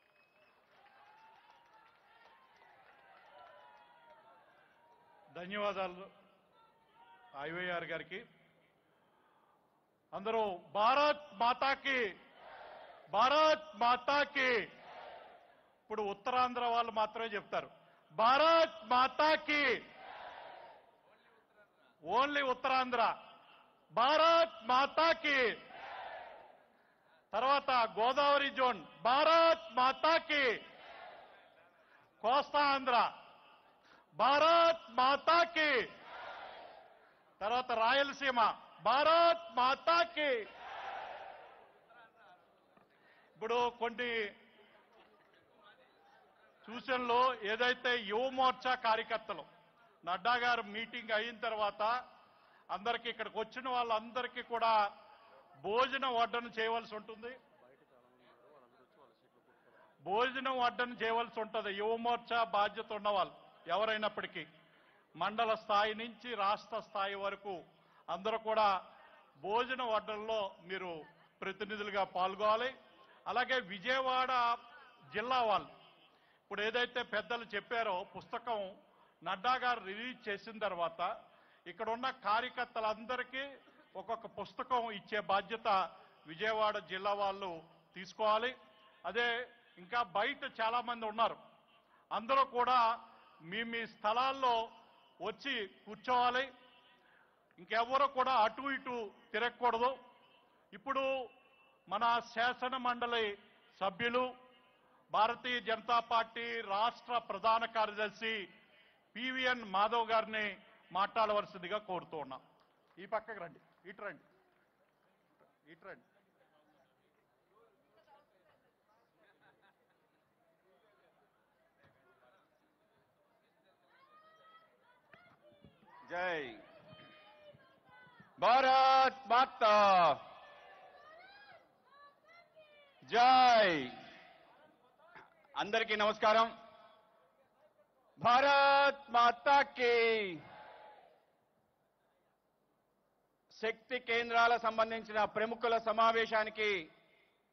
ధన్యవాదాలు ఐవైఆర్ గారికి అందరూ భారత్ మాతాకి భారత్ మాతాకి ఇప్పుడు ఉత్తరాంధ్ర వాళ్ళు మాత్రమే చెప్తారు భారత్ మాతాకి ఓన్లీ ఉత్తరాంధ్ర భారత్ మాతాకి తర్వాత గోదావరి జోన్ భారత్ మాతాకి కోస్తా ఆంధ్ర భారత్ మాతాకి తర్వాత రాయలసీమ భారత్ మాతాకి ఇప్పుడు కొన్ని సూచనలు ఏదైతే యువ మోర్చా కార్యకర్తలు నడ్డా గారు మీటింగ్ అయిన తర్వాత అందరికీ ఇక్కడికి వచ్చిన వాళ్ళందరికీ కూడా భోజనం వడ్డన చేయవలసి ఉంటుంది భోజనం వడ్డన చేయవలసి ఉంటుంది యువ మోర్చా బాధ్యత ఉన్నవాళ్ళు ఎవరైనప్పటికీ మండల స్థాయి నుంచి రాష్ట్ర స్థాయి వరకు అందరూ కూడా భోజన వడ్డనలో మీరు ప్రతినిధులుగా పాల్గొనాలి అలాగే విజయవాడ జిల్లా వాళ్ళు ఇప్పుడు ఏదైతే పెద్దలు చెప్పారో పుస్తకం నడ్డా గారు రిలీజ్ చేసిన తర్వాత ఇక్కడ ఉన్న కార్యకర్తలందరికీ ఒక్కొక్క పుస్తకం ఇచ్చే బాధ్యత విజయవాడ జిల్లా వాళ్ళు తీసుకోవాలి అదే ఇంకా బయట చాలా మంది ఉన్నారు అందరూ కూడా మీ మీ స్థలాల్లో వచ్చి కూర్చోవాలి ఇంకెవరూ కూడా అటు ఇటు తిరగకూడదు ఇప్పుడు మన శాసన మండలి సభ్యులు భారతీయ జనతా పార్టీ రాష్ట్ర ప్రధాన కార్యదర్శి పివిఎన్ మాధవ్ గారిని మాట్లాడవలసిందిగా కోరుతూ ఉన్నాం ఈ పక్కకు రండి ఇటు రండి ఇటు రండి జై భారత్ మాతా జై అందరికీ నమస్కారం భారత్ మాతాకి శక్తి కేంద్రాల సంబంధించిన ప్రముఖుల సమావేశానికి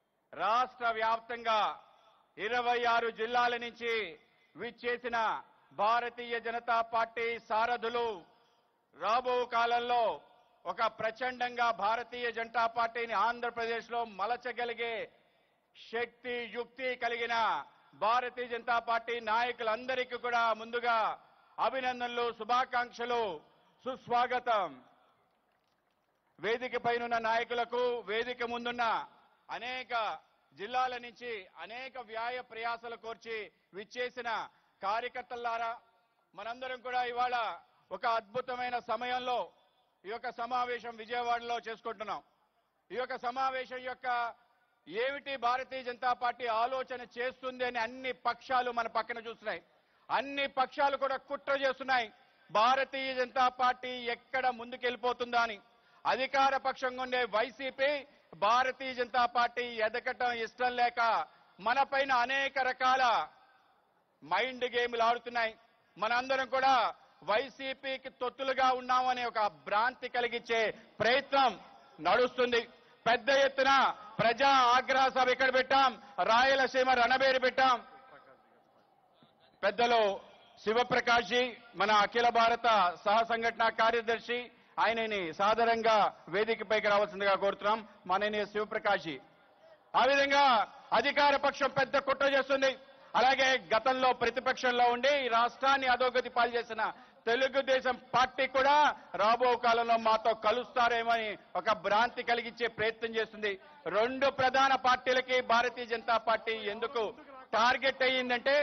రాష్ట్ర వ్యాప్తంగా ఇరవై ఆరు జిల్లాల నుంచి విచ్చేసిన భారతీయ జనతా పార్టీ సారథులు రాబో కాలంలో ఒక ప్రచండంగా భారతీయ జనతా పార్టీని ఆంధ్రప్రదేశ్లో మలచగలిగే శక్తి యుక్తి కలిగిన భారతీయ జనతా పార్టీ నాయకులందరికీ కూడా ముందుగా అభినందనలు శుభాకాంక్షలు సుస్వాగతం వేదిక పైనున్న నాయకులకు వేదిక ముందున్న అనేక జిల్లాల నుంచి అనేక వ్యాయ ప్రయాసలు కోర్చి విచ్చేసిన కార్యకర్తలారా మనందరం కూడా ఇవాళ ఒక అద్భుతమైన సమయంలో ఈ యొక్క సమావేశం విజయవాడలో చేసుకుంటున్నాం ఈ యొక్క సమావేశం యొక్క ఏమిటి భారతీయ జనతా పార్టీ ఆలోచన చేస్తుంది అని అన్ని పక్షాలు మన పక్కన చూస్తున్నాయి అన్ని పక్షాలు కూడా కుట్ర చేస్తున్నాయి భారతీయ జనతా పార్టీ ఎక్కడ ముందుకెళ్ళిపోతుందా అని అధికార పక్షంగా ఉండే వైసీపీ భారతీయ జనతా పార్టీ ఎదగటం ఇష్టం లేక మన పైన అనేక రకాల మైండ్ గేమ్లు ఆడుతున్నాయి మనందరం కూడా వైసీపీకి తొత్తులుగా ఉన్నామనే ఒక భ్రాంతి కలిగించే ప్రయత్నం నడుస్తుంది పెద్ద ఎత్తున ప్రజా ఆగ్రహ సభ ఇక్కడ పెట్టాం రాయలసీమ రణబేరి పెట్టాం పెద్దలు శివప్రకాష్ జీ మన అఖిల భారత సహ సంఘటన కార్యదర్శి ఆయనని సాదరంగా వేదికపైకి రావాల్సిందిగా కోరుతున్నాం మనని శివప్రకాష్ జీ ఆ విధంగా అధికార పక్షం పెద్ద కుట్ర చేస్తుంది అలాగే గతంలో ప్రతిపక్షంలో ఉండి ఈ రాష్ట్రాన్ని అధోగతి పాలు చేసిన తెలుగుదేశం పార్టీ కూడా రాబో కాలంలో మాతో కలుస్తారేమని ఒక భ్రాంతి కలిగించే ప్రయత్నం చేస్తుంది రెండు ప్రధాన పార్టీలకి భారతీయ జనతా పార్టీ ఎందుకు టార్గెట్ అయ్యిందంటే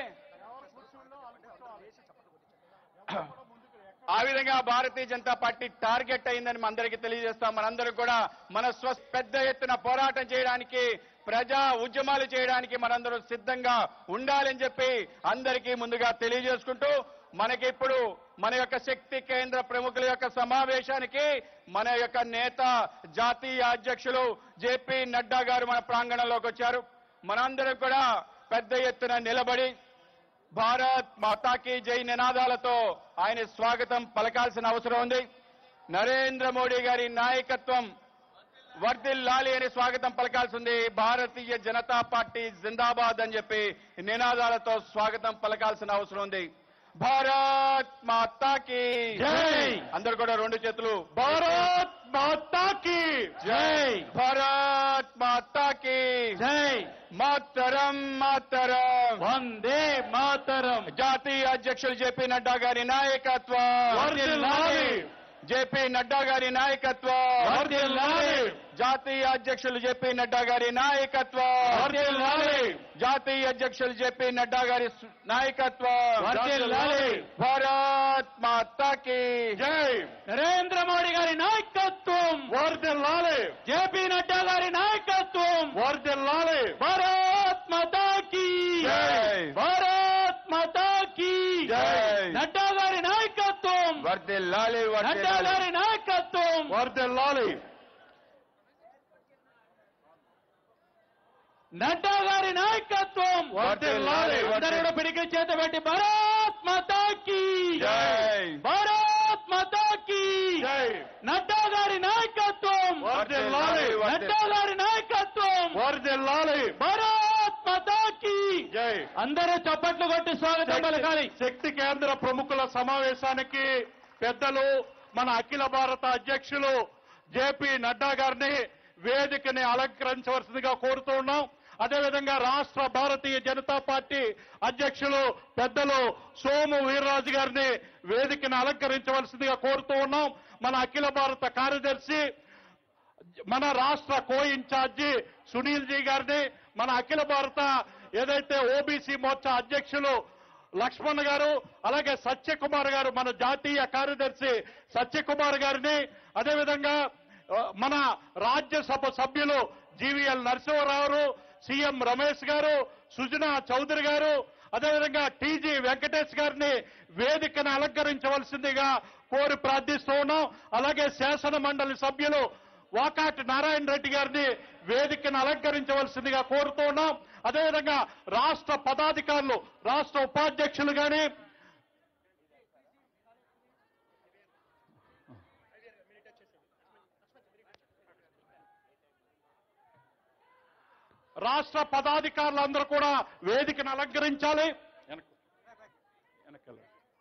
ఆ విధంగా భారతీయ జనతా పార్టీ టార్గెట్ అయిందని మనందరికీ తెలియజేస్తాం మనందరం కూడా మన స్వ పెద్ద ఎత్తున పోరాటం చేయడానికి ప్రజా ఉద్యమాలు చేయడానికి మనందరం సిద్ధంగా ఉండాలని చెప్పి అందరికీ ముందుగా తెలియజేసుకుంటూ మనకి ఇప్పుడు మన యొక్క శక్తి కేంద్ర ప్రముఖుల యొక్క సమావేశానికి మన యొక్క నేత జాతీయ అధ్యక్షులు జేపీ నడ్డా గారు మన ప్రాంగణంలోకి వచ్చారు మనందరం కూడా పెద్ద ఎత్తున నిలబడి భారత్ మాతాకి జై నినాదాలతో ఆయన స్వాగతం పలకాల్సిన అవసరం ఉంది నరేంద్ర మోడీ గారి నాయకత్వం వర్దిల్లాలి అని స్వాగతం పలకాల్సి ఉంది భారతీయ జనతా పార్టీ జిందాబాద్ అని చెప్పి నినాదాలతో స్వాగతం పలకాల్సిన అవసరం ఉంది భారత్ మాతాకి జై. అందరు కూడా రెండు చేతులు భారత్ మాతాకి జై భారత్ మాతాకి జై మాతరం మాతరం వందే మాతరం జాతీయ అధ్యక్షులు జేపీ నడ్డా గారి నాయకత్వం వర్ధిల్లాలి. జేపీ నడ్డా గారి నాయకత్వం వర్ధిల్లాలి. జాతీయ అధ్యక్షులు జేపీ నడ్డా గారి నాయకత్వం వర్ధిల్లాలి. జాతీయ అధ్యక్షులు జేపీ నడ్డా గారి సు- నాయకత్వం వర్ధిల్లాలి. భారత్ మాతాకి జై నరేంద్ర మోడీ గారి నాయకత్వం వర్దిల్లాలి జేపీ నడ్డా గారి నాయకత్వం వర్దిల్లాలి భారత్ మాతా కీ జై. భారత్ మాతా కీ జై. నడ్డా గారి నాయకత్వం వర్దిల్లాలి నడ్డా వర్దిల్లాలి గారి నాయకత్వం వర్దిల్లాలి నడ్డా గారి నాయకత్వం వర్ధిల్లాలి. అందరూ పిడికి చేత పెట్టి భారత్ మాతా కీ జై. భారత్ మాతా కీ జై నడ్డా గారి నాయకత్వం వర్దిల్లాలి నడ్డా గారి నాయకత్వం వర్దిల్లాలి భారత్ మాతా కీ జై అందరూ చప్పట్లు కొట్టి స్వాగతం పలకాలి శక్తి కేంద్ర ప్రముఖుల సమావేశానికి పెద్దలు మన అఖిల భారత అధ్యక్షులు జేపీ నడ్డా గారిని వేదికని అలంకరించవలసిందిగా కోరుతూ ఉన్నాం అదేవిధంగా రాష్ట్ర భారతీయ జనతా పార్టీ అధ్యక్షులు పెద్దలు సోము వీర్రాజు గారిని వేదికని అలంకరించవలసిందిగా కోరుతూ ఉన్నాం మన అఖిల భారత కార్యదర్శి మన రాష్ట్ర కో ఇన్ఛార్జి సునీల్ జీ గారిని మన అఖిల భారత ఏదైతే ఓబీసీ మోర్చా అధ్యక్షులు లక్ష్మణ్ గారు అలాగే సత్యకుమార్ గారు మన జాతీయ కార్యదర్శి సత్యకుమార్ గారిని అదేవిధంగా ఆ, మన రాజ్యసభ సభ్యులు జీవీఎల్ నరసింహరావు సీఎం రమేష్ గారు సుజనా చౌదరి గారు అదేవిధంగా టీజీ వెంకటేష్ గారిని వేదికను అలంకరించవలసిందిగా కోరి ప్రార్థిస్తూ ఉన్నాం అలాగే శాసన మండలి సభ్యులు వాకాటి నారాయణ రెడ్డి గారిని వేదికను అలంకరించవలసిందిగా కోరుతూ ఉన్నాం అదేవిధంగా రాష్ట్ర పదాధికారులు రాష్ట్ర ఉపాధ్యక్షులు కానీ రాష్ట్ర పదాధికారులందరూ కూడా వేదికను అలంకరించాలి వెనక్కు. వెనక్కి వెళ్ళండి.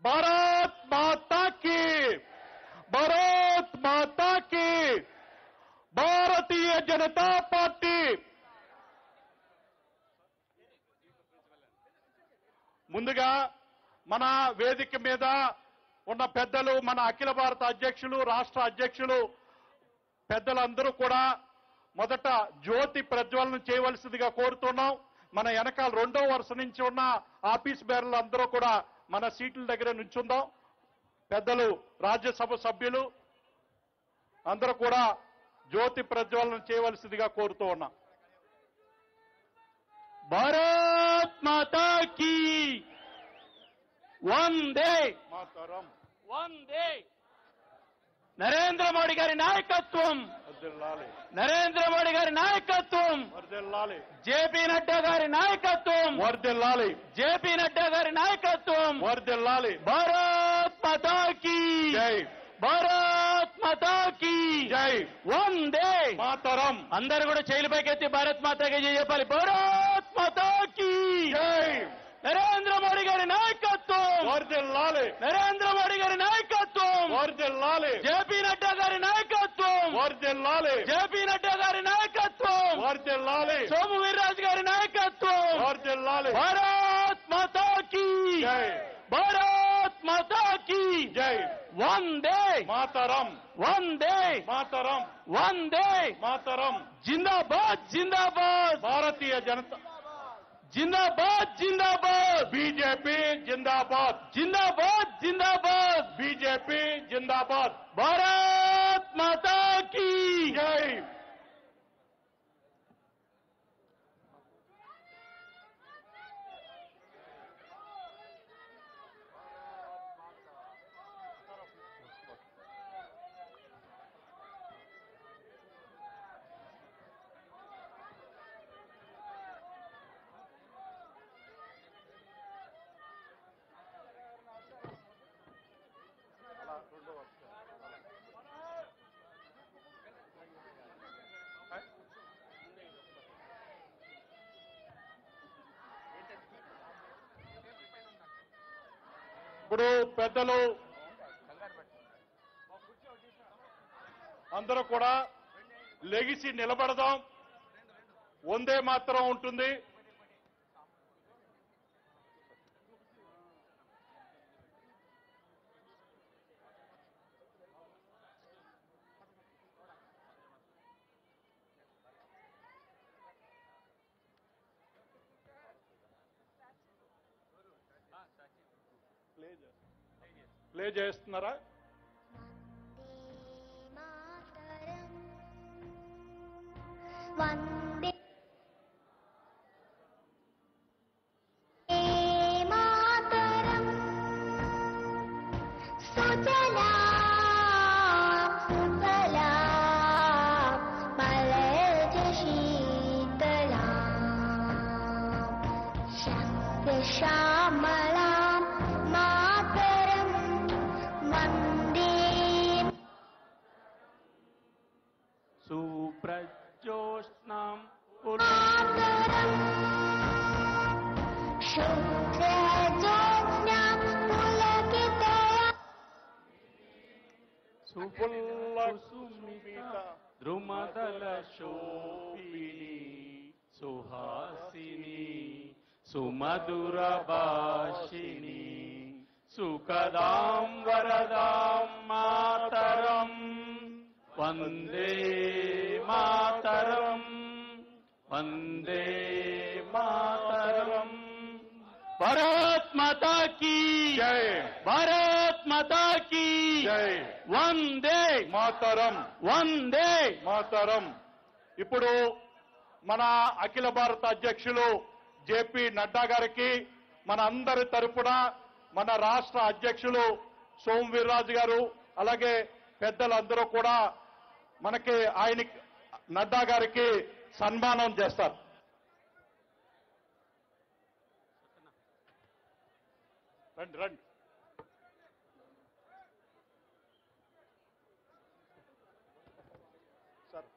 భారత్ మాతా కి భారత్ మాతా కి భారతీయ జనతా పార్టీ ముందుగా మన వేదిక మీద ఉన్న పెద్దలు మన అఖిల భారత అధ్యక్షులు రాష్ట్ర అధ్యక్షులు పెద్దలందరూ కూడా మొదట జ్యోతి ప్రజ్వలన చేయవలసిందిగా కోరుతున్నాం మన వెనకాల రెండో వరుస నుంచి ఉన్న ఆఫీస్ బేరలు అందరూ కూడా మన సీట్ల దగ్గర నుంచుందాం పెద్దలు రాజ్యసభ సభ్యులు అందరూ కూడా జ్యోతి ప్రజ్వలన చేయవలసిందిగా కోరుతూ ఉన్నాం భారత్ మాతా కీ వందే మాతరం వందే నరేంద్ర మోడీ గారి నాయకత్వం వర్ధిల్లాలి నరేంద్ర మోడీ గారి నాయకత్వం వర్ధిల్లాలి జేపీ నడ్డా గారి నాయకత్వం వర్ధిల్లాలి జేపీ నడ్డా గారి నాయకత్వం వర్ధిల్లాలి భారత్ మాతా కీ జై భారత్ మాతా కీ జై వందే మాతరం అందరూ కూడా చేయలు పైకెత్తి భారత్ మాతాకి జై చెప్పాలి భారత్ మాతా కీ జై నరేంద్ర మోడీ గారి నాయకత్వం వర్ధిల్లాలి నరేంద్ర మోడీ గారి నాయకత్వం వర్ధిల్లాలి జేపీ నడ్డా గారి నాయకత్వం వర్ధిల్లాలి జేపీ నడ్డా గారి నాయకత్వం వర్ధిల్లాలి సోము వీర్రాజు గారి నాయకత్వం వర్ధిల్లాలి భారత్ మాతా కీ జై భారత్ మాతా కీ జై వందే మాతరం వందే మాతరం వందే మాతరం జిందాబాద్ జిందాబాద్ భారతీయ జనతా జిందాబాద్ జిందాబాద్ బీజేపీ జిందాబాద్ జిందాబాద్ జిందాబాద్ బీజేపీ జిందాబాద్ భారత్ మాతా కీ జై ఇప్పుడు పెద్దలు అందరూ కూడా లెగిసి నిలబడదాం వందే మాత్రం ఉంటుంది ప్లే చేస్తున్నారా వందే మాతరం సుజలా సుఫలా మలయజ శీతలా శక్తి శ్యామలా మాతరం వందే సుప్రజోష్ణం మాతరం శుభ్రజ్యోత్స్నా పులకితయా సుఫుల్ల సుమిత ద్రుమదల శోభిని సుహాసిని సుమధుర భాషిణి సుఖదాం వరదాం మాతరం వందే మాతరం వందే మాతరం భారత్ మాతా కీ జై భారత్ మాతా కీ జై వందే మాతరం వందే మాతరం ఇప్పుడు మన అఖిల భారత అధ్యక్షులు జేపీ నడ్డా గారికి మన అందరి తరపున మన రాష్ట్ర అధ్యక్షులు సోమ్ వీర్రాజు గారు అలాగే పెద్దలందరూ కూడా మనకి ఆయన నడ్డా గారికి సన్మానం చేస్తారు రండి రండి సార్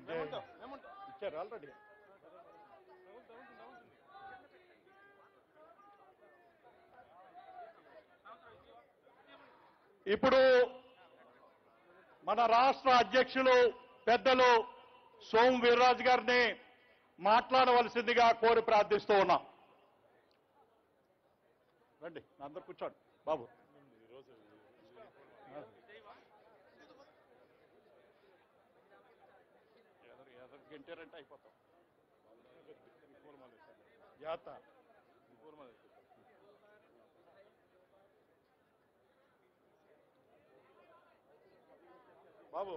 ఇచ్చారు ఆల్రెడీ ఇప్పుడు మన రాష్ట్ర అధ్యక్షులు పెద్దలు సోము వీర్రాజు గారిని మాట్లాడవలసిందిగా కోరి ప్రార్థిస్తూ ఉన్నాం రండి అందరు కూర్చోండి బాబు గంటారంటే అయిపోతాం జాత బాబు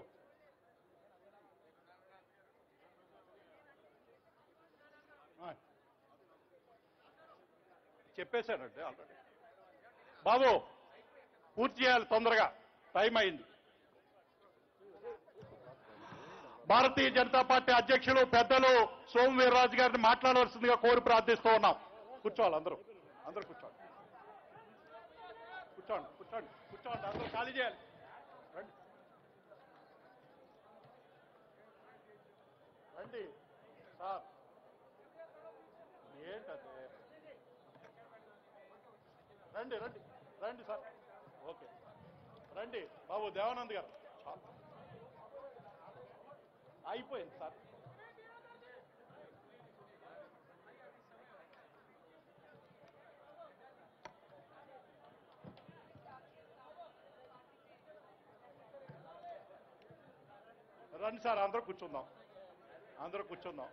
ఆ. చెప్పేశానండి ఆల్రెడీ బాబు పూర్తి చేయాలి తొందరగా టైం అయింది భారతీయ జనతా పార్టీ అధ్యక్షులు పెద్దలు సోము వీర్రాజు గారిని మాట్లాడవలసిందిగా కోరి ప్రార్థిస్తూ ఉన్నాం కూర్చోవాలి అందరూ అందరూ కూర్చోండి కూర్చోండి కూర్చోండి కూర్చోండి అందరూ ఖాళీ చేయాలి రండి రండి సార్ ఏంటది రండి రండి రండి సార్ ఓకే రండి బాబు దేవానంద్ గారు చాలు. అయిపోయింది సార్ రండి సార్ అందరూ కూర్చుందాం అందరూ కూర్చుందాం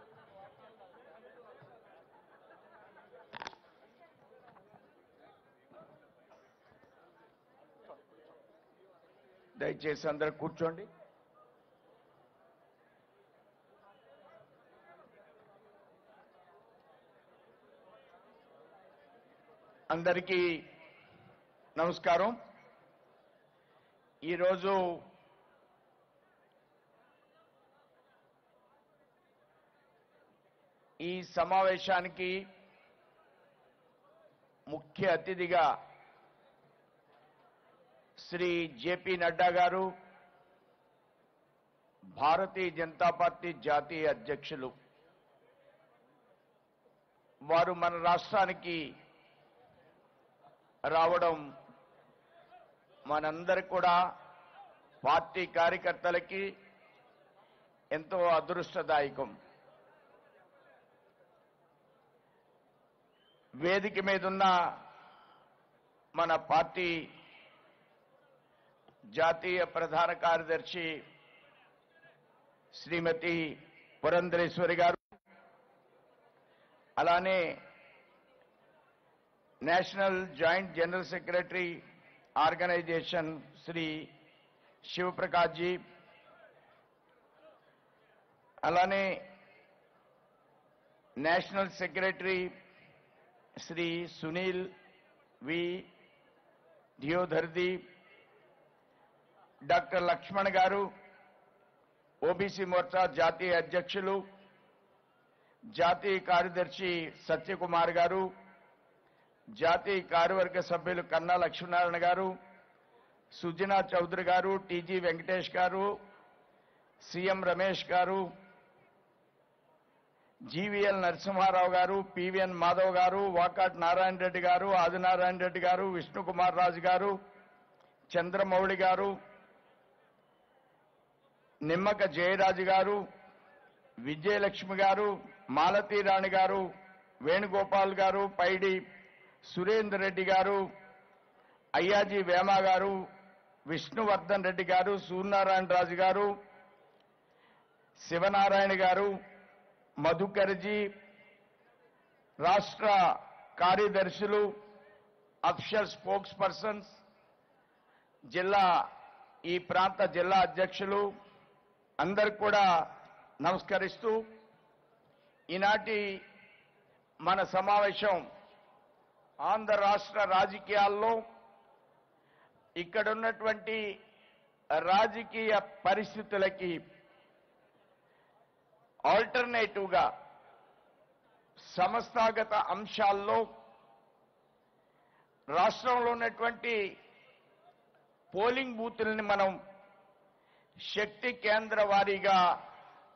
దయచేసి అందరూ కూర్చోండి అందరికీ నమస్కారం ఈరోజు ఈ సమావేశానికి ముఖ్య అతిథిగా శ్రీ జేపీ నడ్డా గారు భారతీయ జనతా పార్టీ జాతీయ అధ్యక్షులు వారు మన రాష్ట్రానికి రావడం మనందరి కూడా పార్టీ కార్యకర్తలకి ఎంతో అదృష్టదాయకం వేదిక మీదున్న మన పార్టీ జాతీయ ప్రధాన కార్యదర్శి శ్రీమతి పురంధరేశ్వరి గారు అలానే national joint general secretary organisation Shri Shivprakash ji అలానే national secretary Shri Sunil V ధియోధర్ది డాక్టర్ లక్ష్మణ్ గారు ఓబీసీ మోర్చా జాతీయ అధ్యక్షులు జాతీయ కార్యదర్శి సత్యకుమార్ గారు జాతీయ కార్యవర్గ సభ్యులు కన్నా లక్ష్మీనారాయణ గారు సుజనా చౌదరి గారు టీజీ వెంకటేష్ గారు సీఎం రమేష్ గారు జీవీఎల్ నరసింహారావు గారు పివిఎన్ మాధవ్ గారు వాకాట్ నారాయణ రెడ్డి గారు ఆదినారాయణ రెడ్డి గారు విష్ణుకుమార్ రాజు గారు చంద్రమౌళి గారు నిమ్మక జయరాజు గారు విజయలక్ష్మి గారు మాలతీ రాణి గారు వేణుగోపాల్ గారు పైడి సురేందర్ రెడ్డి గారు అయ్యాజీ వేమ గారు విష్ణువర్ధన్ రెడ్డి గారు సూర్యనారాయణ రాజు గారు శివనారాయణ గారు మధుకర్జీ రాష్ట్ర కార్యదర్శులు అఫిషియల్ స్పోక్స్ పర్సన్స్ జిల్లా ఈ ప్రాంత జిల్లా అధ్యక్షులు అందరికి కూడా నమస్కరిస్తూ ఈనాటి మన సమావేశం ఆంధ్ర రాష్ట్ర రాజకీయాల్లో ఇక్కడున్నటువంటి రాజకీయ పరిస్థితులకి ఆల్టర్నేటివ్గా సంస్థాగత అంశాల్లో రాష్ట్రంలో ఉన్నటువంటి పోలింగ్ బూతుల్ని మనం శక్తి కేంద్ర వారీగా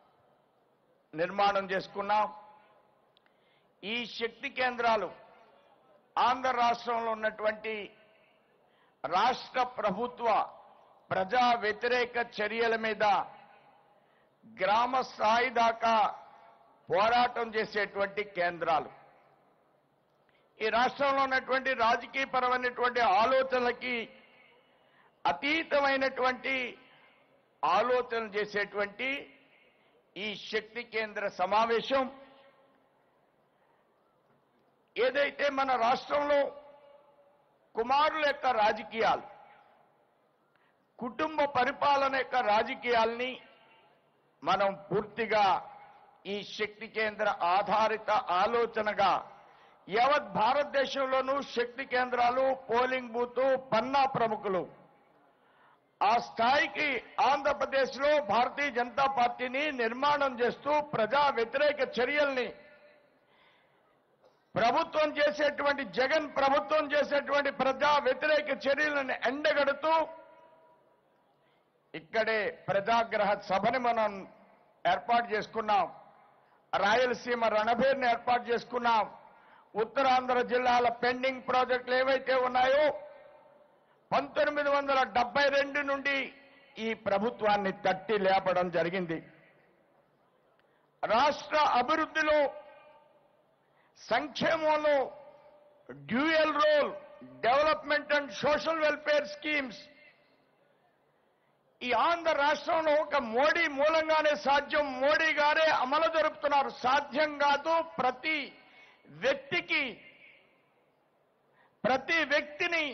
నిర్మాణం చేసుకున్నాం ఈ శక్తి కేంద్రాలు ఆంధ్ర రాష్ట్రంలో ఉన్నటువంటి రాష్ట్ర ప్రభుత్వ ప్రజా వ్యతిరేక చర్యల మీద గ్రామ స్థాయి దాకా పోరాటం చేసేటువంటి కేంద్రాలు ఈ రాష్ట్రంలో ఉన్నటువంటి రాజకీయపరమైనటువంటి ఆలోచనలకి అతీతమైనటువంటి ఆలోచన చేసేటువంటి ఈ శక్తి కేంద్ర సమావేశం ఏదైతే మన రాష్ట్రంలో కుమారుల యొక్క రాజకీయాలు కుటుంబ పరిపాలన యొక్క రాజకీయాల్ని మనం పూర్తిగా ఈ శక్తి కేంద్ర ఆధారిత ఆలోచనగా యావత్ భారతదేశంలోనూ శక్తి కేంద్రాలు పోలింగ్ బూత్ పన్నా ప్రముఖులు ఆ స్థాయికి ఆంధ్రప్రదేశ్లో భారతీయ జనతా పార్టీని నిర్మాణం చేస్తూ ప్రజా వ్యతిరేక చర్యల్ని ప్రభుత్వం చేసేటువంటి జగన్ ప్రభుత్వం చేసేటువంటి ప్రజా వ్యతిరేక చర్యలను ఎండగడుతూ ఇక్కడే ప్రజాగ్రహ సభని మనం ఏర్పాటు చేసుకున్నాం రాయలసీమ రణభేర్ని ఏర్పాటు చేసుకున్నాం ఉత్తరాంధ్ర జిల్లాల పెండింగ్ ప్రాజెక్టులు ఏవైతే ఉన్నాయో పంతొమ్మిది వందల డెబ్బై రెండు నుండి ఈ ప్రభుత్వాన్ని తట్టి లేపడం జరిగింది రాష్ట్ర అభివృద్ధిలో సంక్షేమంలో dual role development and social welfare schemes ఈ ఆంధ్ర రాష్ట్రంలో ఒక మోడీ మూలంగానే సాధ్యం మోడీ గారే అమలు జరుపుతున్నారు సాధ్యం కాదు ప్రతి వ్యక్తికి ప్రతి వ్యక్తిని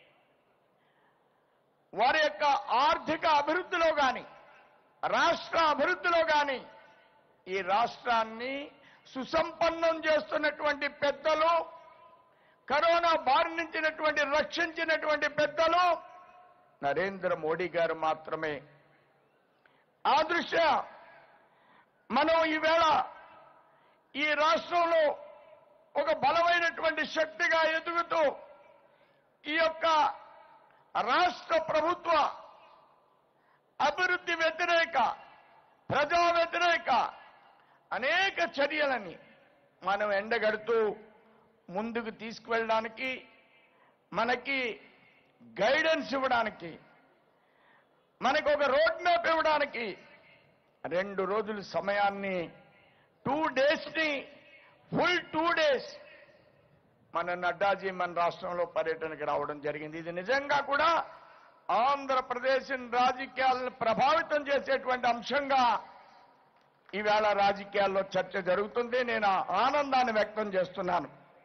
వారి యొక్క ఆర్థిక అభివృద్ధిలో కానీ రాష్ట్ర అభివృద్ధిలో కానీ ఈ రాష్ట్రాన్ని సుసంపన్నం చేస్తున్నటువంటి పెద్దలు కరోనా బారి నుంచినటువంటి రక్షించినటువంటి పెద్దలు నరేంద్ర మోడీ గారు మాత్రమే ఆ దృష్ట్యా మనం ఈవేళ ఈ రాష్ట్రంలో ఒక బలమైనటువంటి శక్తిగా ఎదుగుతూ ఈ యొక్క రాష్ట్ర ప్రభుత్వ అభివృద్ధి వ్యతిరేక ప్రజా వ్యతిరేక అనేక చర్యలని మనం ఎండగడుతూ ముందుకు తీసుకువెళ్ళడానికి మనకి గైడెన్స్ ఇవ్వడానికి మనకు ఒక రోడ్ మ్యాప్ ఇవ్వడానికి రెండు రోజుల సమయాన్ని టూ డేస్ని ఫుల్ టూ డేస్ మన నడ్డాజీ మన రాష్ట్రంలో పర్యటనకి రావడం జరిగింది ఇది నిజంగా కూడా ఆంధ్రప్రదేశ్ రాజకీయాలను ప్రభావితం చేసేటువంటి అంశంగా ఈవేళ రాజకీయాల్లో చర్చ జరుగుతుంది నేను ఆ ఆనందాన్ని వ్యక్తం చేస్తున్నాను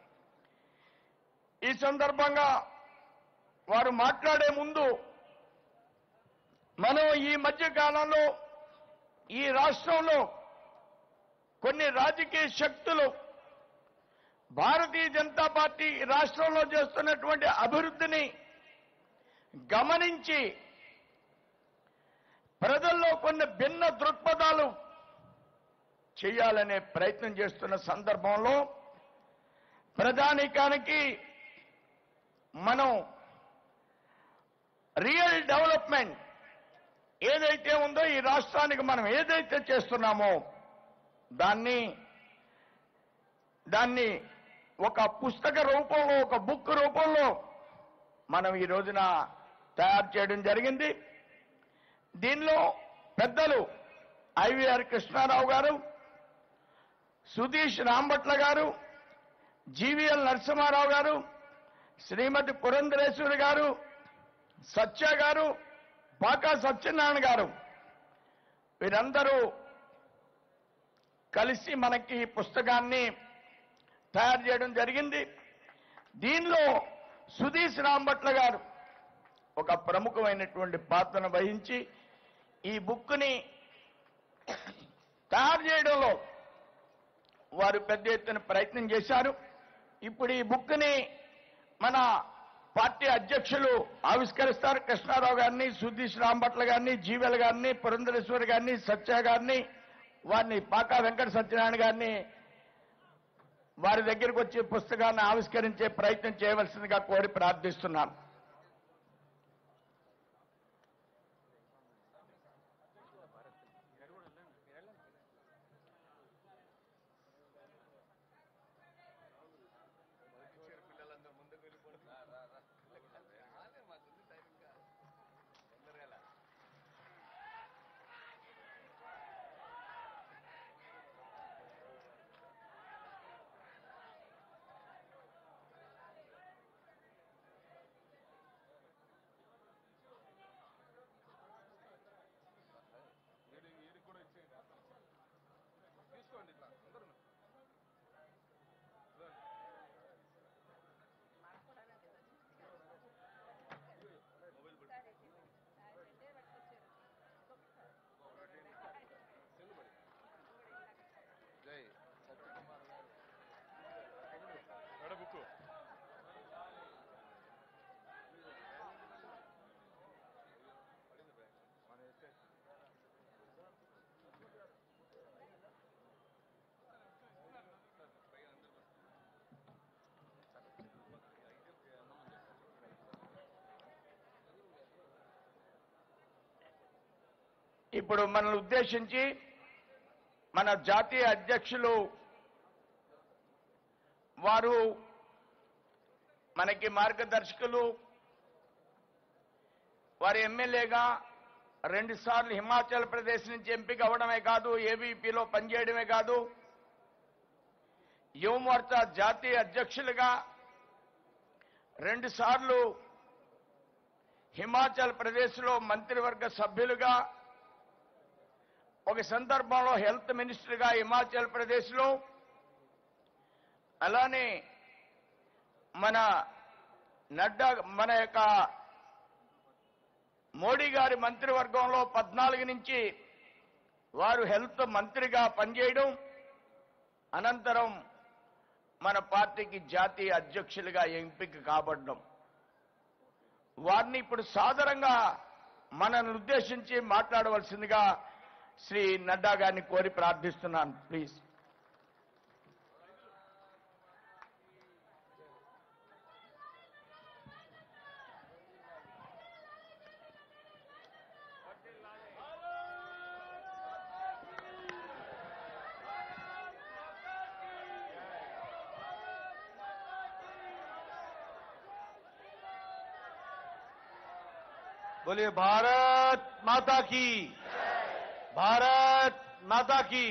ఈ సందర్భంగా వారు మాట్లాడే ముందు మనం ఈ మధ్య కాలంలో ఈ రాష్ట్రంలో కొన్ని రాజకీయ శక్తులు భారతీయ జనతా పార్టీ ఈ రాష్ట్రంలో చేస్తున్నటువంటి అభివృద్ధిని గమనించి ప్రజల్లో కొన్ని భిన్న దృక్పథాలు చేయాలనే ప్రయత్నం చేస్తున్న సందర్భంలో ప్రజానీకానికి మనం రియల్ డెవలప్మెంట్ ఏదైతే ఉందో ఈ రాష్ట్రానికి మనం ఏదైతే చేస్తున్నామో దాన్ని దాన్ని ఒక పుస్తక రూపంలో ఒక బుక్ రూపంలో మనం ఈ రోజున తయారు చేయడం జరిగింది దీనిలో పెద్దలు ఐవీఆర్ కృష్ణారావు గారు సుధీష్ రాంభట్ల గారు జీవీఎల్ నరసింహారావు గారు శ్రీమతి పురంధరేశ్వరి గారు సత్య గారు పాకా సత్యనారాయణ గారు వీరందరూ కలిసి మనకి ఈ పుస్తకాన్ని తయారు చేయడం జరిగింది దీనిలో సుధీష్ రాంభట్ల గారు ఒక ప్రముఖమైనటువంటి పాత్రను వహించి ఈ బుక్ని తయారు చేయడంలో వారు పెద్ద ఎత్తున ప్రయత్నం చేశారు ఇప్పుడు ఈ బుక్ని మన పార్టీ అధ్యక్షులు ఆవిష్కరిస్తారు కృష్ణారావు గారిని సుధీష్ రాంభట్ల గారిని జీవెల్ గారిని పురంధరేశ్వరి గారిని సత్య గారిని వారిని పాకా వెంకట సత్యనారాయణ గారిని వారి దగ్గరికి వచ్చి పుస్తకాన్ని ఆవిష్కరించే ప్రయత్నం చేయవలసిందిగా కోరి ప్రార్థిస్తున్నాను ఇప్పుడు మనల్ని ఉద్దేశించి మన జాతీయ అధ్యక్షులు వారు మనకి మార్గదర్శకులు వారి ఎమ్మెల్యేగా రెండుసార్లు హిమాచల్ ప్రదేశ్ నుంచి ఎంపిక అవ్వడమే కాదు ఏబీపీలో పనిచేయడమే కాదు యువ మోర్చా జాతీయ అధ్యక్షులుగా రెండుసార్లు హిమాచల్ ప్రదేశ్లో మంత్రివర్గ సభ్యులుగా ఒక సందర్భంలో హెల్త్ మినిస్టర్గా హిమాచల్ ప్రదేశ్లో అలానే మన నడ్డా మన యొక్క మోడీ గారి మంత్రివర్గంలో పద్నాలుగు నుంచి వారు హెల్త్ మంత్రిగా పనిచేయడం అనంతరం మన పార్టీకి జాతీయ అధ్యక్షులుగా ఎంపిక కాబడడం వారిని ఇప్పుడు సాదరంగా మనల్ని ఉద్దేశించి మాట్లాడవలసిందిగా శ్రీ నడ్డా గారిని కోరి ప్రార్థిస్తున్నాను ప్లీజ్ बोलिए भारत माता की भारत माता की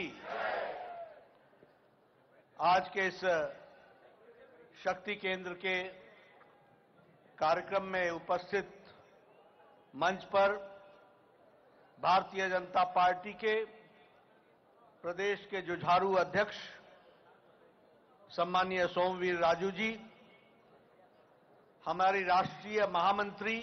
आज के इस शक्ति केंद्र के कार्यक्रम में उपस्थित मंच पर भारतीय जनता पार्टी के प्रदेश के जुझारू अध्यक्ष सम्मानीय सोमवीर राजू जी हमारी राष्ट्रीय महामंत्री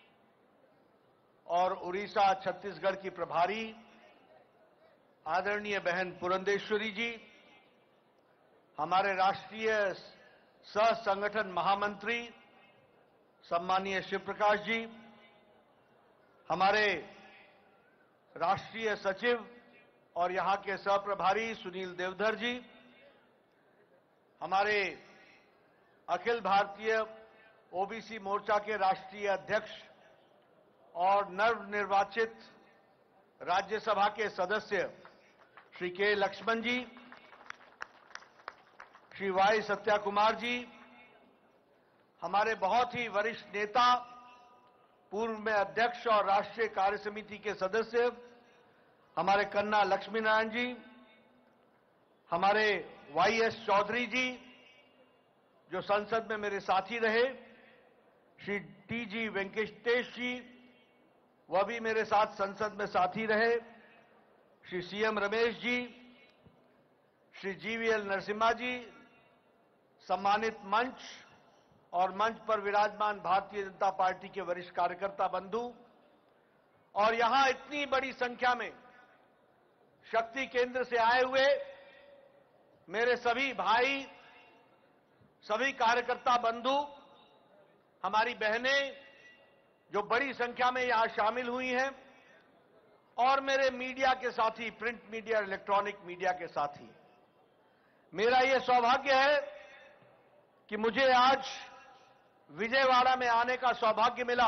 और उड़ीसा छत्तीसगढ़ की प्रभारी आदरणीय बहन पुरंदेश्वरी जी हमारे राष्ट्रीय सह संगठन महामंत्री सम्मानीय शिव प्रकाश जी हमारे राष्ट्रीय सचिव और यहां के सह प्रभारी सुनील देवधर जी हमारे अखिल भारतीय ओबीसी मोर्चा के राष्ट्रीय अध्यक्ष और नव निर्वाचित राज्यसभा के सदस्य श्री के लक्ष्मण जी श्री वाई सत्या कुमार जी हमारे बहुत ही वरिष्ठ नेता पूर्व में अध्यक्ष और राष्ट्रीय कार्य समिति के सदस्य हमारे कन्ना लक्ष्मी नारायण जी हमारे वाई एस चौधरी जी जो संसद में मेरे साथी रहे श्री टी जी वेंकटेश जी वह भी मेरे साथ संसद में साथी रहे श्री सीएम रमेश जी श्री जीवीएल नरसिम्हा जी सम्मानित मंच और मंच पर विराजमान भारतीय जनता पार्टी के वरिष्ठ कार्यकर्ता बंधु और यहां इतनी बड़ी संख्या में शक्ति केंद्र से आए हुए मेरे सभी भाई सभी कार्यकर्ता बंधु हमारी बहनें जो बड़ी संख्या में यहां शामिल हुई हैं और मेरे मीडिया के साथी प्रिंट मीडिया इलेक्ट्रॉनिक मीडिया के साथी मेरा यह सौभाग्य है कि मुझे आज विजयवाड़ा में आने का सौभाग्य मिला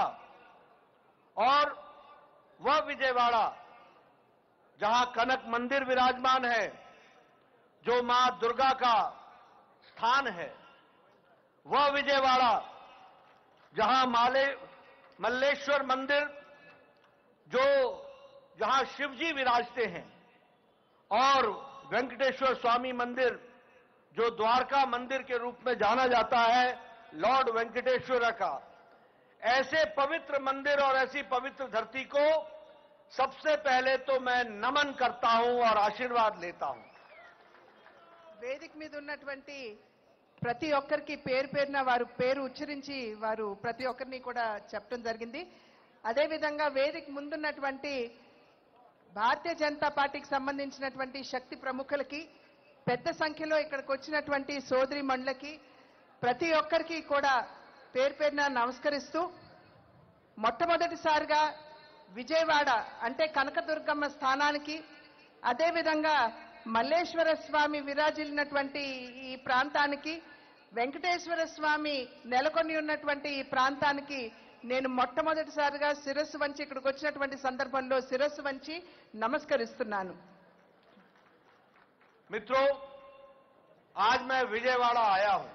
और वह विजयवाड़ा जहां कनक मंदिर विराजमान है जो मां दुर्गा का स्थान है वह विजयवाड़ा जहां माले मल्लेश्वर मंदिर जो जहां शिवजी विराजते हैं और वेंकटेश्वर स्वामी मंदिर जो द्वारका मंदिर के रूप में जाना जाता है लॉर्ड वेंकटेश्वर का ऐसे पवित्र मंदिर और ऐसी पवित्र धरती को सबसे पहले तो मैं नमन करता हूं और आशीर्वाद लेता हूं వేదిక మీద ఉన్నటువంటి ప్రతి ఒక్కరికి పేరు పేరున వారు పేరు ఉచ్చరించి వారు ప్రతి ఒక్కరిని కూడా చెప్పడం జరిగింది అదేవిధంగా వేదిక ముందున్నటువంటి భారతీయ జనతా పార్టీకి సంబంధించినటువంటి శక్తి ప్రముఖులకి పెద్ద సంఖ్యలో ఇక్కడికి వచ్చినటువంటి సోదరి మండలకి ప్రతి ఒక్కరికి కూడా పేరు పేరున నమస్కరిస్తూ మొట్టమొదటిసారిగా విజయవాడ అంటే కనకదుర్గమ్మ స్థానానికి అదేవిధంగా మల్లేశ్వర స్వామి విరాజిల్లినటువంటి ఈ ప్రాంతానికి వెంకటేశ్వర స్వామి నెలకొని ఉన్నటువంటి ఈ ప్రాంతానికి నేను మొట్టమొదటిసారిగా శిరస్సు వంచి ఇక్కడికి వచ్చినటువంటి సందర్భంలో శిరస్సు వంచి నమస్కరిస్తున్నాను मित्रों आज मैं विजयवाड़ा आया हूं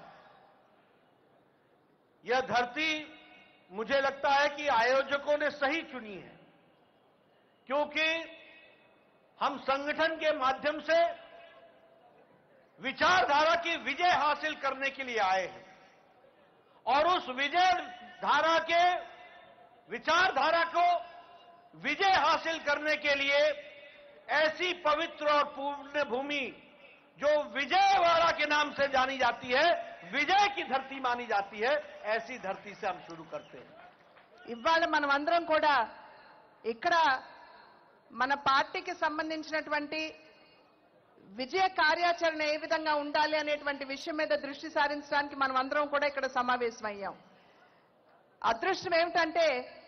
यह धरती मुझे लगता है कि आयोजकों ने सही चुनी है क्योंकि हम संगठन के माध्यम से विचारधारा की विजय हासिल करने के लिए आए हैं और उस विजय धारा के विचारधारा को विजय हासिल करने के लिए ऐसी पवित्र और पुण्य भूमि जो विजयवाड़ा के नाम से जानी जाती है विजय की धरती मानी जाती है ऐसी धरती से हम शुरू करते हैं ఇవాళ మనం అందరం కూడా ఇక్కడ మన పార్టీకి సంబంధించినటువంటి విజయ కార్యాచరణ ఏ విధంగా ఉండాలి అనేటువంటి విషయం మీద దృష్టి సారించడానికి మనం అందరం కూడా ఇక్కడ సమావేశమయ్యాం అదృష్టం ఏమిటంటే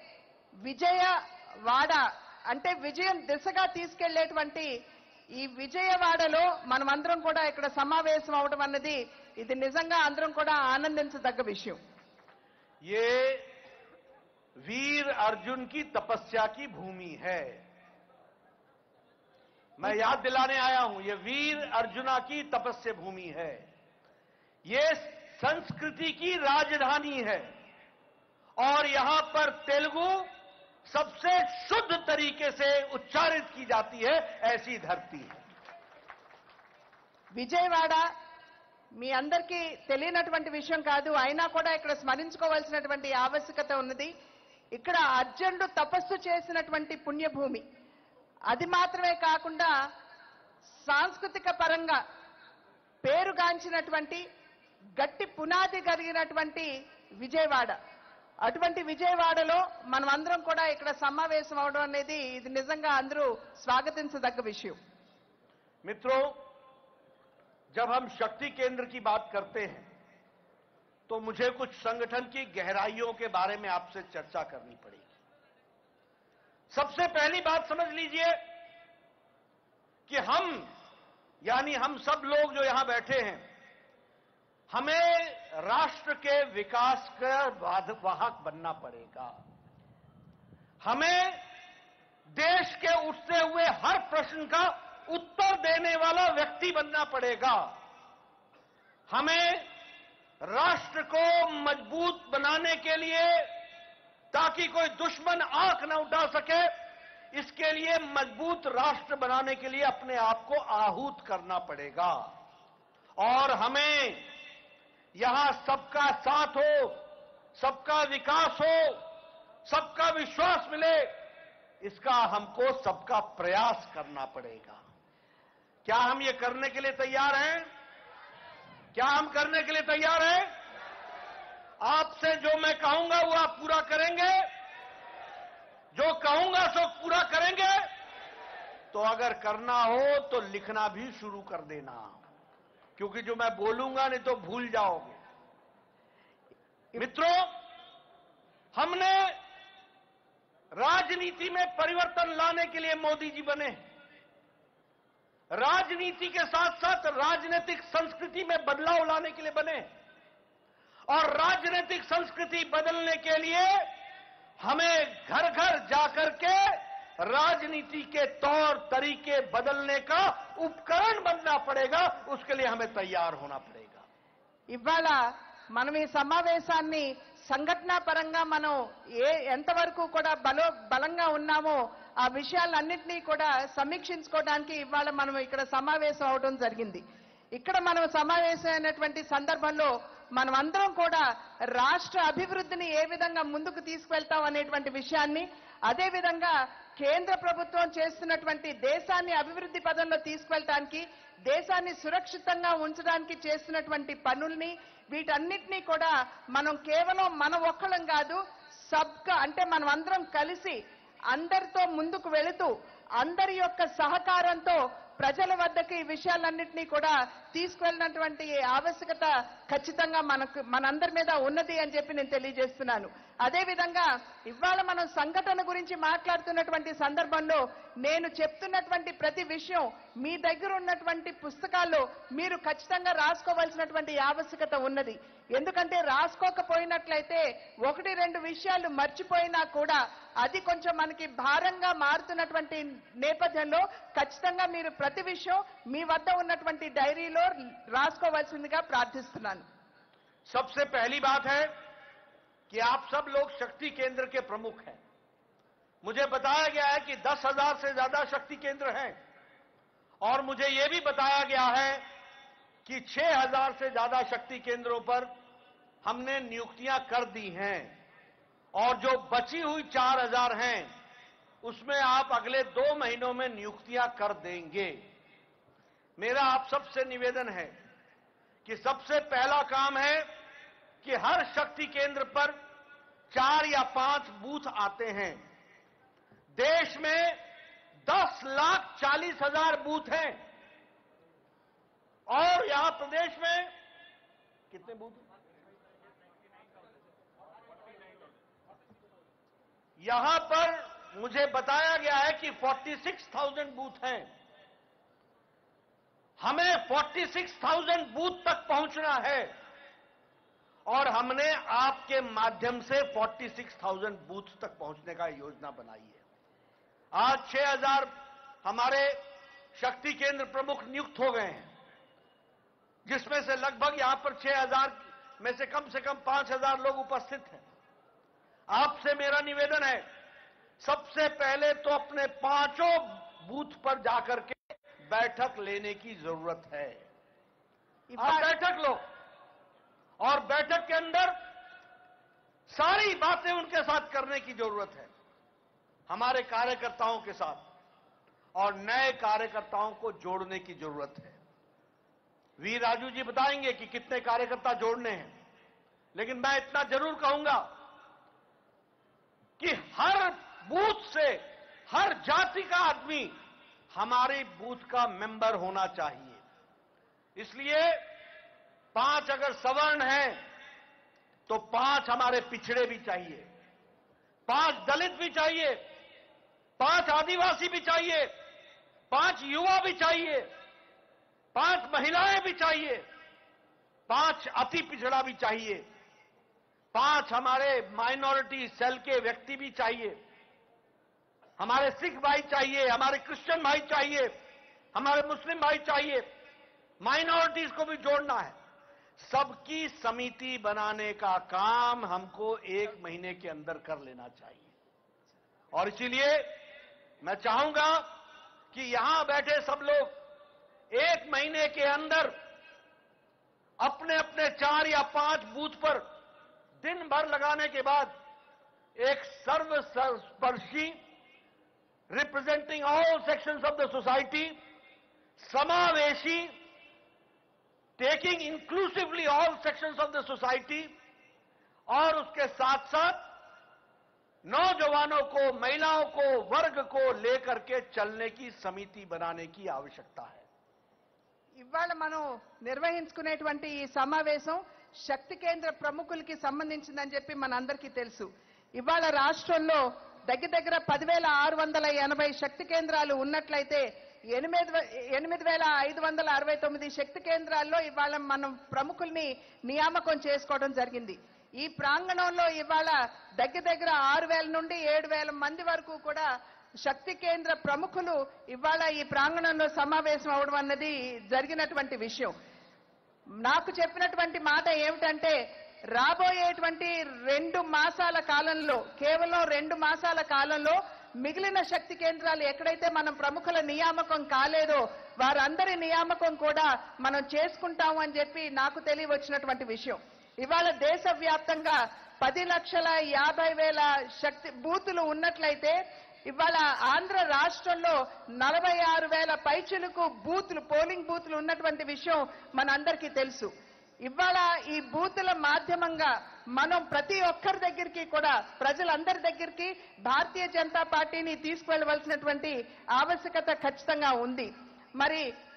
విజయవాడ అంటే విజయం దిశగా తీసుకెళ్లేటువంటి ఈ విజయవాడలో మనమందరం కూడా ఇక్కడ సమావేశం అవడం అన్నది ఇది నిజంగా అందరం కూడా ఆనందించదగ్గ విషయం ये वीर अर्जुन की तपस्या की भूमि है मैं याद दिलाने आया हूं ये वीर अर्जुना की तपस्या भूमि है ये संस्कृति की राजधानी है और यहां पर तेलुगु सबसे शुद्ध तरीके से उच्चारित की जाती है ऐसी धरती है విజయవాడ మీ అందరికీ తెలియనటువంటి విషయం కాదు అయినా కూడా ఇక్కడ స్మరించుకోవాల్సినటువంటి ఆవశ్యకత ఉన్నది ఇక్కడ అర్జునుడు తపస్సు చేసినటువంటి పుణ్యభూమి అది మాత్రమే కాకుండా సాంస్కృతిక పరంగా పేరుగాంచినటువంటి గట్టి పునాది కలిగినటువంటి విజయవాడ అటువంటి విజయవాడలో మనం అందరం కూడా ఇక్కడ సమావేశం అవడం అనేది ఇది నిజంగా అందరూ స్వాగతించదగ్గ విషయం मित्रों जब हम शक्ति केंद्र की बात करते हैं तो मुझे कुछ संगठन की गहराइयों के बारे में आपसे चर्चा करनी पड़ेगी सबसे पहली बात समझ लीजिए कि हम यानी हम सब लोग जो यहां बैठे हैं हमें राष्ट्र के विकास का वाद- वाहक बनना पड़ेगा हमें देश के उठते हुए हर प्रश्न का उत्तर देने वाला व्यक्ति बनना पड़ेगा हमें राष्ट्र को मजबूत बनाने के लिए ताकि कोई दुश्मन आंख न उठा सके इसके लिए मजबूत राष्ट्र बनाने के लिए अपने आप को आहूत करना पड़ेगा और हमें यहां सबका साथ हो सबका विकास हो सबका विश्वास मिले इसका हमको सबका प्रयास करना पड़ेगा क्या हम ये करने के लिए तैयार हैं क्या हम करने के लिए तैयार हैं आपसे जो मैं कहूंगा वो आप पूरा करेंगे जो कहूंगा सो पूरा करेंगे तो अगर करना हो तो लिखना भी शुरू कर देना क्योंकि जो मैं बोलूंगा नहीं तो भूल जाओगे मित्रों हमने राजनीति में परिवर्तन लाने के लिए मोदी जी बने राजनीति के साथ साथ राजनीतिक संस्कृति में बदलाव लाने के लिए बने और राजनीतिक संस्कृति बदलने के लिए हमें घर घर जाकर के राजनीति के तौर तरीके बदलने का उपकरण बनना पड़ेगा उसके लिए हमें तैयार होना पड़ेगा ఇవాళ మనం ఈ సమావేశాన్ని సంఘటనా పరంగా మనం ఏ ఎంతవరకు కూడా బలో బలంగా ఉన్నామో ఆ విషయాలన్నింటినీ కూడా సమీక్షించుకోవడానికి ఇవాళ మనం ఇక్కడ సమావేశం అవడం జరిగింది ఇక్కడ మనం సమావేశమైనటువంటి సందర్భంలో మనం అందరం కూడా రాష్ట్ర అభివృద్ధిని ఏ విధంగా ముందుకు తీసుకువెళ్తాం అనేటువంటి విషయాన్ని అదే విధంగా కేంద్ర ప్రభుత్వం చేస్తున్నటువంటి దేశాన్ని అభివృద్ధి పదంలో తీసుకువెళ్ళటానికి దేశాన్ని సురక్షితంగా ఉంచడానికి చేస్తున్నటువంటి పనుల్ని వీటన్నిటినీ కూడా మనం కేవలం మన ఒక్కళ్ళం కాదు సబ్గా అంటే మనం అందరం కలిసి అందరితో ముందుకు వెళుతూ అందరి యొక్క సహకారంతో ప్రజల వద్దకు ఈ విషయాలన్నింటినీ కూడా తీసుకువెళ్ళినటువంటి ఆవశ్యకత ఖచ్చితంగా మనకు మనందరి మీద ఉన్నది అని చెప్పి నేను తెలియజేస్తున్నాను అదేవిధంగా ఇవాళ మనం సంఘటన గురించి మాట్లాడుతున్నటువంటి సందర్భంలో నేను చెప్తున్నటువంటి ప్రతి విషయం మీ దగ్గర ఉన్నటువంటి పుస్తకాల్లో మీరు ఖచ్చితంగా రాసుకోవాల్సినటువంటి ఆవశ్యకత ఉన్నది ఎందుకంటే రాసుకోకపోయినట్లయితే ఒకటి రెండు విషయాలు మర్చిపోయినా కూడా అది కొంచెం మనకి భారంగా మారుతున్నటువంటి నేపథ్యంలో ఖచ్చితంగా మీరు ప్రతి విషయం మీ వద్ద ఉన్నటువంటి డైరీలో రాసుకోవాల్సిందిగా ప్రార్థిస్తున్నాను सबसे पहली बात है कि आप सब लोग शक्ति केंद्र के प्रमुख हैं मुझे बताया गया है कि दस हजार से ज्यादा शक्ति केंद्र हैं और मुझे यह भी बताया गया है कि छह हजार से ज्यादा शक्ति केंद्रों पर हमने नियुक्तियां कर दी हैं और जो बची हुई चार हजार हैं उसमें आप अगले दो महीनों में नियुक्तियां कर देंगे मेरा आप सबसे निवेदन है कि सबसे पहला काम है कि हर शक्ति केंद्र पर चार या पांच बूथ आते हैं देश में दस लाख चालीस हजार बूथ हैं और यहां प्रदेश में कितने बूथ यहां पर मुझे बताया गया है कि 46,000 बूथ हैं हमें 46,000 बूथ तक पहुंचना है और हमने आपके माध्यम से 46,000 बूथ तक पहुंचने का योजना बनाई है आज 6,000 हमारे शक्ति केंद्र प्रमुख नियुक्त हो गए हैं जिसमें से लगभग यहां पर 6,000 में से कम से कम 5,000 लोग उपस्थित हैं आपसे मेरा निवेदन है सबसे पहले तो अपने पांचों बूथ पर जाकर के बैठक लेने की जरूरत है आप बैठक लो और बैठक के अंदर सारी बातें उनके साथ करने की जरूरत है हमारे कार्यकर्ताओं के साथ और नए कार्यकर्ताओं को जोड़ने की जरूरत है वी राजू जी बताएंगे कि कितने कार्यकर्ता जोड़ने हैं लेकिन मैं इतना जरूर कहूंगा कि हर बूथ से हर जाति का आदमी हमारे बूथ का मेंबर होना चाहिए इसलिए पांच अगर सवर्ण हैं तो पांच हमारे पिछड़े भी चाहिए पांच दलित भी चाहिए पांच आदिवासी भी चाहिए पांच युवा भी चाहिए पांच महिलाएं भी चाहिए पांच अति पिछड़ा भी चाहिए पांच हमारे माइनॉरिटी सेल के व्यक्ति भी चाहिए हमारे सिख भाई चाहिए हमारे क्रिश्चियन भाई चाहिए हमारे मुस्लिम भाई चाहिए माइनॉरिटीज को भी जोड़ना है सबकी समिति बनाने का काम हमको एक महीने के अंदर कर लेना चाहिए और इसीलिए मैं चाहूंगा कि यहां बैठे सब लोग एक महीने के अंदर अपने अपने चार या पांच बूथ पर दिन भर लगाने के बाद एक सर्वस्पर्शी representing all sections of the society समावेशी taking inclusively all sections of the society और उसके साथ साथ नौजवानों को महिलाओं को वर्ग को लेकर के चलने की समिति बनाने की आवश्यकता है ఇవాళ మనం నిర్వహించుకునేటువంటి ఈ సమావేశం శక్తి కేంద్ర ప్రముఖులకి సంబంధించిందని చెప్పి మనందరికీ తెలుసు ఇవాళ రాష్ట్రంలో దగ్గర దగ్గర పదివేల ఆరు వందల ఎనభై శక్తి కేంద్రాలు ఉన్నట్లయితే ఎనిమిది వే- ఎనిమిది వేల ఐదు వందల అరవై తొమ్మిది శక్తి కేంద్రాల్లో ఇవాళ మనం ప్రముఖుల్ని నియామకం చేసుకోవడం జరిగింది ఈ ప్రాంగణంలో ఇవాళ దగ్గర దగ్గర ఆరు వేల నుండి ఏడు వేల మంది వరకు కూడా శక్తి కేంద్ర ప్రముఖులు ఇవాళ ఈ ప్రాంగణంలో సమావేశం అవడం అన్నది జరిగినటువంటి విషయం నాకు చెప్పినటువంటి మాట ఏమిటంటే రాబోయేటువంటి రెండు మాసాల కాలంలో కేవలం రెండు మాసాల కాలంలో మిగిలిన శక్తి కేంద్రాలు ఎక్కడైతే మనం ప్రముఖుల నియామకం కాలేదో వారందరి నియామకం కూడా మనం చేసుకుంటాము అని చెప్పి నాకు తెలియవచ్చినటువంటి విషయం ఇవాళ దేశవ్యాప్తంగా పది లక్షల యాభై వేల శక్తి బూతులు ఉన్నట్లయితే ఇవాళ ఆంధ్ర రాష్ట్రంలో నలభై ఆరు వేల పైచులకు బూతులు పోలింగ్ బూతులు ఉన్నటువంటి విషయం మనందరికీ తెలుసు ఇవాళ ఈ బూతుల మాధ్యమంగా మనం ప్రతి ఒక్కరి దగ్గరికి కూడా ప్రజలందరి దగ్గరికి భారతీయ జనతా పార్టీని తీసుకువెళ్ళవలసినటువంటి ఆవశ్యకత ఖచ్చితంగా ఉంది మరి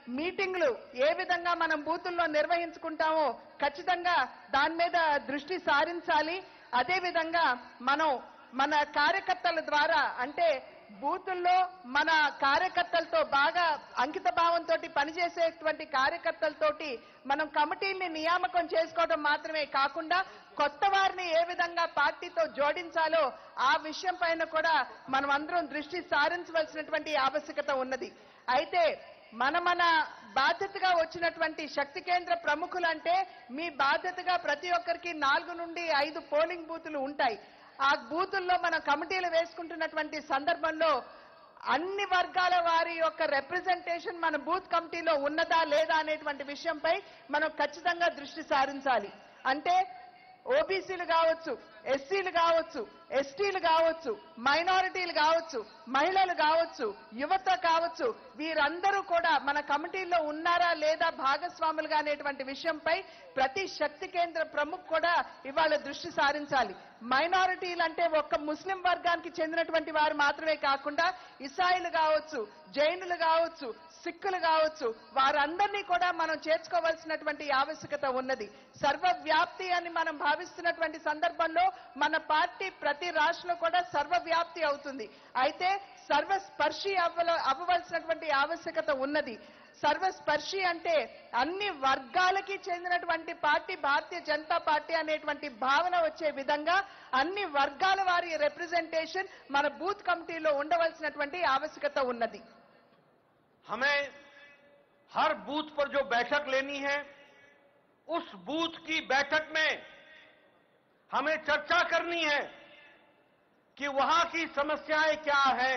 మీటింగ్లు ఏ విధంగా మనం బూతుల్లో నిర్వహించుకుంటామో ఖచ్చితంగా దాని మీద దృష్టి సారించాలి అదే విధంగా మనం మన కార్యకర్తల ద్వారా అంటే బూతుల్లో మన కార్యకర్తలతో బాగా అంకిత భావంతో పనిచేసేటువంటి కార్యకర్తలతోటి మనం కమిటీల్ని నియామకం చేసుకోవడం మాత్రమే కాకుండా కొత్త వారిని ఏ విధంగా పార్టీతో జోడించాలో ఆ విషయం పైన కూడా మనం అందరం దృష్టి సారించవలసినటువంటి ఆవశ్యకత ఉన్నది అయితే మన మన బాధ్యతగా వచ్చినటువంటి శక్తి కేంద్ర ప్రముఖులంటే మీ బాధ్యతగా ప్రతి ఒక్కరికి నాలుగు నుండి ఐదు పోలింగ్ బూతులు ఉంటాయి ఆ బూతుల్లో మనం కమిటీలు వేసుకుంటున్నటువంటి సందర్భంలో అన్ని వర్గాల వారి యొక్క రిప్రజెంటేషన్ మన బూత్ కమిటీలో ఉన్నదా లేదా అనేటువంటి విషయంపై మనం ఖచ్చితంగా దృష్టి సారించాలి అంటే ఓబీసీలు కావచ్చు ఎస్సీలు కావచ్చు ఎస్టీలు కావచ్చు మైనారిటీలు కావచ్చు మహిళలు కావచ్చు యువత కావచ్చు వీరందరూ కూడా మన కమిటీలో ఉన్నారా లేదా భాగస్వాములుగా అనేటువంటి విషయంపై ప్రతి శక్తి కేంద్ర ప్రముఖ్ కూడా ఇవాళ దృష్టి సారించాలి మైనారిటీలు అంటే ఒక్క ముస్లిం వర్గానికి చెందినటువంటి వారు మాత్రమే కాకుండా ఇసాయిలు కావచ్చు జైనులు కావచ్చు సిక్కులు కావచ్చు వారందరినీ కూడా మనం చేర్చుకోవాల్సినటువంటి ఆవశ్యకత ఉన్నది సర్వవ్యాప్తి అని మనం భావిస్తున్నటువంటి సందర్భంలో మన పార్టీ ప్రతి రాష్ట్రంలో కూడా సర్వవ్యాప్తి అవుతుంది అయితే సర్వస్పర్శి అవ్వల అవ్వవలసినటువంటి ఆవశ్యకత ఉన్నది సర్వస్పర్శి అంటే అన్ని వర్గాలకి చెందినటువంటి పార్టీ భారతీయ జనతా పార్టీ అనేటువంటి భావన వచ్చే విధంగా అన్ని వర్గాల వారి రిప్రజెంటేషన్ మన బూత్ కమిటీలో ఉండవలసినటువంటి ఆవశ్యకత ఉన్నది हमें हर बूथ पर जो बैठक लेनी है उस बूथ की बैठक में हमें चर्चा करनी है कि वहां की समस्याएं क्या हैं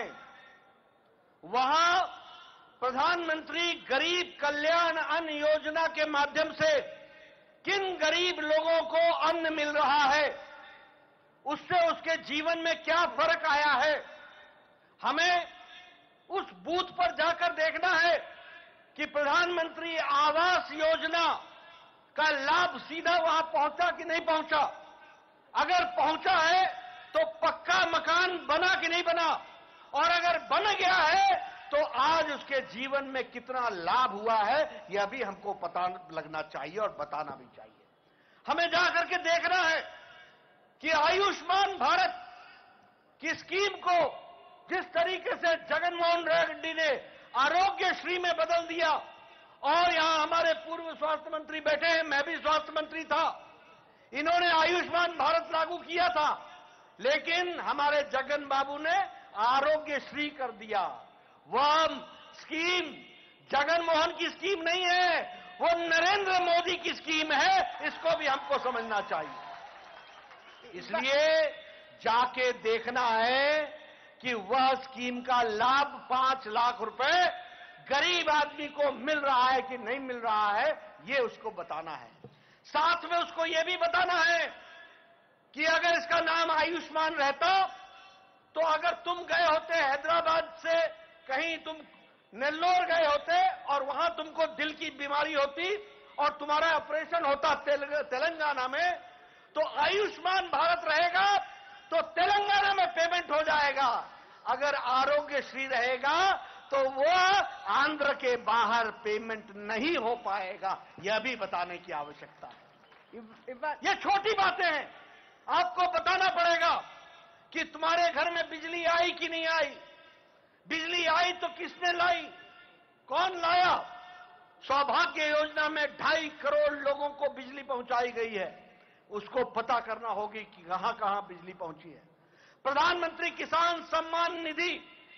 वहां प्रधानमंत्री गरीब कल्याण अन्न योजना के माध्यम से किन गरीब लोगों को अन्न मिल रहा है उससे उसके जीवन में क्या फर्क आया है हमें उस बूथ पर जाकर देखना है कि प्रधानमंत्री आवास योजना का लाभ सीधा वहां पहुंचा कि नहीं पहुंचा अगर पहुंचा है तो पक्का मकान बना कि नहीं बना और अगर बन गया है तो आज उसके जीवन में कितना लाभ हुआ है यह भी हमको पता लगना चाहिए और बताना भी चाहिए हमें जाकर के देखना है कि आयुष्मान भारत की स्कीम को जिस तरीके से जगनमोहन रेड्डी ने आरोग्य श्री में बदल दिया और यहां हमारे पूर्व स्वास्थ्य मंत्री बैठे हैं मैं भी स्वास्थ्य मंत्री था इन्होंने आयुष्मान भारत लागू किया था लेकिन हमारे जगन बाबू ने आरोग्य श्री कर दिया वह स्कीम जगन मोहन की स्कीम नहीं है वो नरेंद्र मोदी की स्कीम है इसको भी हमको समझना चाहिए इसलिए जाके देखना है कि वह स्कीम का लाभ पांच लाख रुपए गरीब आदमी को मिल रहा है कि नहीं मिल रहा है ये उसको बताना है साथ में उसको ये भी बताना है कि अगर इसका नाम आयुष्मान रहता तो अगर तुम गए होते हैदराबाद से कहीं तुम नेल्लोर गए होते और वहां तुमको दिल की बीमारी होती और तुम्हारा ऑपरेशन होता तेलंग- तेलंगाना में तो आयुष्मान भारत रहेगा तो तेलंगाना में पेमेंट हो जाएगा अगर आरोग्य श्री रहेगा तो वो आंध्र के बाहर पेमेंट नहीं हो पाएगा यह भी बताने की आवश्यकता है ఇవ్- ఇవ్వ- ये छोटी बातें हैं आपको बताना पड़ेगा कि तुम्हारे घर में बिजली आई कि नहीं आई बिजली आई तो किसने लाई कौन लाया सौभाग्य योजना में ढाई करोड़ लोगों को बिजली पहुंचाई गई है उसको पता करना होगी कि कहां कहां बिजली पहुंची है प्रधानमंत्री किसान सम्मान निधि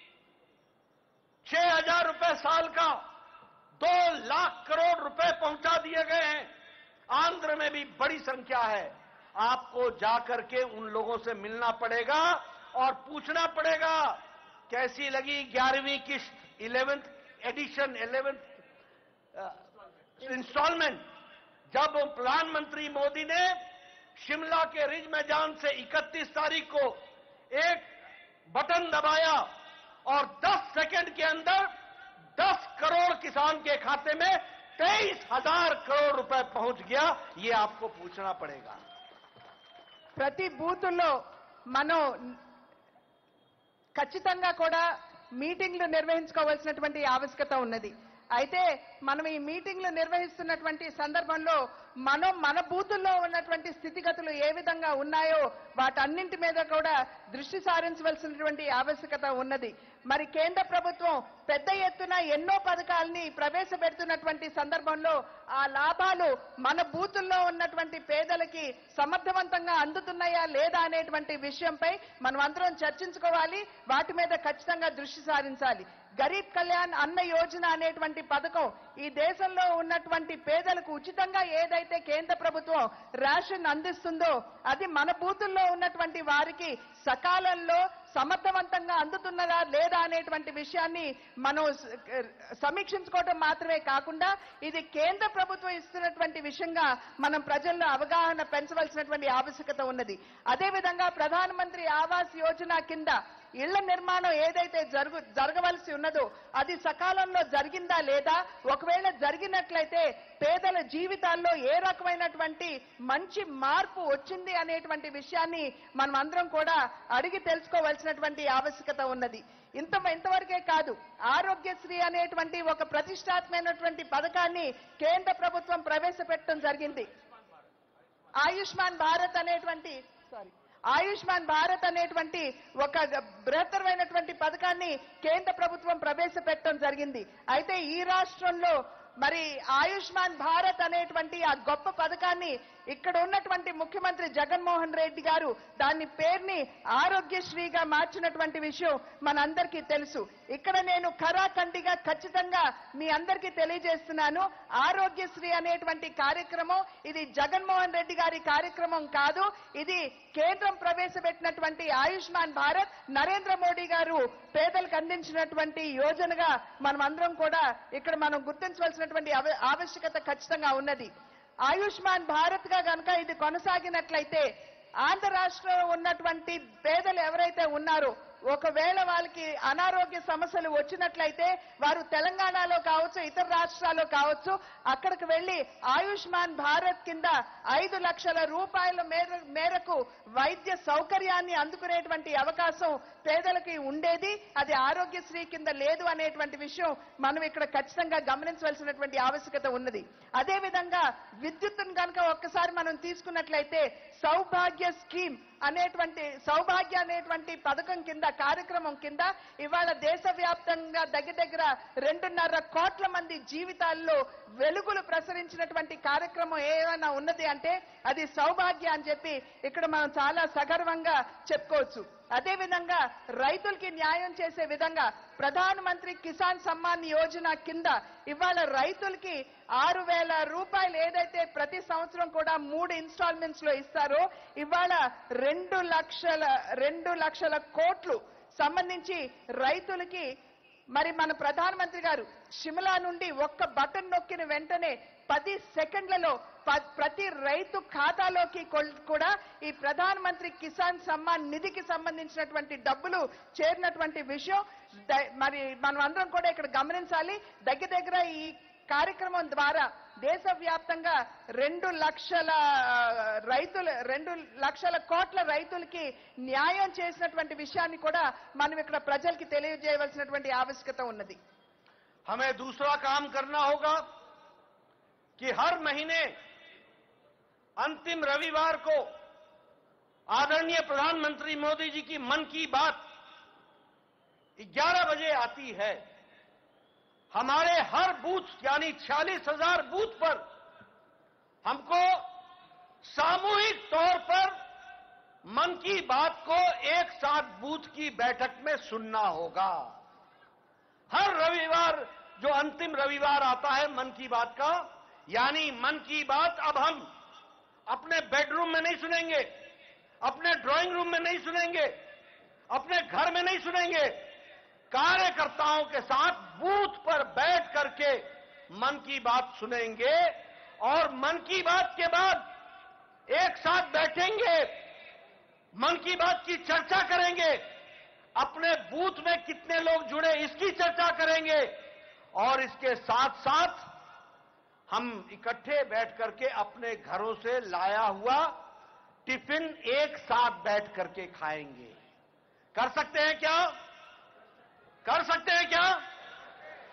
छह हजार रुपए साल का दो लाख करोड़ रुपए पहुंचा दिए गए हैं आंध्र में भी बड़ी संख्या है आपको जाकर के उन लोगों से मिलना पड़ेगा और पूछना पड़ेगा कैसी लगी ग्यारहवीं किस्त इलेवेंथ एडिशन इलेवेंथ इंस्टॉलमेंट जब प्रधानमंत्री मोदी ने शिमला के रिज मैदान से 31 तारीख को एक बटन दबाया और 10 सेकंड के अंदर 10 करोड़ किसान के खाते में तेईस हजार करोड़ रुपए पहुंच गया ये आपको पूछना पड़ेगा ప్రతి బూతుల్లో మనం ఖచ్చితంగా కూడా మీటింగ్లు నిర్వహించుకోవాల్సినటువంటి ఆవశ్యకత ఉన్నది అయితే మనం ఈ మీటింగ్లు నిర్వహిస్తున్నటువంటి సందర్భంలో మనం మన బూతుల్లో ఉన్నటువంటి స్థితిగతులు ఏ విధంగా ఉన్నాయో వాటన్నింటి మీద కూడా దృష్టి సారించవలసినటువంటి ఆవశ్యకత ఉన్నది మరి కేంద్ర ప్రభుత్వం పెద్ద ఎత్తున ఎన్నో పథకాలని ప్రవేశపెడుతున్నటువంటి సందర్భంలో ఆ లాభాలు మన బూతుల్లో ఉన్నటువంటి పేదలకి సమర్థవంతంగా అందుతున్నాయా లేదా అనేటువంటి విషయంపై మనం అందరం చర్చించుకోవాలి వాటి మీద ఖచ్చితంగా దృష్టి సారించాలి గరీబ్ కళ్యాణ్ అన్న యోజన అనేటువంటి పథకం ఈ దేశంలో ఉన్నటువంటి పేదలకు ఉచితంగా ఏదైతే కేంద్ర ప్రభుత్వం రేషన్ అందిస్తుందో అది మన బూతుల్లో ఉన్నటువంటి వారికి సకాలంలో సమర్థవంతంగా అందుతున్నదా లేదా అనేటువంటి విషయాన్ని మనం స- సమీక్షించుకోవటం మాత్రమే కాకుండా ఇది కేంద్ర ప్రభుత్వం ఇస్తున్నటువంటి విషయంగా మనం ప్రజల్లో అవగాహన పెంచవలసినటువంటి ఆవశ్యకత ఉన్నది అదేవిధంగా ప్రధానమంత్రి ఆవాస్ యోజన కింద ఇళ్ల నిర్మాణం ఏదైతే జరుగు జరగవలసి ఉన్నదో అది సకాలంలో జరిగిందా లేదా ఒకవేళ జరిగినట్లయితే పేదల జీవితాల్లో ఏ రకమైనటువంటి మంచి మార్పు వచ్చింది అనేటువంటి విషయాన్ని మనం అందరం కూడా అడిగి తెలుసుకోవాల్సినటువంటి ఆవశ్యకత ఉన్నది ఇంత ఇంతవరకే కాదు ఆరోగ్యశ్రీ అనేటువంటి ఒక ప్రతిష్టాత్మైనటువంటి పథకాన్ని కేంద్ర ప్రభుత్వం ప్రవేశపెట్టడం జరిగింది ఆయుష్మాన్ భారత్ అనేటువంటి సారీ ఆయుష్మాన్ భారత్ అనేటువంటి ఒక బృహత్తరమైనటువంటి పథకాన్ని కేంద్ర ప్రభుత్వం ప్రవేశపెట్టడం జరిగింది అయితే ఈ రాష్ట్రంలో మరి ఆయుష్మాన్ భారత్ అనేటువంటి ఆ గొప్ప పథకాన్ని ఇక్కడ ఉన్నటువంటి ముఖ్యమంత్రి జగన్మోహన్ రెడ్డి గారు దాని పేరుని ఆరోగ్యశ్రీగా మార్చినటువంటి విషయం మనందరికీ తెలుసు ఇక్కడ నేను ఖరాఖండిగా ఖచ్చితంగా మీ అందరికీ తెలియజేస్తున్నాను ఆరోగ్యశ్రీ అనేటువంటి కార్యక్రమం ఇది జగన్మోహన్ రెడ్డి గారి కార్యక్రమం కాదు ఇది కేంద్రం ప్రవేశపెట్టినటువంటి ఆయుష్మాన్ భారత్ నరేంద్ర మోడీ గారు పేదలకు అందించినటువంటి యోజనగా మనం అందరం కూడా ఇక్కడ మనం గుర్తించవలసినటువంటి ఆవ- ఆవశ్యకత ఖచ్చితంగా ఉన్నది ఆయుష్మాన్ భారత్ గా గనక ఇది కొనసాగినట్లయితే ఆంధ్ర రాష్ట్రంలో ఉన్నటువంటి పేదలు ఎవరైతే ఉన్నారో ఒకవేళ వాళ్ళకి అనారోగ్య సమస్యలు వచ్చినట్లయితే వారు తెలంగాణలో కావచ్చు ఇతర రాష్ట్రాల్లో కావచ్చు అక్కడికి వెళ్లి ఆయుష్మాన్ భారత్ కింద ఐదు లక్షల రూపాయల మేర మేరకు వైద్య సౌకర్యాన్ని అందుకునేటువంటి అవకాశం పేదలకి ఉండేది అది ఆరోగ్యశ్రీ కింద లేదు అనేటువంటి విషయం మనం ఇక్కడ ఖచ్చితంగా గమనించవలసినటువంటి ఆవశ్యకత ఉన్నది అదే విధంగా విద్యుత్తును కనుక ఒక్కసారి మనం తీసుకున్నట్లయితే సౌభాగ్య స్కీమ్ అనేటువంటి సౌభాగ్య అనేటువంటి పథకం కింద కార్యక్రమం కింద ఇవాళ దేశవ్యాప్తంగా దగ్గర దగ్గర రెండున్నర కోట్ల మంది జీవితాల్లో వెలుగులు ప్రసరించినటువంటి కార్యక్రమం ఏమైనా ఉన్నది అంటే అది సౌభాగ్య అని చెప్పి ఇక్కడ మనం చాలా సగర్వంగా చెప్పుకోవచ్చు అదే విధంగా రైతులకి న్యాయం చేసే విధంగా ప్రధానమంత్రి కిసాన్ సమ్మాన్ యోజన కింద ఇవాళ రైతులకి ఆరు వేల రూపాయలు ఏదైతే ప్రతి సంవత్సరం కూడా మూడు ఇన్స్టాల్మెంట్స్ లో ఇస్తారో ఇవాళ రెండు లక్షల రెండు లక్షల కోట్లు సంబంధించి రైతులకి మరి మన ప్రధానమంత్రి గారు షిమ్లా నుండి ఒక్క బటన్ నొక్కిన వెంటనే పది సెకండ్లలో ప- ప్రతి రైతు ఖాతాలోకి కొల్- కూడా ఈ ప్రధానమంత్రి కిసాన్ సమ్మాన్ నిధికి సంబంధించినటువంటి డబ్బులు చేరినటువంటి విషయం ద- మరి మనం అందరం కూడా ఇక్కడ గమనించాలి దగ్గర దగ్గర ఈ కార్యక్రమం ద్వారా దేశవ్యాప్తంగా రెండు లక్షల రైతులు రెండు లక్షల కోట్ల రైతులకి న్యాయం చేసినటువంటి విషయాన్ని కూడా మనం ఇక్కడ ప్రజలకి తెలియజేయవలసినటువంటి ఆవశ్యకత ఉన్నది हमें दूसरा काम करना होगा कि हर महीने अंतिम रविवार को आदरणीय प्रधानमंत्री मोदी जी की मन की बात 11 बजे आती है हमारे हर बूथ यानी छियालीस हजार बूथ पर हमको सामूहिक तौर पर मन की बात को एक साथ बूथ की बैठक में सुनना होगा हर रविवार जो अंतिम रविवार आता है मन की बात का यानी मन की बात अब हम अपने बेडरूम में नहीं सुनेंगे अपने ड्राइंग रूम में नहीं सुनेंगे अपने घर में नहीं सुनेंगे कार्यकर्ताओं के साथ बूथ पर बैठ करके मन की बात सुनेंगे और मन की बात के बाद एक साथ बैठेंगे मन की बात की चर्चा करेंगे अपने बूथ में कितने लोग जुड़े इसकी चर्चा करेंगे और इसके साथ साथ हम इकट्ठे बैठ करके अपने घरों से लाया हुआ टिफिन एक साथ बैठ करके खाएंगे कर सकते हैं क्या कर सकते हैं क्या कोई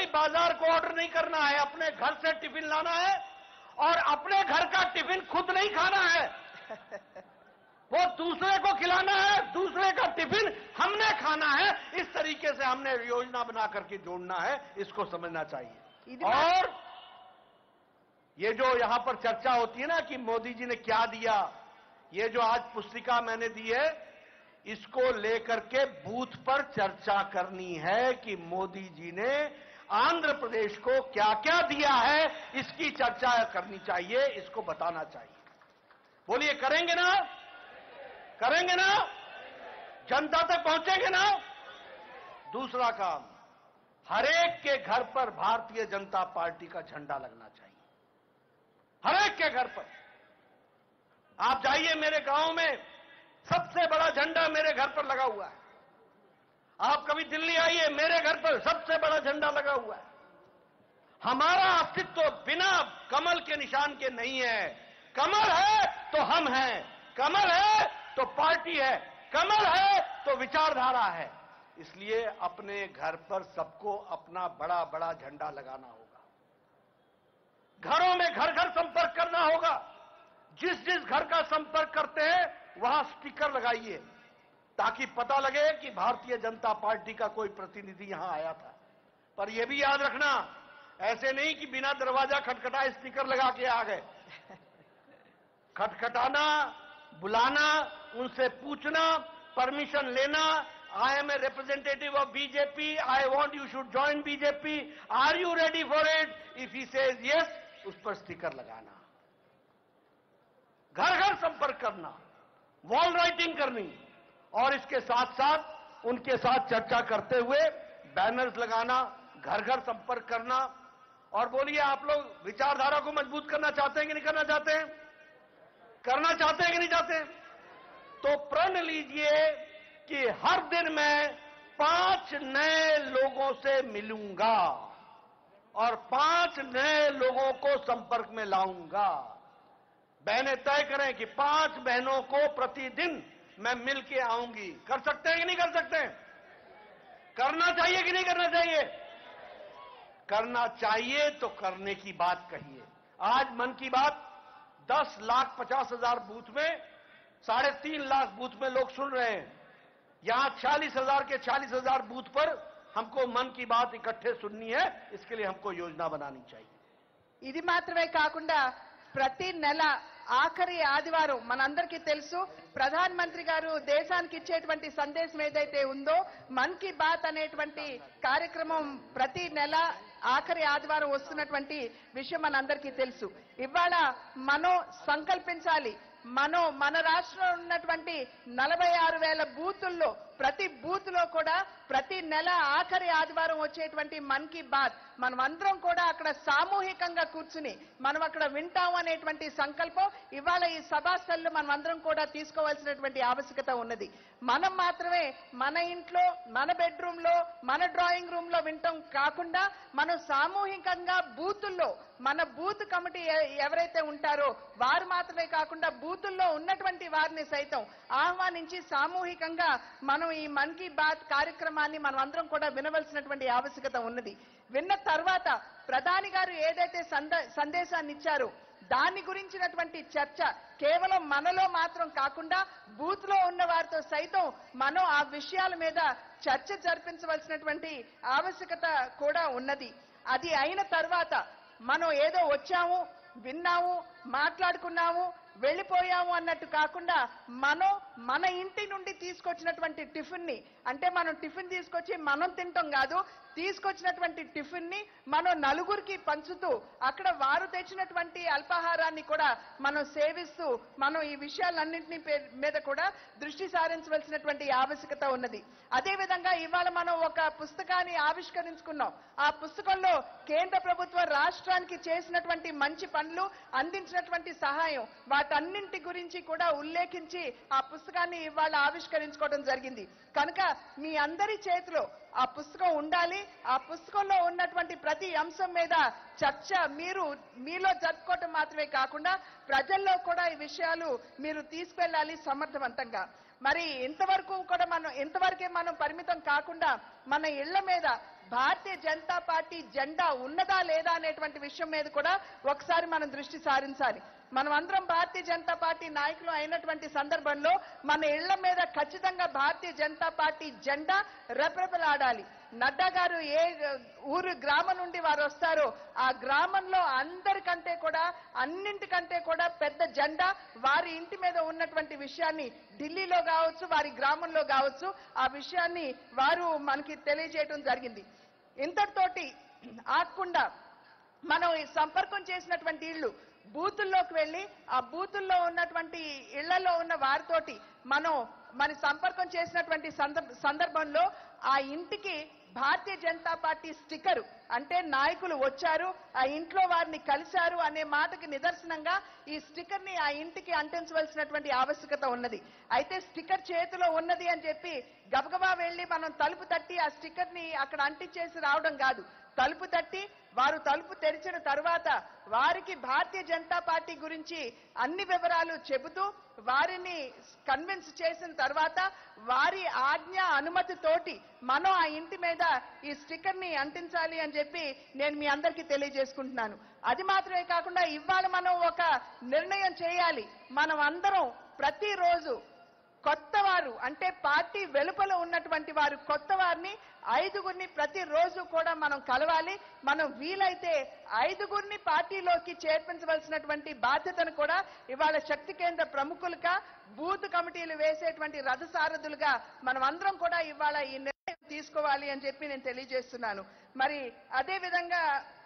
बाजार को ऑर्डर नहीं करना है अपने घर से टिफिन लाना है और अपने घर का टिफिन खुद नहीं खाना है वो दूसरे को खिलाना है दूसरे का टिफिन हमने खाना है इस तरीके से हमने योजना बना करके जोड़ना है इसको समझना चाहिए ఇది మా- और ये जो यहां पर चर्चा होती है ना कि मोदी जी ने क्या दिया ये जो आज पुस्तिका मैंने दी है इसको लेकर के बूथ पर चर्चा करनी है कि मोदी जी ने आंध्र प्रदेश को क्या क्या दिया है इसकी चर्चा करनी चाहिए इसको बताना चाहिए बोलिए करेंगे ना करेंगे ना जनता तक पहुंचेंगे ना दूसरा काम हरेक के घर पर भारतीय जनता पार्टी का झंडा लगना चाहिए हरेक के घर पर आप जाइए मेरे गांव में सबसे बड़ा झंडा मेरे घर पर लगा हुआ है आप कभी दिल्ली आइए मेरे घर पर सबसे बड़ा झंडा लगा हुआ है हमारा अस्तित्व बिना कमल के निशान के नहीं है कमल है तो हम हैं कमल है तो पार्टी है कमल है तो विचारधारा है इसलिए अपने घर पर सबको अपना बड़ा बड़ा झंडा लगाना होगा घरों में घर घर संपर्क करना होगा जिस जिस घर का संपर्क करते हैं वहां स्टिकर लगाइए ताकि पता लगे कि भारतीय जनता पार्टी का कोई प्रतिनिधि यहां आया था पर यह भी याद रखना ऐसे नहीं कि बिना दरवाजा खटखटाए स्टिकर लगा के आ गए खटखटाना बुलाना उनसे पूछना परमिशन लेना I am a representative of BJP I want you should join BJP are you ready for it if he says yes उस पर स्टिकर लगाना घर घर संपर्क करना वॉल राइटिंग करनी और इसके साथ साथ उनके साथ चर्चा करते हुए बैनर्स लगाना घर घर संपर्क करना और बोलिए आप लोग विचारधारा को मजबूत करना चाहते हैं कि नहीं करना चाहते हैं करना चाहते हैं कि नहीं चाहते हैं तो प्रण लीजिए कि हर दिन मैं पांच नए लोगों से मिलूंगा और पांच नए लोगों को संपर्क में लाऊंगा बहनें तय करें कि पांच बहनों को प्रतिदिन मैं मिल के आऊंगी कर सकते हैं कि नहीं कर सकते हैं करना चाहिए कि नहीं करना चाहिए करना चाहिए तो करने की बात कहिए आज मन की बात दस लाख पचास हजार बूथ में साढ़े तीन लाख बूथ में लोग सुन रहे हैं यहां छियालीस हजार के छियालीस हजार बूथ पर हमको मन की बात इकट्ठे सुननी है इसके लिए हमको योजना बनानी चाहिए ఇది మాత్రమే కాకుండా ప్రతి నెల ఆఖరి ఆదివారం మనందరికీ తెలుసు ప్రధాన మంత్రి గారు దేశానికి ఇచ్చేటువంటి సందేశం ఏదైతే ఉందో మన్ కీ బాత్ అనేటువంటి కార్యక్రమం ప్రతి నెల ఆఖరి ఆదివారం వస్తున్నటువంటి విషయం మనందరికీ తెలుసు ఇవాళ మనం సంకల్పించాలి మనం మన రాష్ట్రంలో ఉన్నటువంటి నలభై ఆరు వేల బూతుల్లో ప్రతి బూత్ లో కూడా ప్రతి నెల ఆఖరి ఆదివారం వచ్చేటువంటి మన్ కీ బాత్ మనం అందరం కూడా అక్కడ సామూహికంగా కూర్చుని మనం అక్కడ వింటాం అనేటువంటి సంకల్పం ఇవాళ ఈ సభాస్థల్లో మనం అందరం కూడా తీసుకోవాల్సినటువంటి ఆవశ్యకత ఉన్నది మనం మాత్రమే మన ఇంట్లో మన బెడ్రూమ్ లో మన డ్రాయింగ్ రూమ్ లో వింటాం కాకుండా మనం సామూహికంగా బూతుల్లో మన బూత్ కమిటీ ఎ- ఎవరైతే ఉంటారో వారు మాత్రమే కాకుండా బూతుల్లో ఉన్నటువంటి వారిని సైతం ఆహ్వానించి సామూహికంగా మనం ఈ మన్ కీ బాత్ కార్యక్రమాన్ని మనం అందరం కూడా వినవలసినటువంటి ఆవశ్యకత ఉన్నది విన్న తర్వాత ప్రధాని గారు ఏదైతే సంద- సందేశాన్ని ఇచ్చారో దాని గురించినటువంటి చర్చ కేవలం మనలో మాత్రం కాకుండా బూత్ లో ఉన్న వారితో సైతం మనం ఆ విషయాల మీద చర్చ జరిపించవలసినటువంటి ఆవశ్యకత కూడా ఉన్నది అది అయిన తర్వాత మనం ఏదో వచ్చాము విన్నాము మాట్లాడుకున్నాము వెళ్ళిపోయాము అన్నట్టు కాకుండా మనం మన ఇంటి నుండి తీసుకొచ్చినటువంటి టిఫిన్ ని అంటే మనం టిఫిన్ తీసుకొచ్చి మనం తింటాం కాదు తీసుకొచ్చినటువంటి టిఫిన్ ని మనం నలుగురికి పంచుతూ అక్కడ వారు తెచ్చినటువంటి అల్పాహారాన్ని కూడా మనం సేవిస్తూ మనం ఈ విషయాలన్నింటినీ పే- మీద కూడా దృష్టి సారించవలసినటువంటి ఆవశ్యకత ఉన్నది అదే విధంగా ఇవాళ మనం ఒక పుస్తకాన్ని ఆవిష్కరించుకున్నాం ఆ పుస్తకంలో కేంద్ర ప్రభుత్వం రాష్ట్రానికి చేసినటువంటి మంచి పనులు అందించినటువంటి సహాయం వాటన్నింటి గురించి కూడా ఉల్లేఖించి ఆ పుస్తకాన్ని ఇవాళ ఆవిష్కరించుకోవడం జరిగింది కనుక మీ అందరి చేతిలో ఆ పుస్తకం ఉండాలి ఆ పుస్తకంలో ఉన్నటువంటి ప్రతి అంశం మీద చర్చ మీరు మీలో జరుపుకోవటం మాత్రమే కాకుండా ప్రజల్లో కూడా ఈ విషయాలు మీరు తీసుకెళ్ళాలి సమర్థవంతంగా మరి ఇంతవరకు కూడా మనం ఇంతవరకే మనం పరిమితం కాకుండా మన ఇళ్ల మీద భారతీయ జనతా పార్టీ జెండా ఉన్నదా లేదా అనేటువంటి విషయం మీద కూడా ఒకసారి మనం దృష్టి సారించాలి మనం అందరం భారతీయ జనతా పార్టీ నాయకులు అయినటువంటి సందర్భంలో మన ఇళ్ల మీద ఖచ్చితంగా భారతీయ జనతా పార్టీ జెండా రెపరెపలాడాలి నడ్డా గారు ఏ ఊరు గ్రామం నుండి వారు వస్తారో ఆ గ్రామంలో అందరికంటే కూడా అన్నింటికంటే కూడా పెద్ద జెండా వారి ఇంటి మీద ఉన్నటువంటి విషయాన్ని ఢిల్లీలో కావచ్చు వారి గ్రామంలో కావచ్చు ఆ విషయాన్ని వారు మనకి తెలియజేయడం జరిగింది ఇంతటితోటి ఆకుండా మనం ఈ సంపర్కం చేసినటువంటి ఇళ్ళు బూతుల్లోకి వెళ్ళి ఆ బూతుల్లో ఉన్నటువంటి ఇళ్లలో ఉన్న వారితోటి మనం మన సంపర్కం చేసినటువంటి సందర్భ- సందర్భంలో ఆ ఇంటికి భారతీయ జనతా పార్టీ స్టిక్కర్ అంటే నాయకులు వచ్చారు ఆ ఇంట్లో వారిని కలిశారు అనే మాటకి నిదర్శనంగా ఈ స్టిక్కర్ ని ఆ ఇంటికి అంటించవలసినటువంటి ఆవశ్యకత ఉన్నది అయితే స్టిక్కర్ చేతిలో ఉన్నది అని చెప్పి గబగబా వెళ్ళి మనం తలుపు తట్టి ఆ స్టిక్కర్ ని అక్కడ అంటించేసి రావడం కాదు తలుపు తట్టి వారు తలుపు తెరిచిన తర్వాత వారికి భారతీయ జనతా పార్టీ గురించి అన్ని వివరాలు చెబుతూ వారిని కన్విన్స్ చేసిన తర్వాత వారి ఆజ్ఞ అనుమతితోటి మనం ఆ ఇంటి మీద ఈ స్టిక్కర్ ని అంటించాలి అని చెప్పి నేను మీ అందరికీ తెలియజేసుకుంటున్నాను అది మాత్రమే కాకుండా ఇవాళ మనం ఒక నిర్ణయం చేయాలి మనం అందరం ప్రతిరోజు కొత్త వారు అంటే పార్టీ వెలుపల ఉన్నటువంటి వారు కొత్త వారిని ఐదుగురిని ప్రతిరోజు కూడా మనం కలవాలి మనం వీలైతే ఐదుగురిని పార్టీలోకి చేర్పించవలసినటువంటి బాధ్యతను కూడా ఇవాళ శక్తి కేంద్ర ప్రముఖులుగా బూత్ కమిటీలు వేసేటువంటి రథసారథులుగా మనం అందరం కూడా ఇవాళ ఈ నిర్ణయం తీసుకోవాలి అని చెప్పి నేను తెలియజేస్తున్నాను మరి అదే విధంగా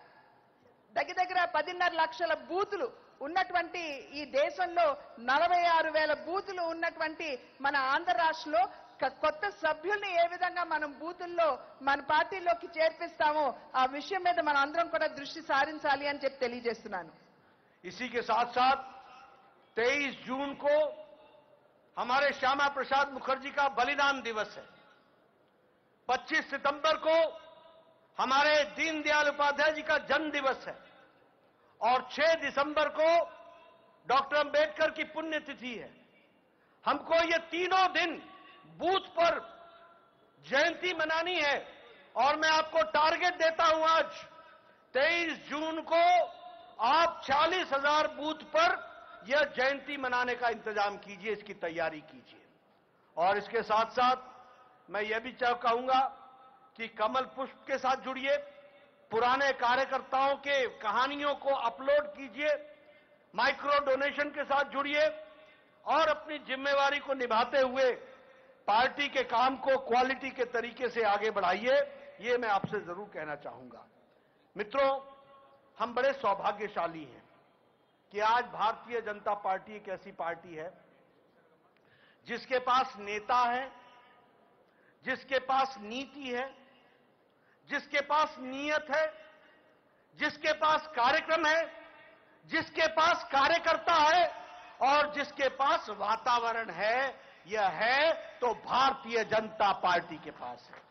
దగ్గర దగ్గర పదిన్నర లక్షల బూతులు ఉన్నటువంటి ఈ దేశంలో నలభై ఆరు వేల బూతులు ఉన్నటువంటి మన ఆంధ్ర రాష్ట్రంలో క- కొత్త సభ్యుల్ని ఏ విధంగా మనం బూతుల్లో మన పార్టీలోకి చేర్పిస్తామో ఆ విషయం మీద మనం అందరం కూడా దృష్టి సారించాలి అని చెప్పి తెలియజేస్తున్నాను इसी के साथ साथ 23 जून को हमारे श्यामा प्रसाद मुखर्जी का बलिदान दिवस है 25 सितंबर को हमारे दीनदयाल उपाध्याय जी का जन्म दिवस है और 6 दिसंबर को डॉक्टर अंबेडकर की पुण्यतिथि है हमको ये तीनों दिन बूथ पर जयंती मनानी है और मैं आपको टारगेट देता हूं आज 23 जून को आप चालीस हजार बूथ पर यह जयंती मनाने का इंतजाम कीजिए इसकी तैयारी कीजिए और इसके साथ साथ मैं यह भी चाह कहूंगा कि कमल पुष्प के साथ जुड़िए पुराने कार्यकर्ताओं के कहानियों को अपलोड कीजिए माइक्रो डोनेशन के साथ जुड़िए और अपनी जिम्मेवारी को निभाते हुए पार्टी के काम को क्वालिटी के तरीके से आगे बढ़ाइए ये मैं आपसे जरूर कहना चाहूंगा मित्रों हम बड़े सौभाग्यशाली हैं कि आज भारतीय जनता पार्टी एक ऐसी पार्टी है जिसके पास नेता है जिसके पास नीति है जिसके पास नीयत है जिसके पास कार्यक्रम है जिसके पास कार्यकर्ता है और जिसके पास वातावरण है यह है तो भारतीय जनता पार्टी के पास है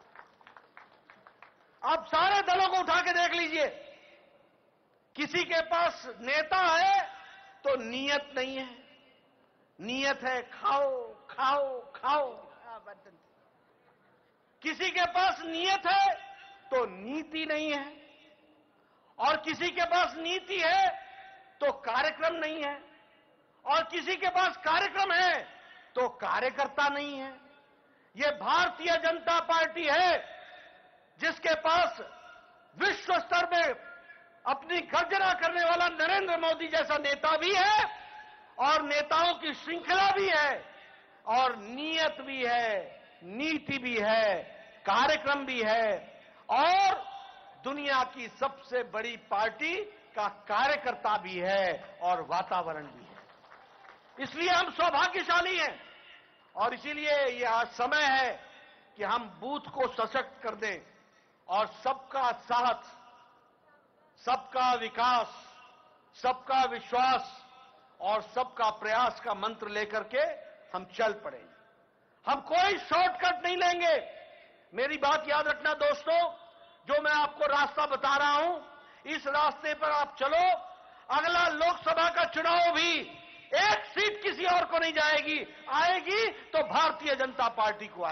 आप सारे दलों को उठा के देख लीजिए किसी के पास नेता है तो नीयत नहीं है नीयत है खाओ खाओ खाओ ఆ, వర్ధంతి. किसी के पास नीयत है तो नीति नहीं है और किसी के पास नीति है तो कार्यक्रम नहीं है और किसी के पास कार्यक्रम है तो कार्यकर्ता नहीं है यह भारतीय जनता पार्टी है जिसके पास विश्व स्तर में अपनी गर्जना करने वाला नरेंद्र मोदी जैसा नेता भी है और नेताओं की श्रृंखला भी है और नीयत भी है नीति भी है कार्यक्रम भी है और दुनिया की सबसे बड़ी पार्टी का कार्यकर्ता भी है और वातावरण भी है इसलिए हम सौभाग्यशाली हैं और इसीलिए यह आज समय है कि हम बूथ को सशक्त कर दें और सबका साथ सबका विकास सबका विश्वास और सबका प्रयास का मंत्र लेकर के हम चल पड़ेंगे हम कोई शॉर्टकट नहीं लेंगे मेरी बात याद रखना दोस्तों जो मैं आपको रास्ता बता रहा हूं इस रास्ते पर आप चलो अगला लोकसभा का चुनाव भी एक सीट किसी और को नहीं जाएगी आएगी तो भारतीय जनता पार्टी को